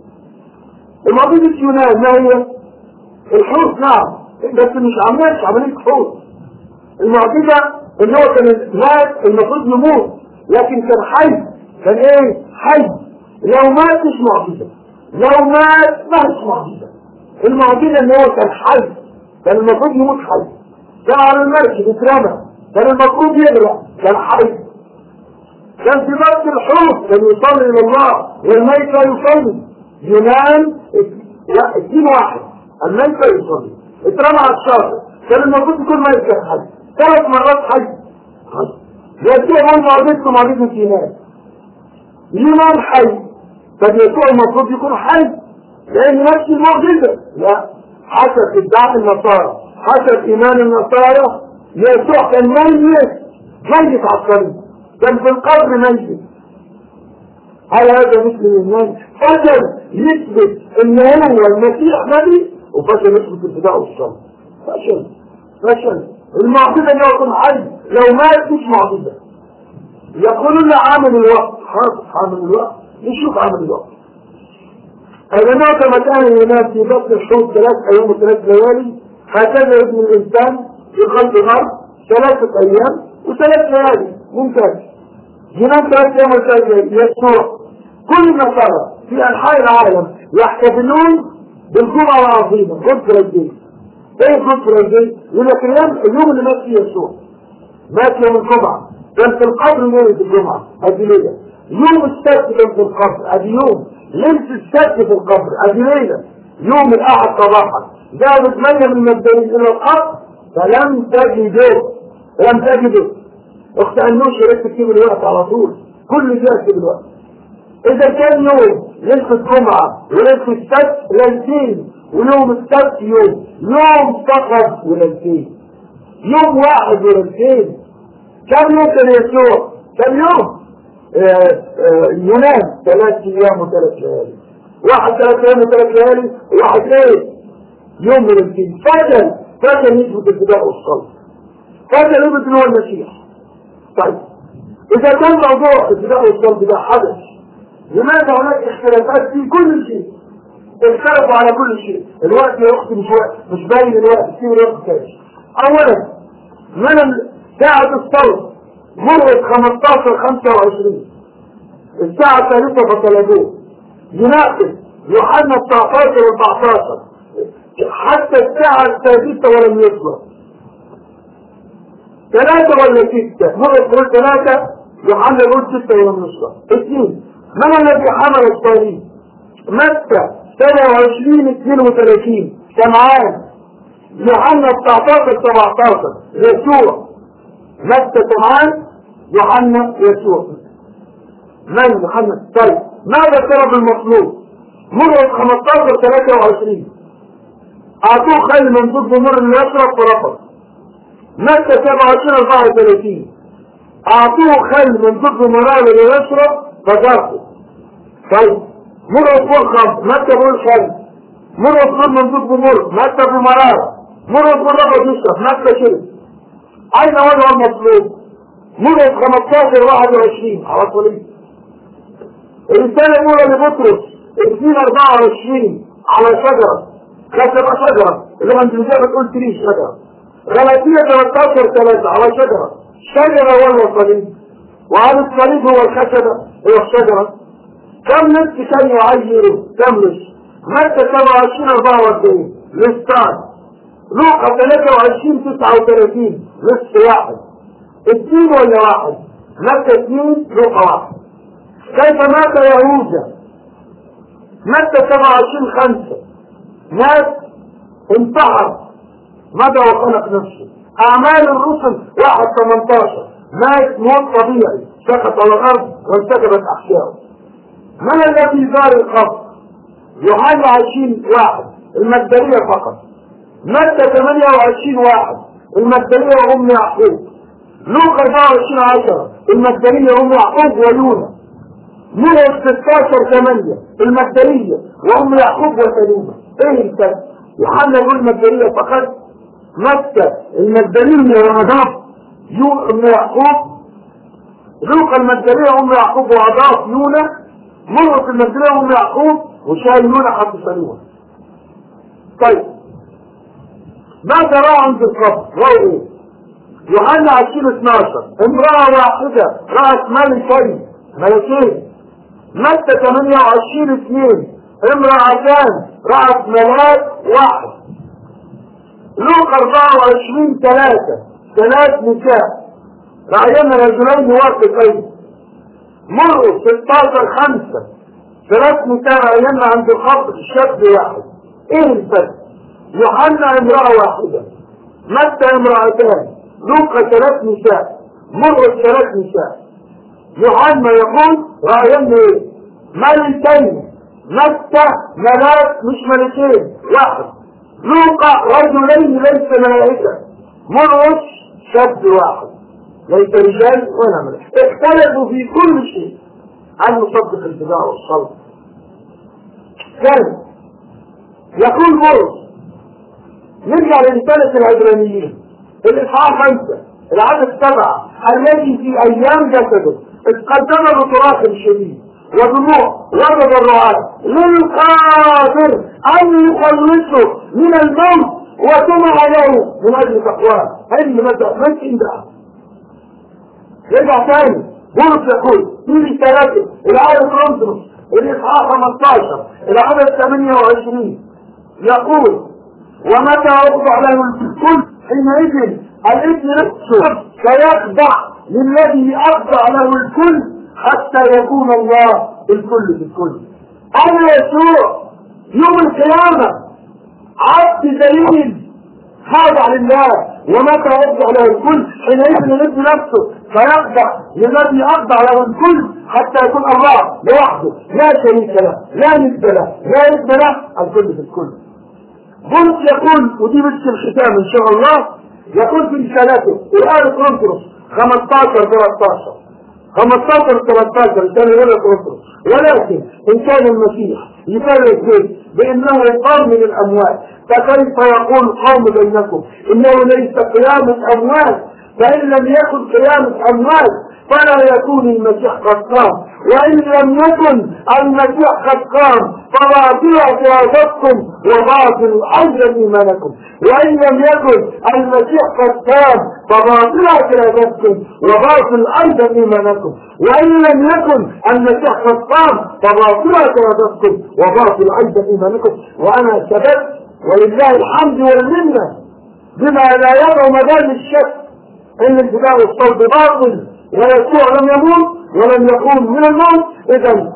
الموجودة يونان ما هي؟ الحوت نعم بس مش عملية عملية حوت المعجزة ان هو كان مات المفروض يموت لكن كان حي كان ايه حي لو مات مش معجزة لو مات ما مش معجزة المعجزة ان هو كان حي كان المفروض يموت حي كان على المركب اترمى كان المفروض يغرق كان حي كان في بطن الحوت كان يصلي الى الله والميت لا يصلي يونان لا اثنين واحد الميت لا يصلي اترمى على الشاطئ كان المفروض يكون ميت كان حي ثلاث مرات حج يسوع هو معجزته معجزة يونان يونان حي طب يسوع المفروض يكون حي لأن نفس المعجزة لا حسب ادعاء النصارى حسب إيمان النصارى يسوع كان ميت ميت على الطريق كان في القبر ميت هل هذا مثل الإيمان؟ فشل يثبت إن هو المسيح نبي وفشل يثبت الفداء والصلاة فشل فشل المعجزة إنه يكون حي لو مات مش معجزة يقولون له عامل الوقت حاضر عامل الوقت نشوف عامل الوقت إذا مات مكان الإمام في بطن الحوت ثلاث أيام وثلاث ليالي هكذا ابن الإنسان في قلب الأرض ثلاثة أيام وثلاث ليالي ممتاز جنان ثلاث أيام وثلاث ليالي يسوع كل النصارى في أنحاء العالم يحتفلون بالجمعة العظيمة جود فرايداي ايه جود فرايداي؟ يقول لك اليوم اليوم اللي مات فيه يسوع مات يوم الجمعة كان في القبر ليلة الجمعة ادي ليلة يوم السبت كان في القبر ادي يوم ليلة السبت في القبر ادي ليلة يوم الاحد صباحا ذهبت مية من المبدئين الى القبر فلم تجده لم تجده اخت انوش يا ريت تكتب الوقت على طول كل دي اكتب الوقت اذا كان يوم ليلة الجمعة وليلة السبت ليلتين ويوم السبت يوم يوم فقط وليلتين يوم واحد وليلتين كم يوم كان يسوع كم يوم آه آه يونان ثلاث ايام وثلاث ليالي واحد ثلاث ايام وثلاث ليالي وواحد ليل يوم وليلتين فجل فجل يثبت الفداء والصلاه فجل يثبت ان هو المسيح طيب اذا كان موضوع الفداء والصلاه ده حدث لماذا هناك اختلافات في كل شيء اختلفوا على كل شيء الوقت يا اختي مش وقت مش باين الوقت سيب الوقت تاني اولا من ساعة الصوت مرت 15 25 الساعة الثالثة فطلبوه يناقض يوحنا 19 14 حتى الساعة السادسة ولم يصبر ثلاثة ولا ستة مرة تقول ثلاثة يوحنا يقول ستة ولم يصبر اثنين من الذي حمل الصليب متى 27 32 سمعان يوحنا 19 17 يسوع متى سمعان يوحنا يسوع من يوحنا طيب ماذا سبب المطلوب مرة 15 23 أعطوه خيل من ضد مر يشرب فرفض متى 27 34 أعطوه خيل من ضد مرار يشرب فجرته طيب مرة تقول خمس متى بقول خيل مرة تقول من ضد مر متى بمرارة مرة تقول رفض يشرب متى شرب أين وضع المطلوب؟ مرة 15 21 على طولين الرسالة الأولى لبطرس 2 24 على شجرة كتب شجرة اللي عند الرجال بتقول تري شجرة غلطية 13 3 على شجرة شجرة ولا صليب وهل الصليب هو الخشبة هو الشجرة كم نفس كان يعيره كم مش متى 27 44 للستان لوقا 23 39 نصف واحد اثنين ولا واحد متى اثنين لوقا واحد كيف مات يهوذا متى 27 خمسة مات انتحر مدى وخلق نفسه اعمال الرسل واحد 18 مات موت طبيعي سقط على الارض وانسكبت احشائه من الذي زار القبر يوحنا 20 واحد المجدلية فقط متى 28 واحد المجدلية وام يعقوب لوقا 24 10 المجدلية وام يعقوب ويونا مرقس 16 8 المجدلية وام يعقوب وسليمة ايه الفرق؟ يوحنا يقول المجدلية فقط متى المجدلية وأضاف يو ام يعقوب لوقا المجدلية وام يعقوب وأضاف يونا مرقس المجدلية وام يعقوب وشايل يونا حتى سليمة طيب ماذا رأى عند القبر؟ رأوا ايه؟ يوحنا 20 12 امرأة واحدة رأت ملكين ملكين متى 28 2 امرأتان رأت ملاك واحد لوقا 24 3 ثلاث نساء رأينا رجلين واقفين مرقس 16 5 ثلاث نساء رأينا عند القبر شاب واحد ايه الفرق؟ يوحنا امرأة واحدة متى امرأتان لوقا ثلاث نساء مرقس ثلاث نساء يوحنا يقول رأينا ايه ملكين متى ملاك مش ملكين واحد لوقا رجلين ليس ملائكة مرقس شاب واحد ليس رجال ولا ملك اختلفوا في كل شيء أن نصدق البدع والصلب ثالث يقول بولس نرجع لرسالة العبرانيين الإصحاح خمسة العدد سبعة الذي في أيام جسده إذ قدم بصراخ شديد ودموع وتضرعات للقادر أن يخلصه من الموت وسمع له من أجل تقواه هذه متى من عندها يرجع ثاني بولس يقول في رسالته العدد كورنثوس الإصحاح 15 العدد 28 يقول ومتى أخضع له الكل حينئذ الابن نفسه سيخضع للذي أخضع له الكل حتى يكون الله الكل في الكل أنا يسوع يوم القيامة عبد ذليل خاضع لله ومتى يخضع له الكل حينئذ الابن نفسه فيخضع للذي أخضع له الكل حتى يكون الله لوحده لا شريك له لا ند له لا ابن له الكل في الكل بولس يقول ودي بس الختام ان شاء الله يقول في رسالته الآن كورنثوس 15 13 15 13 كان يقول كورنثوس ولكن إن كان المسيح يفرق بين بأنه قام من الأموات فكيف يقول قوم بينكم إنه ليس قيامة أموات فإن لم يكن قيامة أموات فلا يكون المسيح قد قام وإن لم يكن المسيح قد قام فباطل اعتراضاتكم وباطل أيضا إيمانكم وإن لم يكن المسيح قد قام فباطل اعتراضاتكم وباطل أيضا إيمانكم وإن لم يكن المسيح قد قام فباطل اعتراضاتكم وباطل أيضا إيمانكم وأنا ثبت ولله الحمد والمنة بما لا يدعو مجال الشك ان البداية والصلب باطل ويسوع لم يموت ولم يقوم من الموت اذا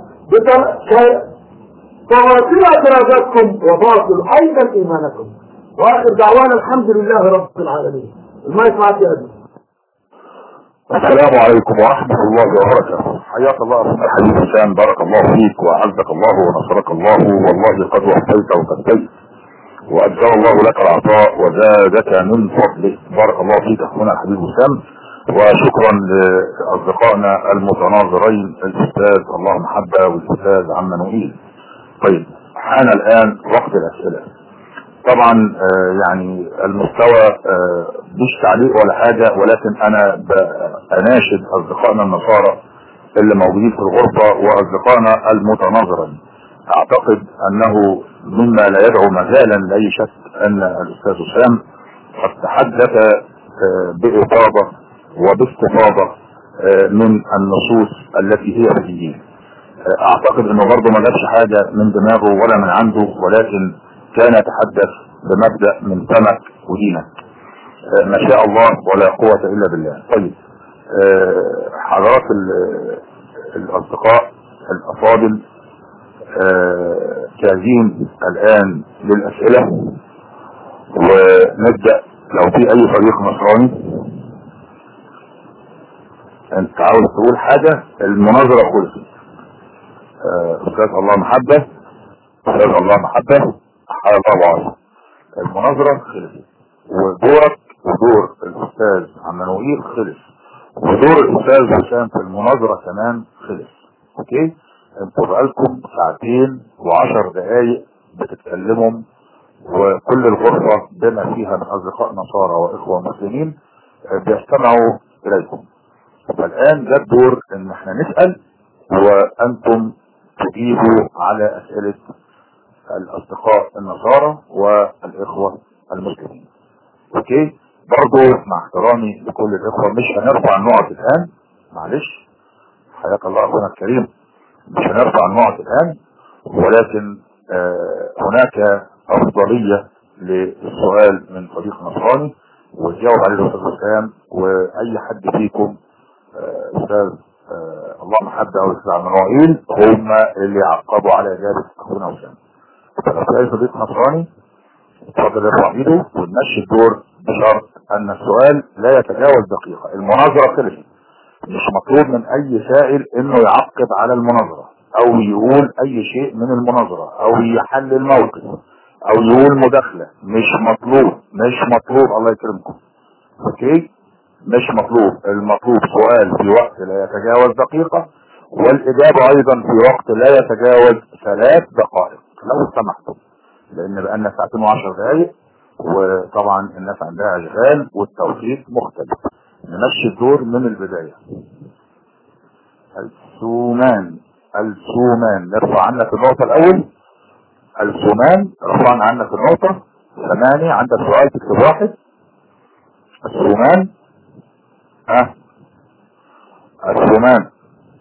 فواصل اعتراضاتكم وباطل ايضا ايمانكم واخر دعوانا الحمد لله رب العالمين المايك معك يا ابني السلام عليكم ورحمة الله وبركاته حياك الله أخونا الحبيب هشام بارك الله فيك وأعزك الله ونصرك الله والله قد وفيت وكفيت وأجزل الله لك العطاء وزادك من فضله بارك الله فيك أخونا الحبيب هشام وشكرا لأصدقائنا المتناظرين الأستاذ الله محبة والأستاذ عم نوئيل طيب حان الآن وقت الأسئلة طبعا آه يعني المستوى آه مش تعليق ولا حاجة ولكن انا اناشد اصدقائنا النصارى اللي موجودين في الغرفة واصدقائنا المتناظرين اعتقد انه مما لا يدعو مجالا لاي شك ان الاستاذ هشام قد تحدث آه بإفاضة وباستفاضة من النصوص التي هي في الدين اعتقد انه برضه ما جابش حاجة من دماغه ولا من عنده ولكن كان يتحدث بمبدأ من فمك ودينك ما شاء الله ولا قوة الا بالله طيب حضرات الاصدقاء الافاضل جاهزين الان للاسئلة ونبدأ لو في اي فريق نصراني انت عاوز تقول حاجة المناظرة خلصت استاذ الله محبة استاذ الله محبة حياة الله المناظرة خلصت ودورك ودور الاستاذ عمانوئيل خلص ودور الاستاذ هشام في المناظرة كمان خلص اوكي انتوا بقالكم ساعتين وعشر دقايق بتتكلموا وكل الغرفة بما فيها من اصدقاء نصارى واخوة مسلمين بيستمعوا اليكم فالان جاء الدور ان احنا نسأل وانتم تجيبوا على اسئلة الاصدقاء النصارى والاخوة المسلمين اوكي برضو مع احترامي لكل الاخوة مش هنرفع النقط الان معلش حياك الله اخونا الكريم مش هنرفع النقط الان ولكن آه هناك افضلية للسؤال من فريق نصراني ويجاوب عليه الاستاذ حسام واي حد فيكم آه استاذ آه الله محبة او الاستاذ عمانوئيل هم اللي عقبوا على اجابة اخونا حسام فلو في اي صديق نصراني اتفضل ارفع ايده ونمشي الدور بشرط ان السؤال لا يتجاوز دقيقة المناظرة خلصت مش مطلوب من اي سائل انه يعقب على المناظرة او يقول اي شيء من المناظرة او يحلل موقف او يقول مداخلة مش مطلوب مش مطلوب الله يكرمكم اوكي مش مطلوب المطلوب سؤال في وقت لا يتجاوز دقيقة والاجابة ايضا في وقت لا يتجاوز ثلاث دقائق لو سمحتم لان بقالنا ساعتين وعشر دقائق وطبعا الناس عندها اشغال والتوقيت مختلف نمشي الدور من البداية السومان السومان نرفع عنك النقطة الاول السومان رفعنا عنك النقطة ثمانية عندك سؤال تكتب واحد السومان ها السومان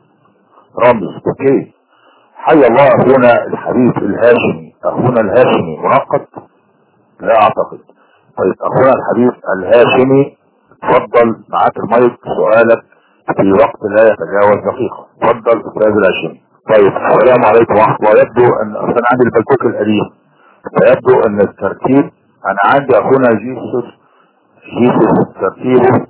رمز اوكي حي الله اخونا الحبيب الهاشمي اخونا الهاشمي منقط لا اعتقد طيب اخونا الحبيب الهاشمي اتفضل معاك المايك سؤالك في وقت لا يتجاوز دقيقة اتفضل استاذ الهاشمي طيب السلام عليكم ورحمة الله يبدو ان اصلا عندي البلكوك القديم فيبدو ان الترتيب انا عندي اخونا جيسوس جيسوس ترتيبه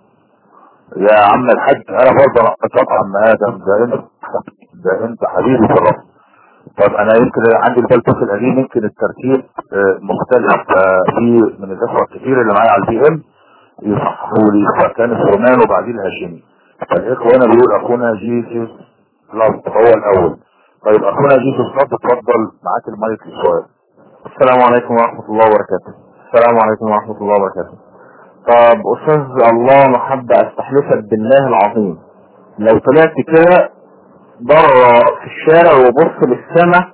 يا عم الحاج انا برضه نقطت عم ادم ده انت ده انت حبيبي في الرب طب انا يمكن عندي البلتوك القديم يمكن الترتيب آه، مختلف آه، في من الاخوه الكتير اللي معايا على البي ام يصححوا لي فكان الرومان وبعدين الهاشمي فالاخوه هنا بيقول اخونا جيسوس لاب هو الاول طيب اخونا جيسوس لاب اتفضل معاك المايك للسؤال السلام عليكم ورحمة الله وبركاته السلام عليكم ورحمة الله وبركاته طب أستاذ الله محبة أستحلفك بالله العظيم لو طلعت كده بره في الشارع وبص للسماء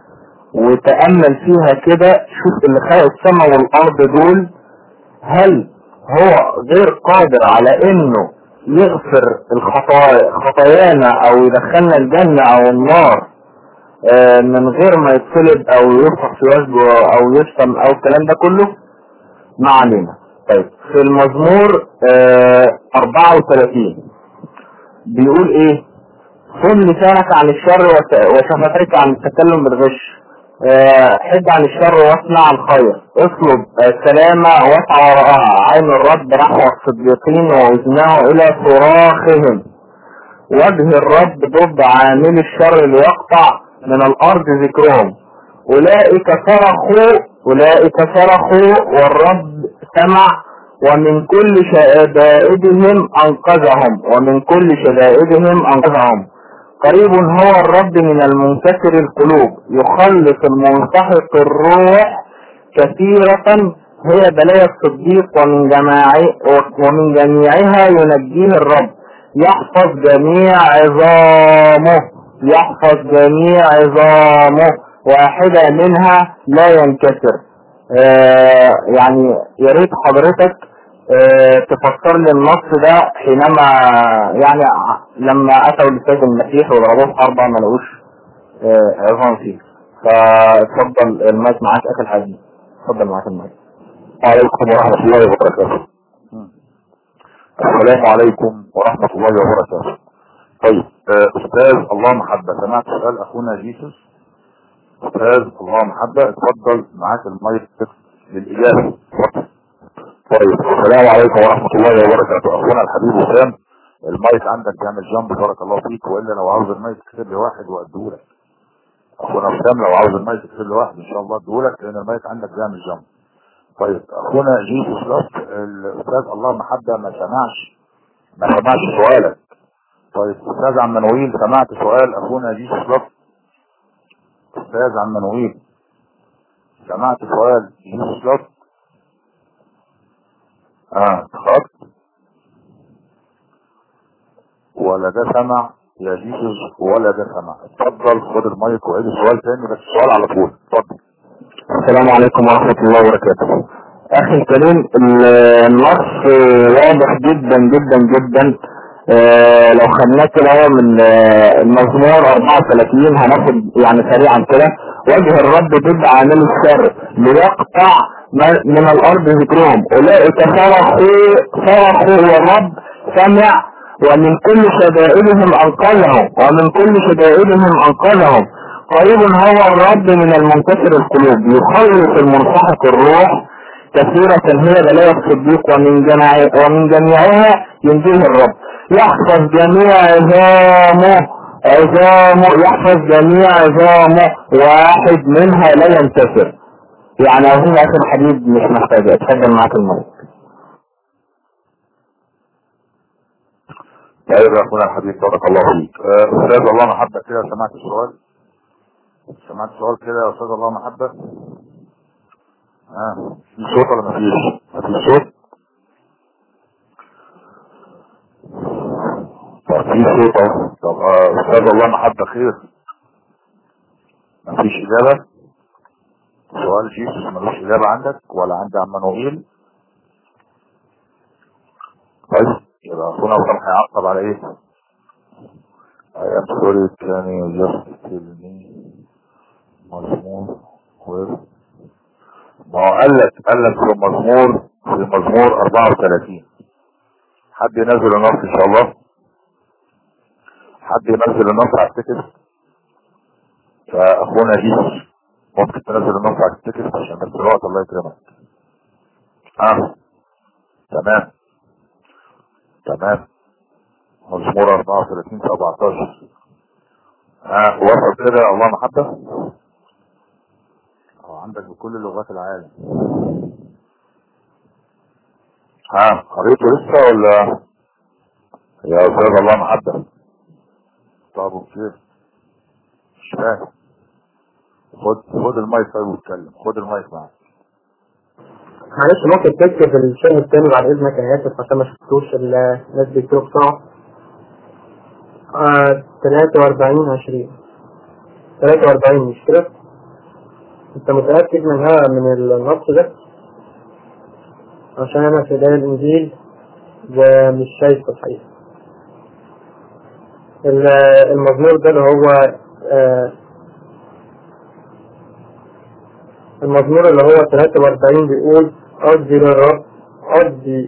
وتأمل فيها كده شوف اللي خلق السماء والأرض دول هل هو غير قادر على إنه يغفر الخطايا خطايانا أو يدخلنا الجنة أو النار آه، من غير ما يتسلب او يرفع في وجهه او يشتم او الكلام ده كله ما علينا طيب في المزمور آه 34 بيقول ايه صن لسانك عن الشر وت- وشفتيك عن التكلم بالغش آه، حد عن الشر واصنع الخير اطلب آه، سلامة واسعى وراءها عين الرب رحمة الصديقين واذنه الى صراخهم وجه الرب ضد عامل الشر ليقطع من الارض ذكرهم اولئك صرخوا اولئك صرخوا والرب سمع ومن كل شدائدهم انقذهم ومن كل شدائدهم انقذهم قريب هو الرب من المنكسر القلوب يخلص المنسحق الروح كثيرة هي بلايا الصديق ومن جماعي ومن جميعها ينجيه الرب يحفظ جميع عظامه يحفظ جميع عظامه واحدة منها لا ينكسر آه يعني يا ريت حضرتك آه تفسر لي النص ده حينما يعني ع- لما اتوا لسيد المسيح وضربوه في اربع ما لقوش آه عظام فيه فاتفضل المايك معاك اخي الحاج اتفضل معاك المايك وعليكم ورحمة الله وبركاته السلام عليكم ورحمة الله وبركاته طيب آه، أستاذ الله محبة سمعت سؤال أخونا جيسوس أستاذ الله محبة اتفضل معاك المايك للإجابة اتفضل. طيب السلام عليكم ورحمة الله وبركاته أخونا الحبيب وسام المايك عندك بيعمل جنب بارك الله فيك وإلا لو عاوز المايك تكتب لي واحد وأديهولك أخونا وسام لو عاوز المايك تكتب لي واحد إن شاء الله أديهولك لأن المايك عندك بيعمل جنب طيب اخونا جيسوس لوك الاستاذ الله محبة ما سمعش ما سمعش سؤالك طيب استاذ عم منويل سمعت سؤال اخونا جيسوس لوك استاذ عم منويل سمعت سؤال جيسوس لوك اه خط ولا ده سمع يا جيسوس ولا ده سمع اتفضل خد المايك وعيد السؤال تاني بس السؤال على طول اتفضل السلام عليكم ورحمة الله وبركاته أخي الكريم ال- النص واضح جدا جدا جدا آه، لو خدناه كده هو من آه، المزمور 34 هناخد يعني سريعا كده وجه الرب ضد عامل الشر ليقطع م- من الأرض ذكرهم أولئك صرخوا صرخوا والرب سمع ومن كل شدائدهم أنقذهم ومن كل شدائدهم أنقذهم قريب هو الرب من المنكسر القلوب يخلص المنسحق الروح كثيرة هي بلايا الصديق ومن جميع ومن جميعها ينجيه الرب يحفظ جميع عظامه عظامه يحفظ جميع عظامه واحد منها لا ينكسر يعني اظن اخر الحديد مش محتاجة اتفضل معاك المايك طيب يا اخونا الحبيب بارك الله فيك آه، استاذ الله محبه كده سمعت السؤال سمعت السؤال كده يا استاذ الله محبه اه في صوت ولا مفيش مفيش صوت طب في صوت اهو طب آه، استاذ الله محبه خير مفيش اجابه سؤال جيسوس ملوش اجابه عندك ولا عند عم منوئيل طيب يبقى اخونا ابراهيم هيعقب على ايه؟ I am sorry can you just tell me مزمور where ما هو قال لك قال لك في المزمور في المزمور 34 حد ينزل النص ان شاء الله حد ينزل النص على التكست فاخونا جيسوس ممكن تنزل النص على التكست عشان بس الوقت الله يكرمك اه تمام تمام مزمور 34 17 ها وصل كده الله محبة اه عندك بكل لغات العالم ها قريته لسه ولا يا استاذ الله محبة طب اوكي مش فاهم خد خد المايك طيب واتكلم خد المايك معاك معلش ممكن تكتب الشيء التاني بعد اذنك انا اسف عشان ما شفتوش الناس بيكتبوا بسرعه آه 43 20 43 مش كده؟ انت متأكد منها من النص ده؟ عشان انا في بداية الانجيل ومش شايفه الحقيقة ال- المزمور ده اللي هو آه المزمور اللي هو 43 بيقول أرضي للرب أرضي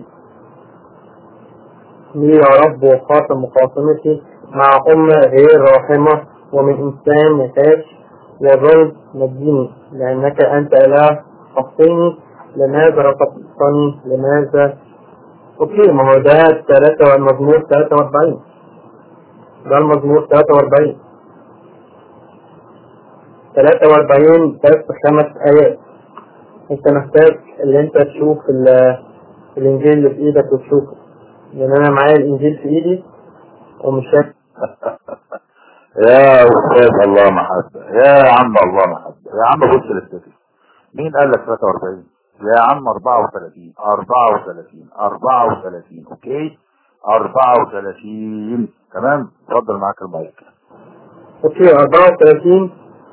لي يا رب وخاصم مخاصمتي مع أمة غير راحمة ومن إنسان يخاف وظل نجيني لأنك أنت إله حصيني لماذا رفضتني لماذا أوكي ما هو ده تلاتة المزمور 43 ده المزمور 43 43 بس خمس آيات انت محتاج اللي انت تشوف ال- الانجيل اللي في ايدك وتشوفه لان انا معايا الانجيل في ايدي ومش شايف يا استاذ الله محبة يا عم الله محبة يا عم بص للتكست مين قال لك 43 يا عم 34 34 34 اوكي 34 تمام اتفضل معاك المايك اوكي 34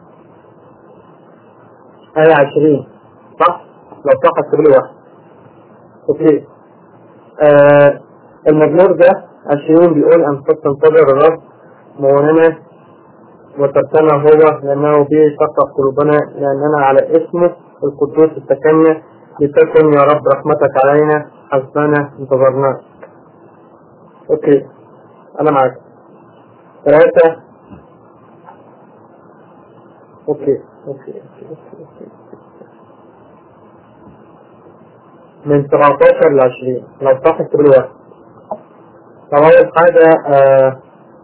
آية 20 صح؟ لو صح اكتب لي واحد اوكي آه المزمور ده 20 بيقول أن تنتظر الرب مؤمنا وترتمى هو لأنه به تقف قلوبنا لأننا على اسمه القدوس التكنى لتكن يا رب رحمتك علينا حسبنا انتظرناك اوكي انا معاك ثلاثة اوكي اوكي اوكي اوكي اوكي من 17 ل 20 لو صح اكتب لي واحد طب اول حاجة آه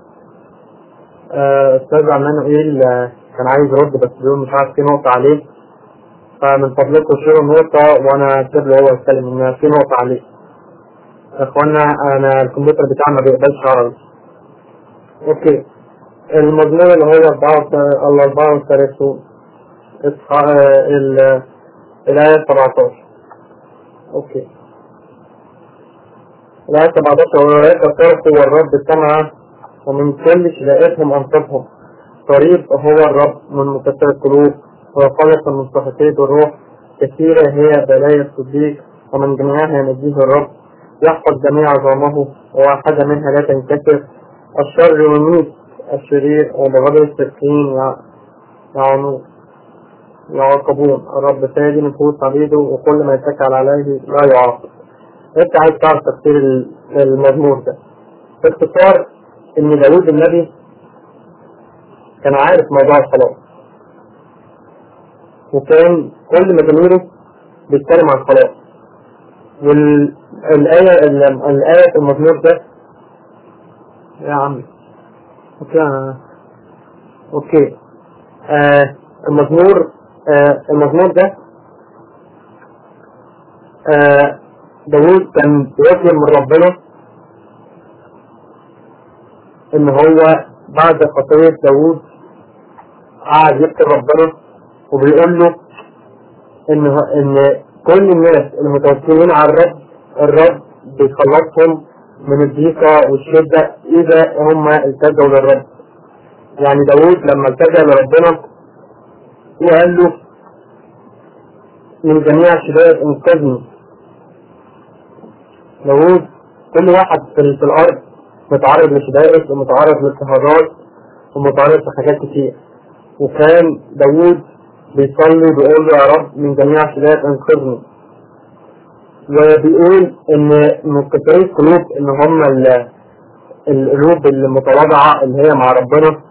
آه استاذ عمانوئيل آه كان عايز يرد بس بيقول مش عارف في نقطة عليه فمن فضلكم شيلوا النقطة وانا اسيب له هو يتكلم ان في نقطة عليه يا اخوانا انا الكمبيوتر بتاعنا ما بيقبلش عربي اوكي المزمور اللي هو 34 ال 34 اصحى آه، ال- الآية 17 اوكي الآية 17 أولئك صرخوا والرب سمع ومن كل شدائدهم أنصفهم قريب هو الرب من مكسر القلوب وخلق من صفتيه الروح كثيرة هي بلايا الصديق ومن جميعها ينجيه الرب يحفظ جميع عظامه وواحدة منها لا تنكسر الشر يميت الشرير وبغضب السكين يع- يعانون يعاقبون الرب فادي نفوس عبيده وكل ما يتكل عليه لا يعاقب انت عايز تعرف تفسير ال- المزمور ده باختصار ان داود النبي كان عارف موضوع الصلاة وكان كل مزاميره بيتكلم عن الصلاة والآية الآية في المزمور ده يا عمي اوكي أنا- اوكي آه المزمور آه المزمور ده آه داوود كان بيطلب من ربنا ان هو بعد خطية داوود قعد يذكر ربنا وبيقول له ان هو- ان كل الناس المتوكلين على الرب الرب بيخلصهم من الضيقة والشدة إذا هم التجوا للرب يعني داوود لما التجا لربنا وقال له من جميع الشدائد انقذني داوود كل واحد في, في الأرض متعرض لشدائد ومتعرض لاضطهادات ومتعرض لحاجات كتير وكان داوود بيصلي بيقول له يا رب من جميع الشدائد انقذني وبيقول ان من كترية قلوب ان هم ال- القلوب المتواضعة اللي هي مع ربنا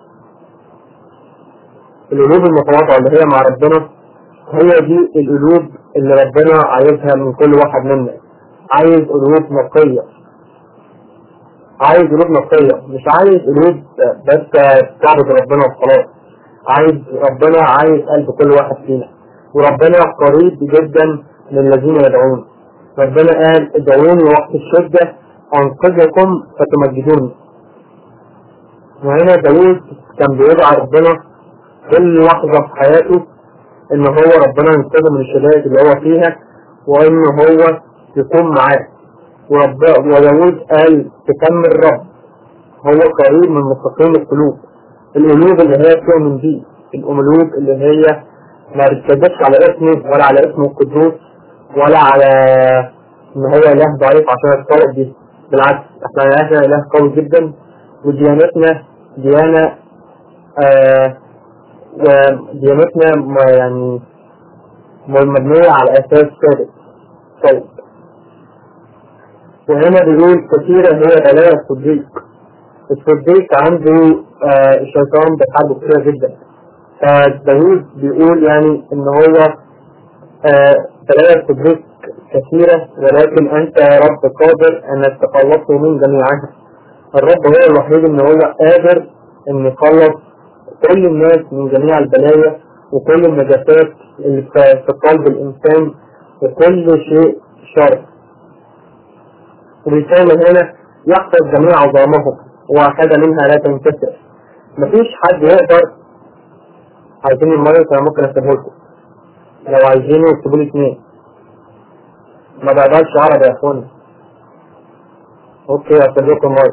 القلوب المتواضعة اللي هي مع ربنا هي دي القلوب اللي ربنا عايزها من كل واحد منا عايز قلوب نقية عايز قلوب نقية مش عايز قلوب بس تعبد ربنا وخلاص عايز ربنا عايز قلب كل واحد فينا وربنا قريب جدا للذين يدعون ربنا قال ادعوني وقت الشدة انقذكم فتمجدوني وهنا داوود كان بيدعى ربنا كل لحظة في حياته ان هو ربنا ينقذه من الشدائد اللي هو فيها وان هو يكون معاه ورب وداود قال تكمل رب هو قريب من مستقيم القلوب القلوب اللي هي تؤمن بيه القلوب اللي هي ما بتكذبش على اسمه ولا على اسمه القدوس ولا على ان هو اله ضعيف عشان يتطرق بيه بالعكس احنا احنا اله قوي جدا وديانتنا ديانة آه وديانتنا م- يعني مبنية على اساس ثابت ثابت وهنا بيقول كثيرة هي بلايا الصديق الصديق عنده آه الشيطان بيحاربه كتير جدا فداوود بيقول يعني ان هو آه بلايا الصديق كثيرة ولكن انت يا رب قادر انك تخلصه من جميعها الرب هو الوحيد ان هو قادر ان يخلص كل الناس من جميع البلايا وكل النجاسات اللي في في قلب الانسان وكل شيء شر الإنسان هنا يحفظ جميع عظامهم وحاجة منها لا تنكسر مفيش حد يقدر عايزين المايك انا ممكن اسيبه لكم لو عايزينه اكتبوا لي اثنين ما بقبلش عربي يا اخوانا اوكي اسيب لكم مايك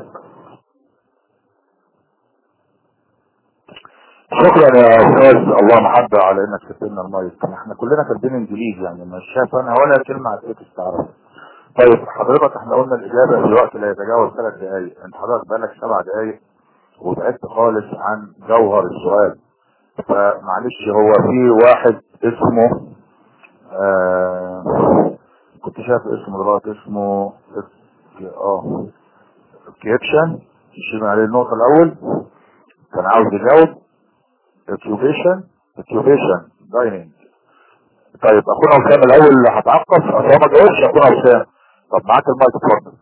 شكرا يا استاذ الله محبة على انك سبت لنا المايك احنا كلنا كاتبين انجليزي يعني مش شايف انا ولا كلمة على التكست عربي طيب حضرتك احنا قلنا الاجابة في الوقت لا يتجاوز ثلاث دقايق انت حضرتك بقالك سبع دقايق وبعدت خالص عن جوهر السؤال فمعلش هو في واحد اسمه آه كنت شايف اسمه دلوقتي اسمه إك- اه كيكشن يشيل عليه النقطة الأول كان عاوز يجاوب occupation occupation dining طيب اخونا وسام الاول اللي هتعقب اصل هو ما جاوبش اخونا وسام طب معاك المايك اتفضل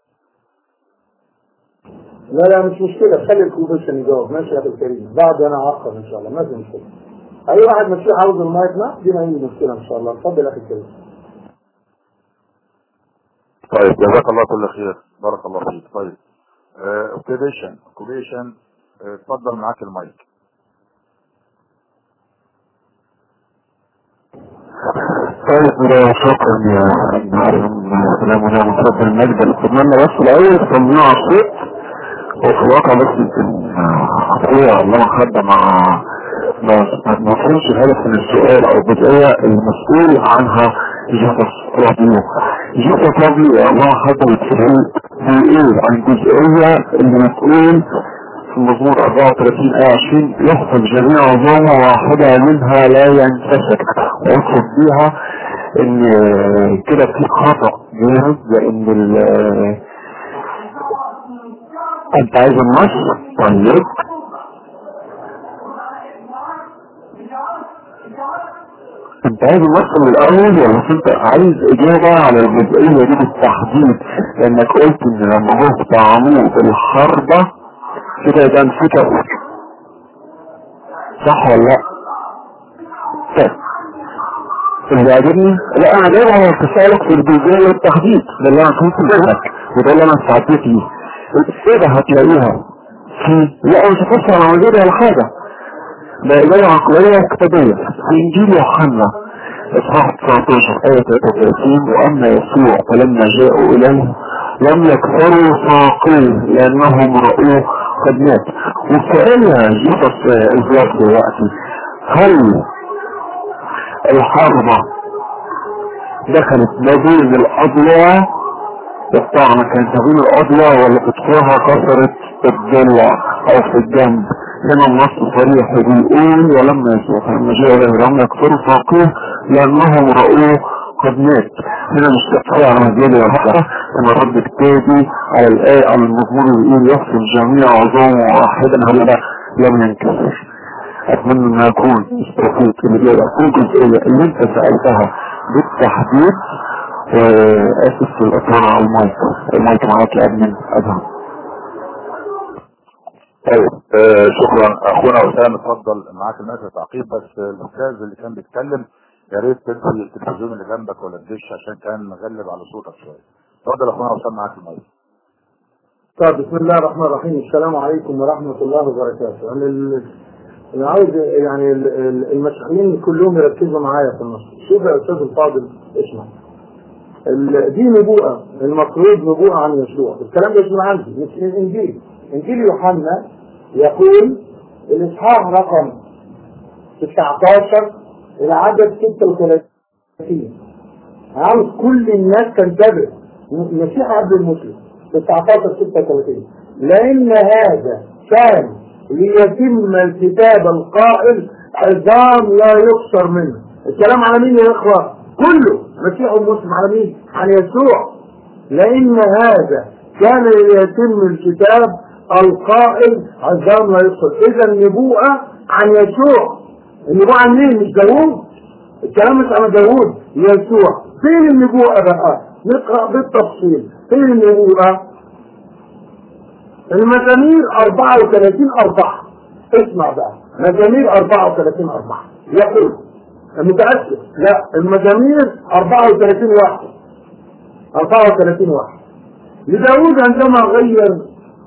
لا لا مش مشكلة خلي الكومبيشن يجاوب ماشي يا أخي الكريم بعد أنا أعقب إن شاء الله ما في مشكلة أي واحد مش عاوز المايك ما دي ما هي مشكلة إن شاء الله اتفضل يا أخي الكريم طيب جزاك الله كل خير بارك الله فيك طيب اوكيبيشن اوكيبيشن اتفضل معاك المايك طيب شكرا يا سلام عليكم مصطفى المجد اتمنى بس الاول تطمنوا على الصوت وفي الواقع بس يمكن اخويا الله خد مع ما ما فهمش الهدف من السؤال او الجزئيه المسؤول عنها جيسوس رابيو جيسوس رابيو الله خد بيقول بيقول عن الجزئيه اللي بتقول في المزمور 34 آية 20 يحفظ جميع عظامه واحدة منها لا ينكسر ويقصد بيها ان كده في خطأ جامد لان ال انت عايز النص طيب انت عايز النص من الاول ولا انت عايز اجابة على الجزئية دي بالتحديد لانك قلت ان لما هو طعموه الحربة كده يبقى انفتح صح ولا لا؟ طيب اللي عجبني لا انا جايب على تسألك في الجزئية والتحديد ده اللي انا كنت منك وده اللي انا استعدت ليه الإجابة هتلاقيها في لا مش هتفسر على وجود ولا حاجة ده إجابة عقلية كتابية في إنجيل يوحنا إصحاح 19 آية 33 وأما يسوع فلما جاءوا إليه لم يكفروا ساقيه لأنهم رأوه قد مات وسألها جيسس الزياد دلوقتي هل الحربة دخلت ما بين الأضلاع الطعنة كانت ما بين الأضلاع ولا بتكونها كسرت الضلع أو في الجنب هنا النص صريح بيقول ولما يسوع فلما جاء إليه لم يكفروا ساقيه لأنهم رأوه قد مات هنا مش تفعيل على مجال الحق ان الرب كتابي على الآية على المزمور بيقول يحسن جميع عظام واحدا هلا لم ينكسر اتمنى انها اكون استفيد اللي جاي اكون جزئية اللي انت سألتها بالتحديد واسف في الاطلاع على المايك المايك معاك يا ادمن ادهم طيب آه شكرا اخونا وسام اتفضل معاك الناس التعقيب بس الاستاذ اللي كان بيتكلم يا ريت تدخل التلفزيون اللي جنبك ولا الدش عشان كان مغلب على صوتك شويه اتفضل يا اخونا وسام معاك المايك طيب بسم الله الرحمن الرحيم السلام عليكم ورحمة الله وبركاته أنا ال- أنا عاوز يعني ال- ال- المسيحيين كلهم يركزوا معايا في النص شوف يا أستاذ الفاضل اسمع ال- دي نبوءة المفروض نبوءة عن يسوع الكلام ده مش من عندي مش من الإنجيل إنجيل يوحنا يقول الإصحاح رقم 19 إلى عدد 36 عاوز كل الناس تنتبه المسيح عبد المسلم 19 36 لأن هذا كان ليتم الكتاب القائل عظام لا يكسر منه الكلام على مين يا إخوة كله مسيح المسلم على مين عن يسوع لأن هذا كان ليتم الكتاب القائل عظام لا يكسر إذا النبوءة عن يسوع النبوءة عن مين مش داوود الكلام مش عن داوود يسوع فين النبوءة بقى نقرأ بالتفصيل فين النبوءة المزامير 34 أربعة اسمع بقى مزامير 34 أربعة يقول متأسف لا المزامير 34 واحد 34 واحد لداود عندما غير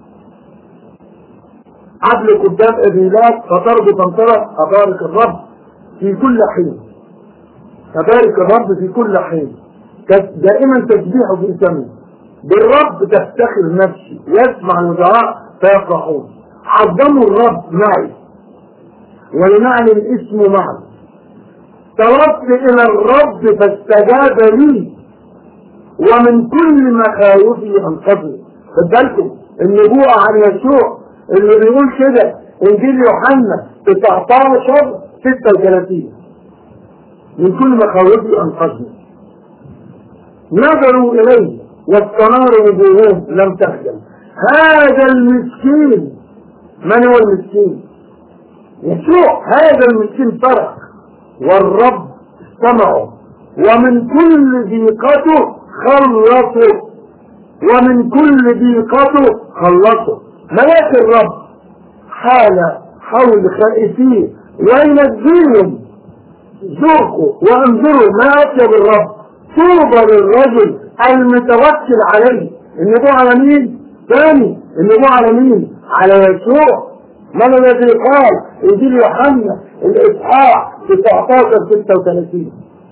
عدل قدام ابيلات فطرد تمطرة أبارك الرب في كل حين أبارك الرب في كل حين دائما تسبيحه في فمي بالرب تفتخر نفسي يسمع الودعاء فيفرحون عظموا الرب معي ولنعلم اسمه معي طلبت الى الرب فاستجاب لي ومن كل مخاوفي انقذني خد بالكم النبوءة عن يسوع اللي بيقول كده انجيل يوحنا 19 36 من كل مخاوفي انقذني نظروا اليه واستناروا وجوههم لم تخجل هذا المسكين من هو المسكين يسوع هذا المسكين ترك والرب استمعوا ومن كل ضيقته خلصوا ومن كل ضيقته خلصوا ملاك الرب حال حول خائفين وينجيهم ذوقوا وانظروا ما اطيب الرب طوبى للرجل المتوكل عليه النبوة على مين؟ ثاني النبوة على مين؟ على يسوع من الذي قال انجيل يوحنا الاصحاح 19 36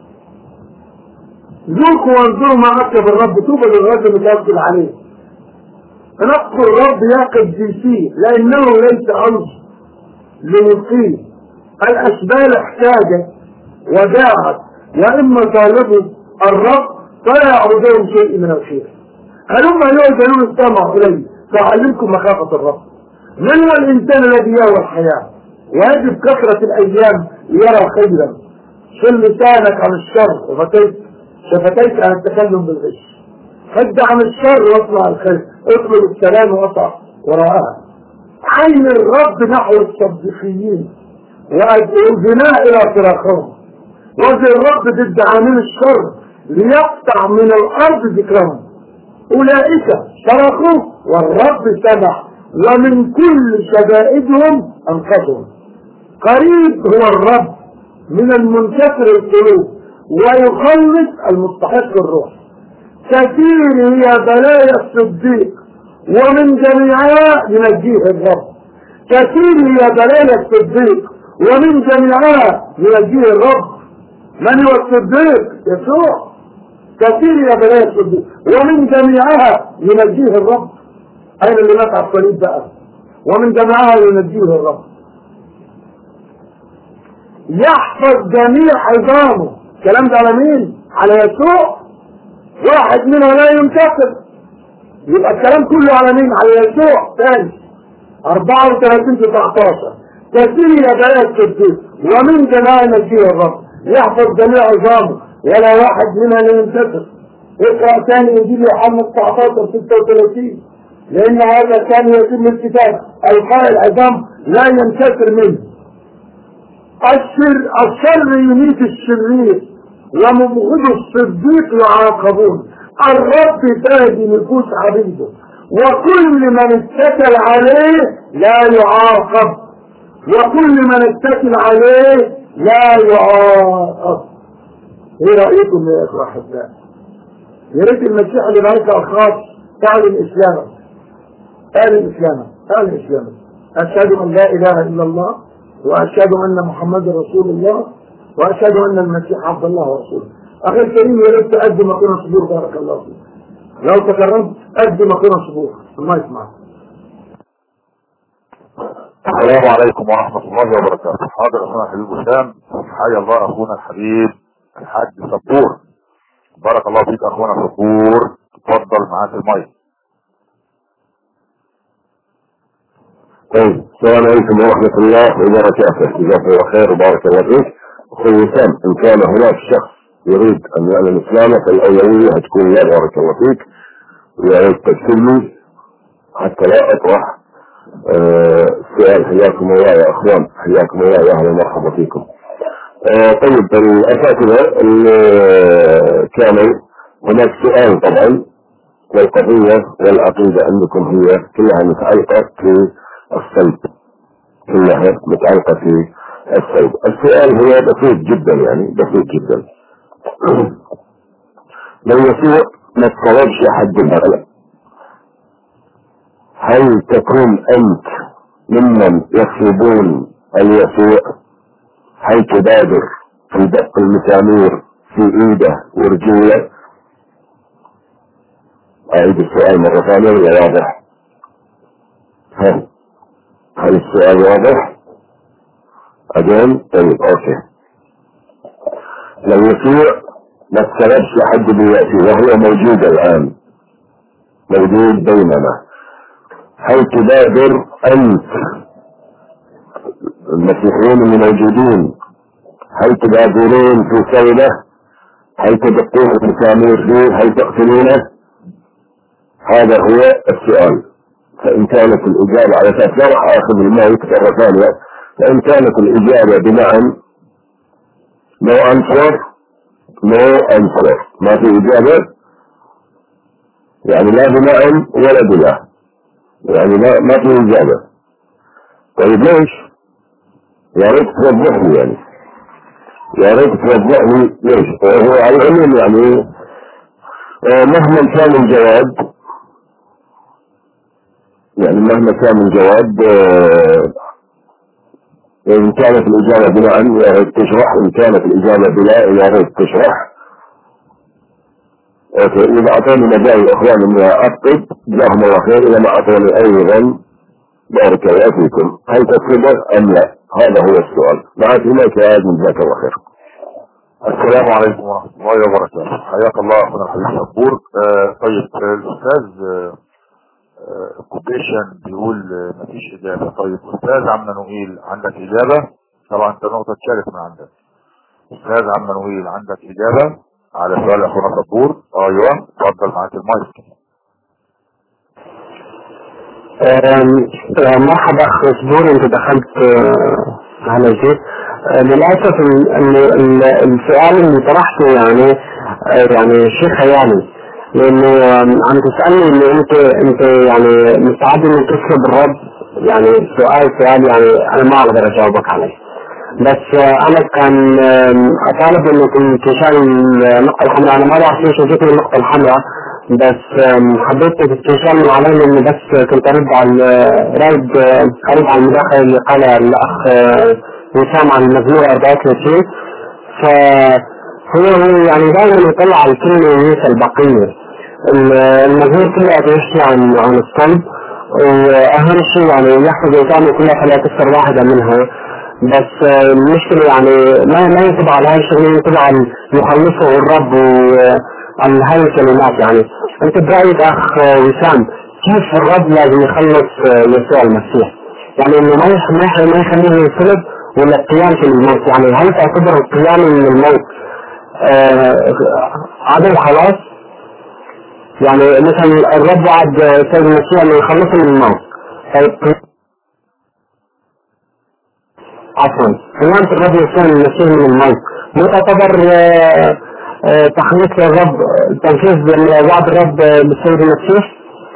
ذوقوا وانظروا ما اطيب الرب طوبى للرجل المتوكل عليه فنذكر الرب يا قديسيه لانه ليس عوز ليلقيه الاشبال احتاجت وجاعت واما طالبوا الرب فلا يعودون شيء من الخير هلما ايها البنون استمعوا الي فاعلمكم مخافه الرب من هو الانسان الذي يهوى الحياه ويجب كثره الايام يرى خيرا شل لسانك عن الشر وفتيك شفتيك عن التكلم بالغش حد عن الشر واطلع الخير اطلب السلام واطع وراءها عين الرب نحو الصديقيين وأذناء إلى صراخهم وجه الرب ضد عامل الشر ليقطع من الأرض ذكرهم أولئك صرخوا والرب سمع ومن كل شدائدهم أنقذهم قريب هو الرب من المنكسر القلوب ويخلص المستحق الروح كثير هي بلايا الصديق ومن جميعها ينجيه الرب كثير يا بلايا الصديق ومن جميعها ينجيه الرب من هو الصديق يسوع كثير يا بلايا الصديق ومن جميعها ينجيه الرب اين اللي مات على الصليب بقى ومن جميعها ينجيه الرب يحفظ جميع عظامه الكلام ده على مين على يسوع واحد منها لا ينتصر يبقى الكلام كله على مين على يسوع ثاني 34 19 كثير يا بنات الصديق ومن جماعة نجيه الرب يحفظ جميع عظامه ولا واحد منها لا ينتصر اقرا ثاني انجيل يوحنا 19 36 لان هذا كان يتم الكتاب القاء العظام لا ينتصر منه الشر الشر يميت الشرير ومبغض الصديق يعاقبون الرب تاجي نفوس عبيده وكل من اتكل عليه لا يعاقب وكل من اتكل عليه لا يعاقب ايه رايكم يا اخوه احباء يا ريت المسيح اللي معاك الخاص تعلن اسلامك تعلن اسلامك تعلن اسلامك اشهد ان لا اله الا الله واشهد ان محمدا رسول الله واشهد ان المسيح عبد الله ورسوله اخي الكريم يا ريت تقدم مكان صبور بارك الله فيك لو تكرمت قدم مكان صبور الله يسمعك السلام عليكم ورحمة الله وبركاته حاضر أخونا الحبيب وسام حيا الله أخونا الحبيب الحاج صبور بارك الله فيك أخونا صبور تفضل معاك المايك طيب السلام عليكم ورحمة الله وبركاته جزاك الله خير وبارك الله فيك أخوي وسام إن كان هناك شخص يريد أن يعلن إسلامه فالأولوية هتكون لا بارك الله فيك ويا ريت تكتب لي حتى لا أطرح آه، سؤال حياكم الله يا أخوان حياكم الله يا أهلا ومرحبا فيكم آه، طيب الأساتذة اللي كانوا هناك سؤال طبعا والقضية والعقيدة عندكم هي كلها متعلقة في الصلب كلها متعلقة في الصلب السؤال هو بسيط جدا يعني بسيط جدا لو يسوع ما تطلبش حد المغلب هل تكون أنت ممن يطلبون اليسوع هل تبادر في دق المسامير في ايده ورجوله اعيد السؤال مرة ثانية ولا واضح هل هل السؤال واضح اجين طيب اوكي لو يسوع ما اتصلبش لحد دلوقتي وهو موجود الان موجود بيننا هل تبادر انت المسيحيين اللي موجودين هل تبادرون في صوله هل تدقون المسامير فيه هل تقتلونه هذا هو السؤال فإن كانت الإجابة على أساس لا راح آخذ المايك مرة ثانية فإن كانت الإجابة بنعم no answer no answer ما في إجابة يعني لا بنعم ولا بلا يعني ما ما في إجابة طيب ليش؟ يا ريت توضح لي يعني يا ريت توضح لي ليش؟ هو على العموم يعني آه، مهما كان الجواب يعني مهما كان الجواب آه، إن كانت الإجابة بنعم يا ريت تشرح إن كانت الإجابة بلا يا ريت تشرح أوكي إذا أعطوني مجال إخوان إني أكتب جزاهم الله خير إذا ما أعطوني أيضا بارك الله فيكم هل تكتبه أم لا؟ هذا هو السؤال معك هناك يا آدم جزاك الله خير السلام عليكم ورحمة الله وبركاته حياك الله أخونا الحبيب صبور آه طيب آه، الأستاذ آه، آه، كوبيشن بيقول آه، مفيش إجابة طيب أستاذ عم نويل عندك إجابة طبعا أنت نقطة تشارك من عندك أستاذ عم نويل عندك إجابة على سؤال أخونا صبور أيوه اتفضل معاك المايك آم، آه، مرحبا اخ صبور انت دخلت آه، على شيء آه، للاسف ال- ال- ال- السؤال اللي طرحته يعني آه، يعني شيء خيالي لانه آم، عم تسالني انه انت انت يعني مستعد انك تسلب الرب يعني سؤال سؤال يعني انا ما اقدر اجاوبك عليه بس آه، انا كان آم، اطالب انكم تشال النقطه الحمراء انا ما بعرف ليش وجدت النقطه الحمراء بس آم، حبيت استشار من علي اني بس كنت ارد على رد ارد على المداخله اللي قالها الاخ آه، وسام عن المزمور 34 فهو هو يعني دائما يطلع على الكلمه وينسى البقيه ال- المزمور كله بيحكي عن عن الصلب واهم شيء يعني يحفظ الكلمه كلها فلا تكسر واحده منها بس آه، المشكلة يعني ما ما ينتبه على هاي الشغلة ينتبه على يخلصه الرب وعن هاي الكلمات يعني انت برأيك اخ آه، وسام كيف الرب لازم يخلص آه، يسوع المسيح يعني انه ما يخ- ما يخ- ما يخليه ينصلب ولا القيام من الموت يعني هل تعتبر القيام من الموت آه، عدم خلاص يعني مثلا الرب وعد آه، سيد المسيح انه يخلصه من الموت طيب عفوا قيامة الرب يسوع المسيح من الموت ما تعتبر آه، آه، تخليص الرب تنفيذ وعد الرب آه، بالسيد المسيح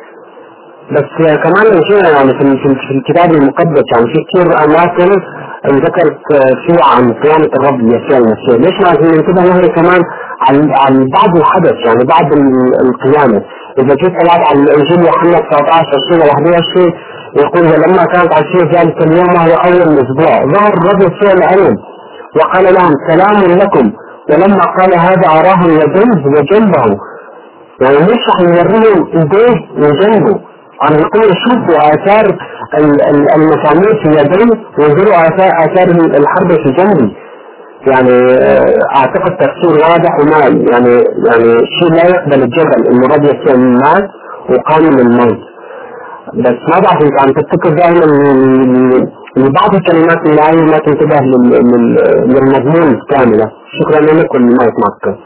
بس آه، كمان شيء يعني في في- في الكتاب المقدس يعني في كثير اماكن ذكرت آه، فيها عن قيامة الرب يسوع المسيح ليش لازم ننتبه نحن كمان عن عن بعد الحدث يعني بعد ال- القيامة إذا جيت طلعت على الإنجيل يوحنا 19 20 21 يقول ولما كانت عشية ذلك اليوم وهو أول الأسبوع ظهر الرب يسوع العلم وقال لهم سلام لكم ولما قال هذا أراهم يجنب وجنبه يعني مش رح يوريهم ايديه وجنبه عم يقول شوفوا اثار ال- ال- المسامير في يديه وانظروا اثار اثار الحرب في جنبي يعني آه، اعتقد تفسير واضح وما يعني يعني شيء لا يقبل الجدل انه رب يسوع مات وقام من الموت بس ما بعرف انت عم تفتكر دائما لبعض الكلمات من الآية ما تنتبه لل- لل- للمضمون الكاملة شكرا لك والمايك معك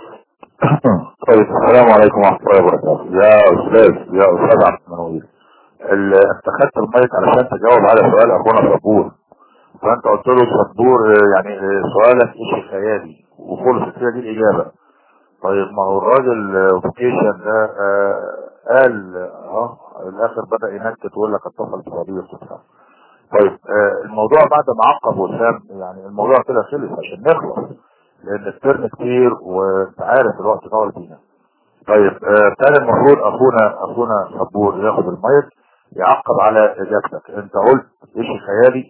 طيب السلام عليكم ورحمة الله وبركاته يا أستاذ يا أستاذ عبد المنوير ال- أنت خدت المايك علشان تجاوب على سؤال أخونا صبور فأنت قلت له صبور آه، يعني آه، سؤالك إيش خيالي وخلصت هي دي الإجابة طيب ما هو الراجل فوكيشن ده آه، قال اه الآخر بدأ ينكت ويقول لك اتصل بصديق وبتاع طيب آه، الموضوع بعد ما عقب وسام يعني الموضوع كده خلص عشان نخلص لان الترم كتير وانت عارف الوقت طول فينا طيب آه، كان المفروض اخونا اخونا صبور ياخد المايك يعقب على اجابتك انت قلت ايش خيالي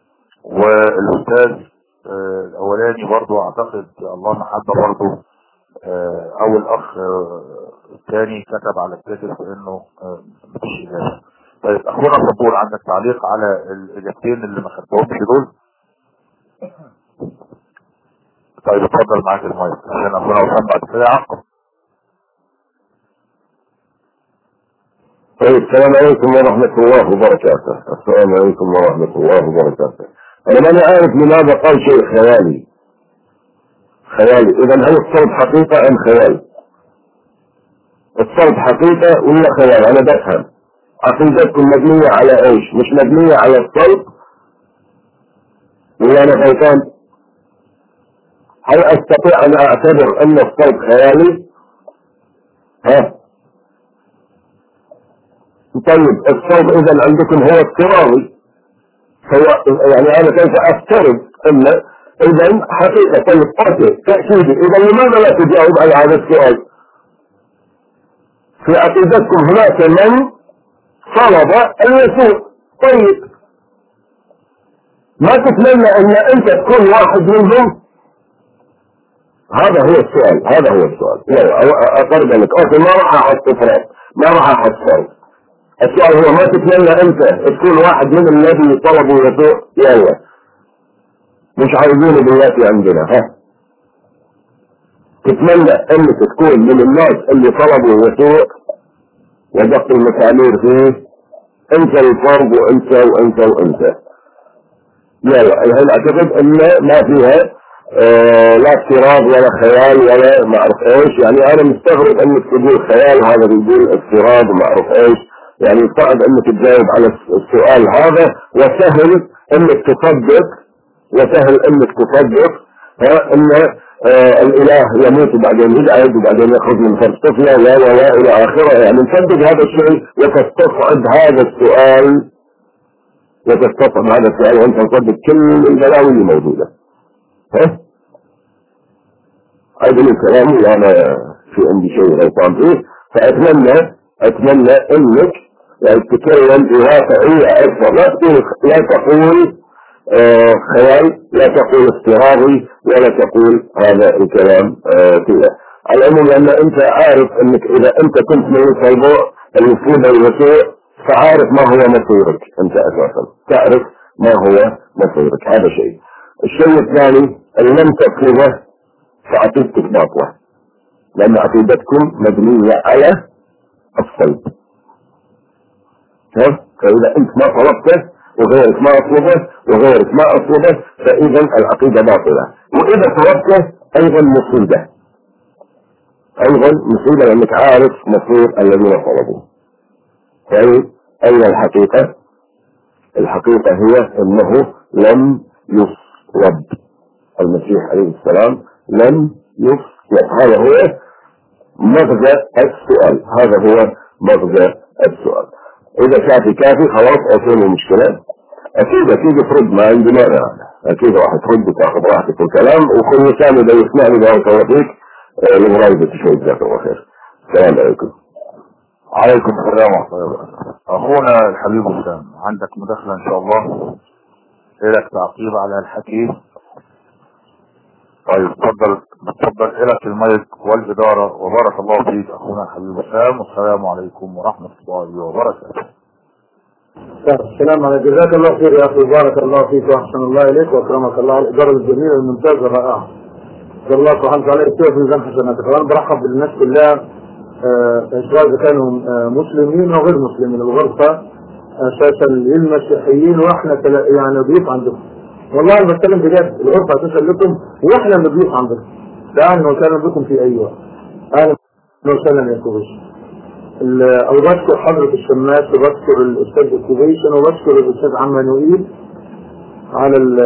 والاستاذ آه، الاولاني برضو اعتقد الله محبه برضو آه، او الاخ آه، الثاني كتب على الكاتب انه آه، مفيش اجابه طيب اخونا صبور عندك تعليق على الاجابتين اللي ما خدتهمش دول طيب اتفضل معاك المايك عشان اخونا وسام بعد كده يعقب طيب السلام عليكم ورحمة الله وبركاته السلام عليكم ورحمة الله وبركاته أنا ماني عارف لماذا قال شيء خيالي خيالي إذا هل الصلب حقيقة أم خيال الصلب حقيقة ولا خيال أنا بفهم عقيدتكم مبنية على إيش مش مبنية على الصلب ولا أنا غلطان هل أستطيع أن أعتبر أن الصلب خيالي ها طيب الصوم اذا عندكم هو افتراضي هو يعني انا كيف افترض ان اذا حقيقة طيب اوكي تأكيدي اذا لماذا لا تجاوب على هذا السؤال في عقيدتكم هناك من طلب اليسوع طيب ما تتمنى ان انت تكون واحد منهم هذا هو السؤال هذا هو السؤال لا اقرب لك اوكي ما راح احط افراد ما راح احط فرد السؤال هو ما تتمنى انت تكون واحد من الذي طلبوا يسوع يلا مش عايزينه دلوقتي عندنا ها تتمنى انك تكون من الناس اللي طلبوا يسوع ودق المسامير فيه انت الفرد وانت وانت وانت يلا الحين اعتقد ان ما فيها آه لا افتراض ولا خيال ولا ما اعرف ايش يعني انا مستغرب انك تقول خيال هذا بيقول افتراض وما اعرف ايش يعني صعب انك تجاوب على السؤال هذا وسهل انك تصدق وسهل انك تصدق ها ان آه الاله يموت وبعدين يبعد وبعدين يخرج من فرد طفله و و و الى اخره يعني تصدق هذا الشيء وتستصعب هذا السؤال وتستصعب هذا السؤال وانت تصدق كل البلاوي اللي موجوده ها؟ هذا من كلامي انا في عندي شيء غلطان فيه فأتمنى أتمنى إنك يعني تتكلم بواقعية أكثر لا تقول لا تقول آه خيال لا تقول افتراضي ولا تقول هذا الكلام آه كذا على العموم لأن أنت عارف أنك إذا أنت كنت من الموضوع المفروض الوسوء فعارف ما هو مصيرك أنت أساسا تعرف ما هو مصيرك هذا شيء الشيء الثاني أن لم تطلبه فعقيدتك باطلة لأن عقيدتكم مبنية على الصلب ها؟ فإذا أنت ما طلبته وغيرك ما أطلبه وغيرك ما أطلبه فإذا العقيدة باطلة وإذا طلبته أيضا مصيبة أيضا مصيبة لأنك عارف مصير الذين طلبوا فأي أين الحقيقة؟ الحقيقة هي أنه لم يصلب المسيح عليه السلام لم يصلب هذا هو مغزى السؤال هذا هو مغزى السؤال إذا كافي كافي خلاص أصول المشكلة أكيد أكيد ترد ما عندي مانع أكيد راح ترد وتاخذ راحتك في الكلام وكل ثاني إذا يسمعني بارك الله فيك المراقبة شوي جزاك الله خير السلام عليكم عليكم السلام ورحمة الله وبركاته أخونا الحبيب وسام عندك مداخلة إن شاء الله إلك تعقيب على الحكي طيب تفضل تفضل إلك المايك والإدارة وبارك الله فيك أخونا الحبيب وسام والسلام عليكم ورحمة الله وبركاته السلام عليكم جزاك الله خير يا اخي بارك الله فيك واحسن الله اليك واكرمك الله على الاداره الجميله الممتازه الرائعه. جزا الله سبحانه وتعالى يكتب في ميزان حسناتك وانا برحب بالناس كلها آه، سواء اذا كانوا آه، مسلمين او غير مسلمين الغرفه اساسا للمسيحيين واحنا تلا- يعني ضيوف عندكم. والله انا بتكلم بجد الغرفه اساسا لكم واحنا اللي ضيوف عندكم. اهلا وسهلا بكم في اي وقت. اهلا وسهلا يا كوبيش. ال- او بشكر حضرة الشماس وبشكر الاستاذ الكوبيشن وبشكر الاستاذ عمانوئيل على ال-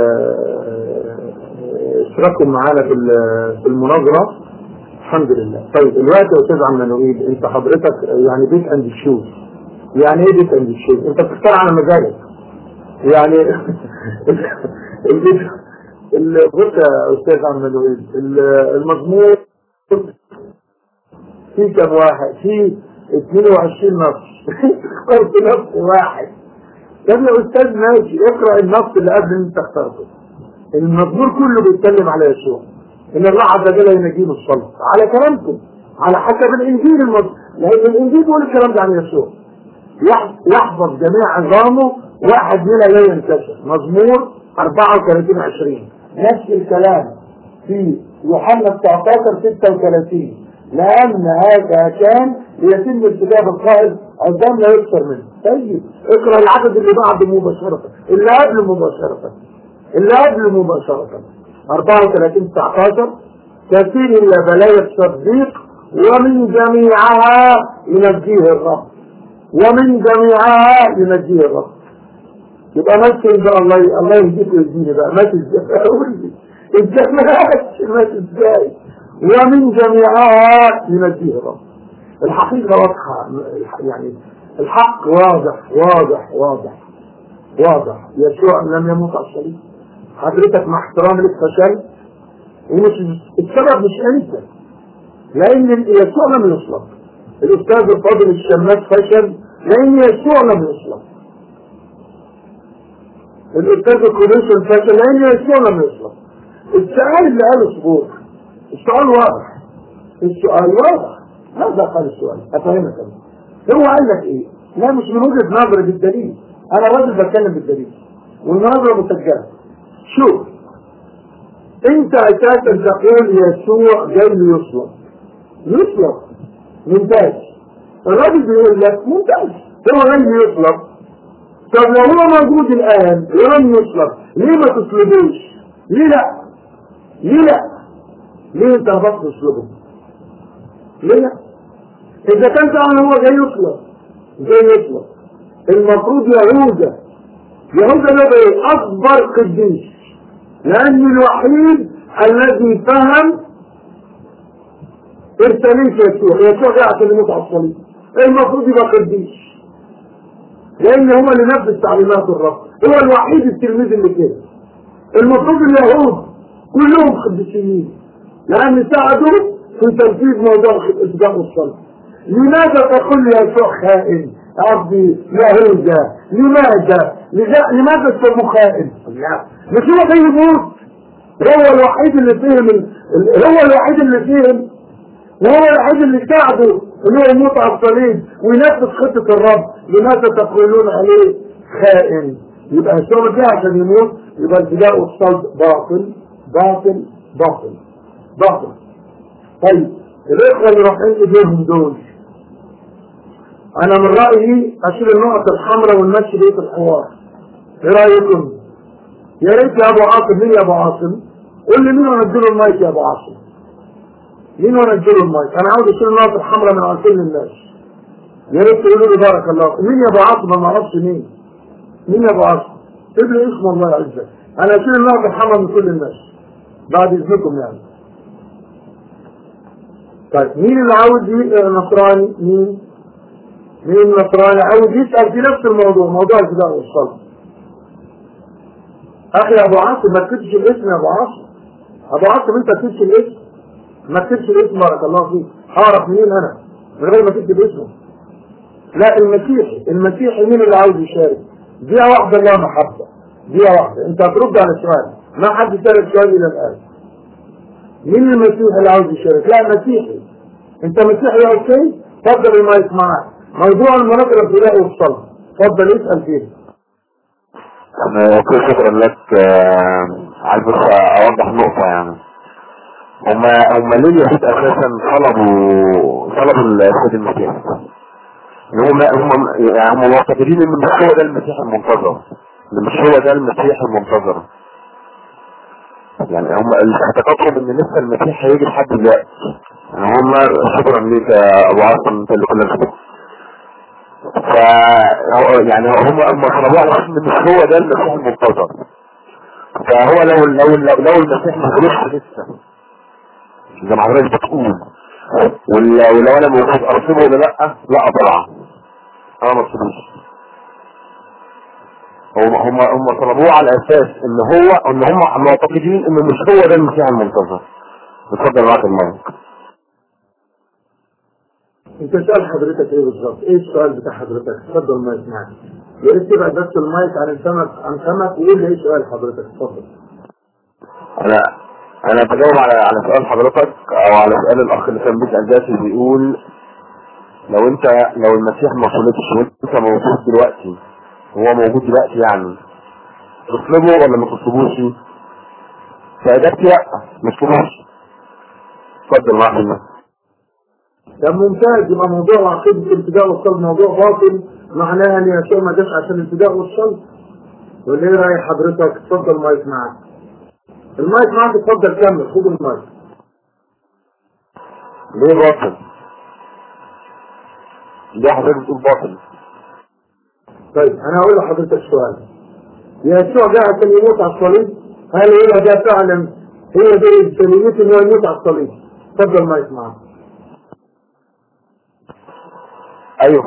اشتراكهم معانا في ال- في المناظرة الحمد لله طيب الوقت يا استاذ عمانوئيل انت حضرتك يعني بيت اند شوز يعني ايه بيت اند شوز انت بتختار على مزاجك يعني البيت ال- بص يا استاذ عمانوئيل ال- المضمون في كم واحد في 22 نص اخترت نص واحد طب يا استاذ ماشي اقرا النص اللي قبل اللي انت اخترته المزمور كله بيتكلم على يسوع ان الله عز وجل ينجيه الصلاه على كلامكم على حسب الانجيل المز... لان الانجيل بيقول الكلام ده عن يسوع يح- يحفظ جميع عظامه واحد منها لا ينكسر مزمور 34 20 نفس الكلام في يوحنا 19 36 لأن هذا كان ليتم الكتاب القائل عظام لا يكسر منه طيب اقرا العدد اللي بعده مباشرة اللي قبل مباشرة اللي قبل مباشرة 34 19 كثير إلا بلايا الصديق ومن جميعها ينجيه الرب ومن جميعها ينجيه الرب يبقى ماشي بقى الله الله يهديك ويهديني بقى ماشي ازاي قول لي ازاي ماشي ماشي ازاي ومن جميعها ينجيه الرب الحقيقة واضحة يعني الحق واضح واضح واضح واضح يسوع لم يموت على الصليب حضرتك مع احترام لك فشل ومش السبب مش انت لان يسوع لم يصلب الاستاذ الفاضل الشماس فشل لان يسوع لم يصلب الاستاذ الكوليشن فشل لان يسوع لم يصلب السؤال اللي قاله صبور السؤال واضح السؤال واضح ماذا قال السؤال افهمك انا هو قال لك ايه لا مش من وجهه نظري بالدليل انا راجل بتكلم بالدليل والنظره مسجله شوف انت اساسا تقول يسوع جاي يصلب يصلب ممتاز الراجل بيقول لك ممتاز هو جاي يصلب طب لو هو موجود الان ولم يصلب ليه ما تصلبوش ليه لا ليه لا ليه انت رفضت تصلبه ليه لا اذا كان فعلا هو جاي يصلب جاي يصلب المفروض يهوذا يهوذا ده بقى اكبر قديس لان الوحيد الذي فهم ارساليه يسوع يسوع جاء عشان يموت على الصليب المفروض يبقى قديس لان هو اللي نفذ تعليمات الرب هو الوحيد التلميذ اللي كده المفروض اليهود كلهم قديسيين لان ساعدوا في تنفيذ موضوع الاسباع والصلاه لماذا تقول لي يسوع خائن قصدي يهوذا لماذا لذا- لماذا تسموه خائن لا مش هو جاي يموت هو الوحيد اللي فهم ال- ال- هو الوحيد اللي فهم وهو الوحيد اللي ساعده ان هو يموت على الصليب وينفذ خطة الرب لماذا تقولون عليه خائن يبقى يسوع جه عشان يموت يبقى الفداء والصلب باطل باطل باطل باطل طيب الاخوه اللي رايحين ايديهم دول انا من رايي اشيل النقط الحمراء ونمشي بقيه الحوار ايه رايكم يا ريت يا ابو عاصم مين يا ابو عاصم قول لي مين هنديله المايك يا ابو عاصم مين هنديله المايك انا عاوز اشيل النقط الحمراء من عن كل الناس يا ريت تقولوا لي بارك الله مين يا ابو عاصم انا ما اعرفش مين مين يا ابو عاصم سيب لي اسمه الله يعزك انا اشيل النقط الحمراء من كل الناس بعد اذنكم يعني طيب مين اللي عاوز ي- نصراني مين مين النصراني عاوز يسأل في نفس الموضوع موضوع الفداء والصلب اخي ابو عاصم ما تكتبش الاسم يا ابو عاصم ابو عاصم انت تكتبش الاسم ما تكتبش الاسم بارك الله فيك اعرف مين انا من غير ما تكتب اسمه لا المسيحي المسيحي مين اللي عاوز يشارك دقيقة واحدة لا محبة دقيقة واحدة انت هترد على السؤال ما حد سألك سؤال الى الان مين المسيحي اللي عاوز يشارك لا مسيحي انت مسيحي يا اوكي تفضل المايك معاك موضوع المناطق الابتدائي والصلب تفضل اسال فيه أنا كل شكرا لك آه، عايز بس أوضح نقطة يعني هما هما ليه اليهود أساسا طلبوا طلبوا السيد المسيح؟ إن هما هما يعني هما معتقدين إن مش هو ده المسيح المنتظر إن مش هو ده المسيح المنتظر يعني هما اعتقادهم إن لسه المسيح هيجي لحد دلوقتي يعني هما شكرا ليك يا أبو عاصم أنت اللي كل الشكر ف يعني هم هم طلبوه على اساس ان مش هو ده المسيح المنتظر فهو لو لو لو, لو المسيح ما خلصش لسه زي ما حضرتك بتقول ولا- ولو انا موجود ارسله ولا لا لا طبعا انا ما ارسلوش هم هم هم طلبوه على اساس ان هو ان هم معتقدين ان مش هو ده المسيح المنتظر اتفضل معاك المايك انت سؤال حضرتك ايه بالظبط ايه السؤال بتاع حضرتك اتفضل المايك معاك يا ريت تبعد بس المايك عن السمك عن سمك وقول لي ايه سؤال حضرتك اتفضل انا انا بجاوب على على سؤال حضرتك او على سؤال الاخ اللي كان بيسال دلوقتي بيقول لو انت لو المسيح ما وصلتش وانت موجود دلوقتي هو موجود دلوقتي يعني تطلبه ولا ما تطلبوش فاجابتي لا ما تطلبوش اتفضل معاك المايك. طب ممتاز يبقى موضوع عقيدة الابتداء والصلب موضوع باطل معناها ان يسوع ما جاش عشان الابتداء والصلب ولا ايه راي حضرتك اتفضل المايك معاك المايك معاك اتفضل كمل خد المايك ليه باطل؟ ليه حضرتك بتقول باطل؟ طيب انا هقول لحضرتك سؤال يسوع جاء عشان يموت على الصليب هل هو ده فعلا هي دي انسانيته ان هو يموت على الصليب اتفضل المايك معاك ايوه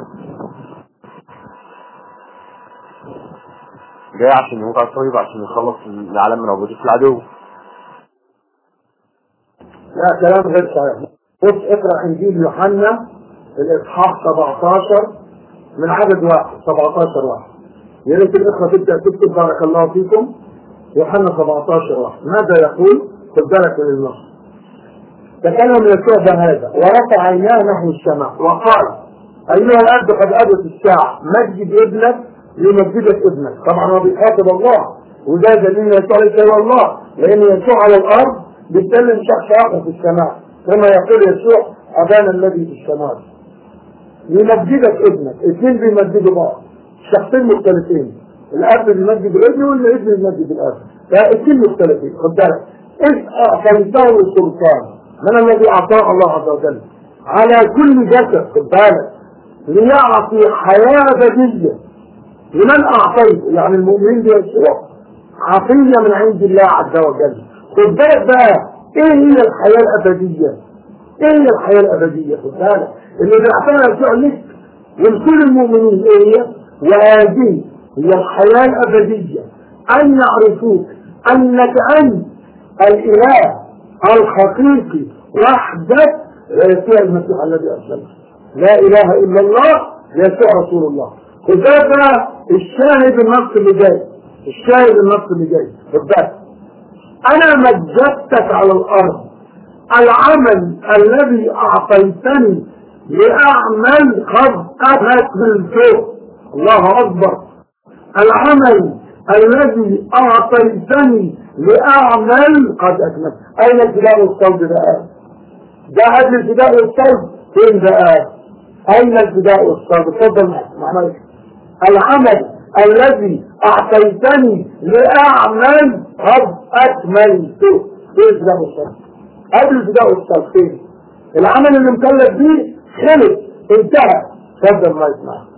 جاي عشان يموت على الصليب عشان يخلص العالم من عبودية العدو لا كلام غير صحيح بص اقرا انجيل يوحنا الاصحاح 17 من عدد واحد 17 واحد يا ريت الاخوه تبدا تكتب بارك الله فيكم يوحنا 17 واحد ماذا يقول؟ خد بالك من النص تكلم يسوع بهذا ورفع عيناه نحو السماء وقال ايها الاب قد اتت الساعه مجد ابنك ليمجدك ابنك طبعا هو بيخاطب الله وده دليل يسوع ليس هو الله لان يسوع على الارض بيتكلم شخص اخر في السماء كما يقول يسوع ابانا الذي في السماء يمجدك ابنك اثنين بيمجدوا بعض شخصين مختلفين الاب بيمجد ابنه والابن بيمجد الاب فاثنين مختلفين خد بالك اذ اعطيته السلطان من الذي اعطاه الله عز وجل على كل جسد خد بالك ليعطي حياه ابديه لمن اعطيته يعني المؤمنين بيسوع عطيه من عند الله عز وجل خد بالك بقى ايه هي الحياه الابديه ايه هي الحياه الابديه خد بالك اللي بيعطيها يسوع لك ولكل المؤمنين ايه هي وهذه هي الحياه الابديه ان يعرفوك انك انت الاله الحقيقي وحدك فيها المسيح الذي ارسله لا اله الا الله يسوع رسول الله خد بالك بقى الشاهد النص اللي جاي الشاهد النص اللي جاي خد بالك انا مجدتك على الارض العمل الذي اعطيتني لاعمل قد اتت من فوق الله اكبر العمل الذي اعطيتني لاعمل قد اكملت اين الابتداء والصلب بقى ده قبل الابتداء والصلب فين بقى اين الابتداء والصلب اتفضل معايا العمل الذي اعطيتني لاعمل قد اكملته فين الابتداء والصلب قبل الابتداء والصلب فين العمل اللي مكلف بيه خلص انتهى اتفضل الله يسمعك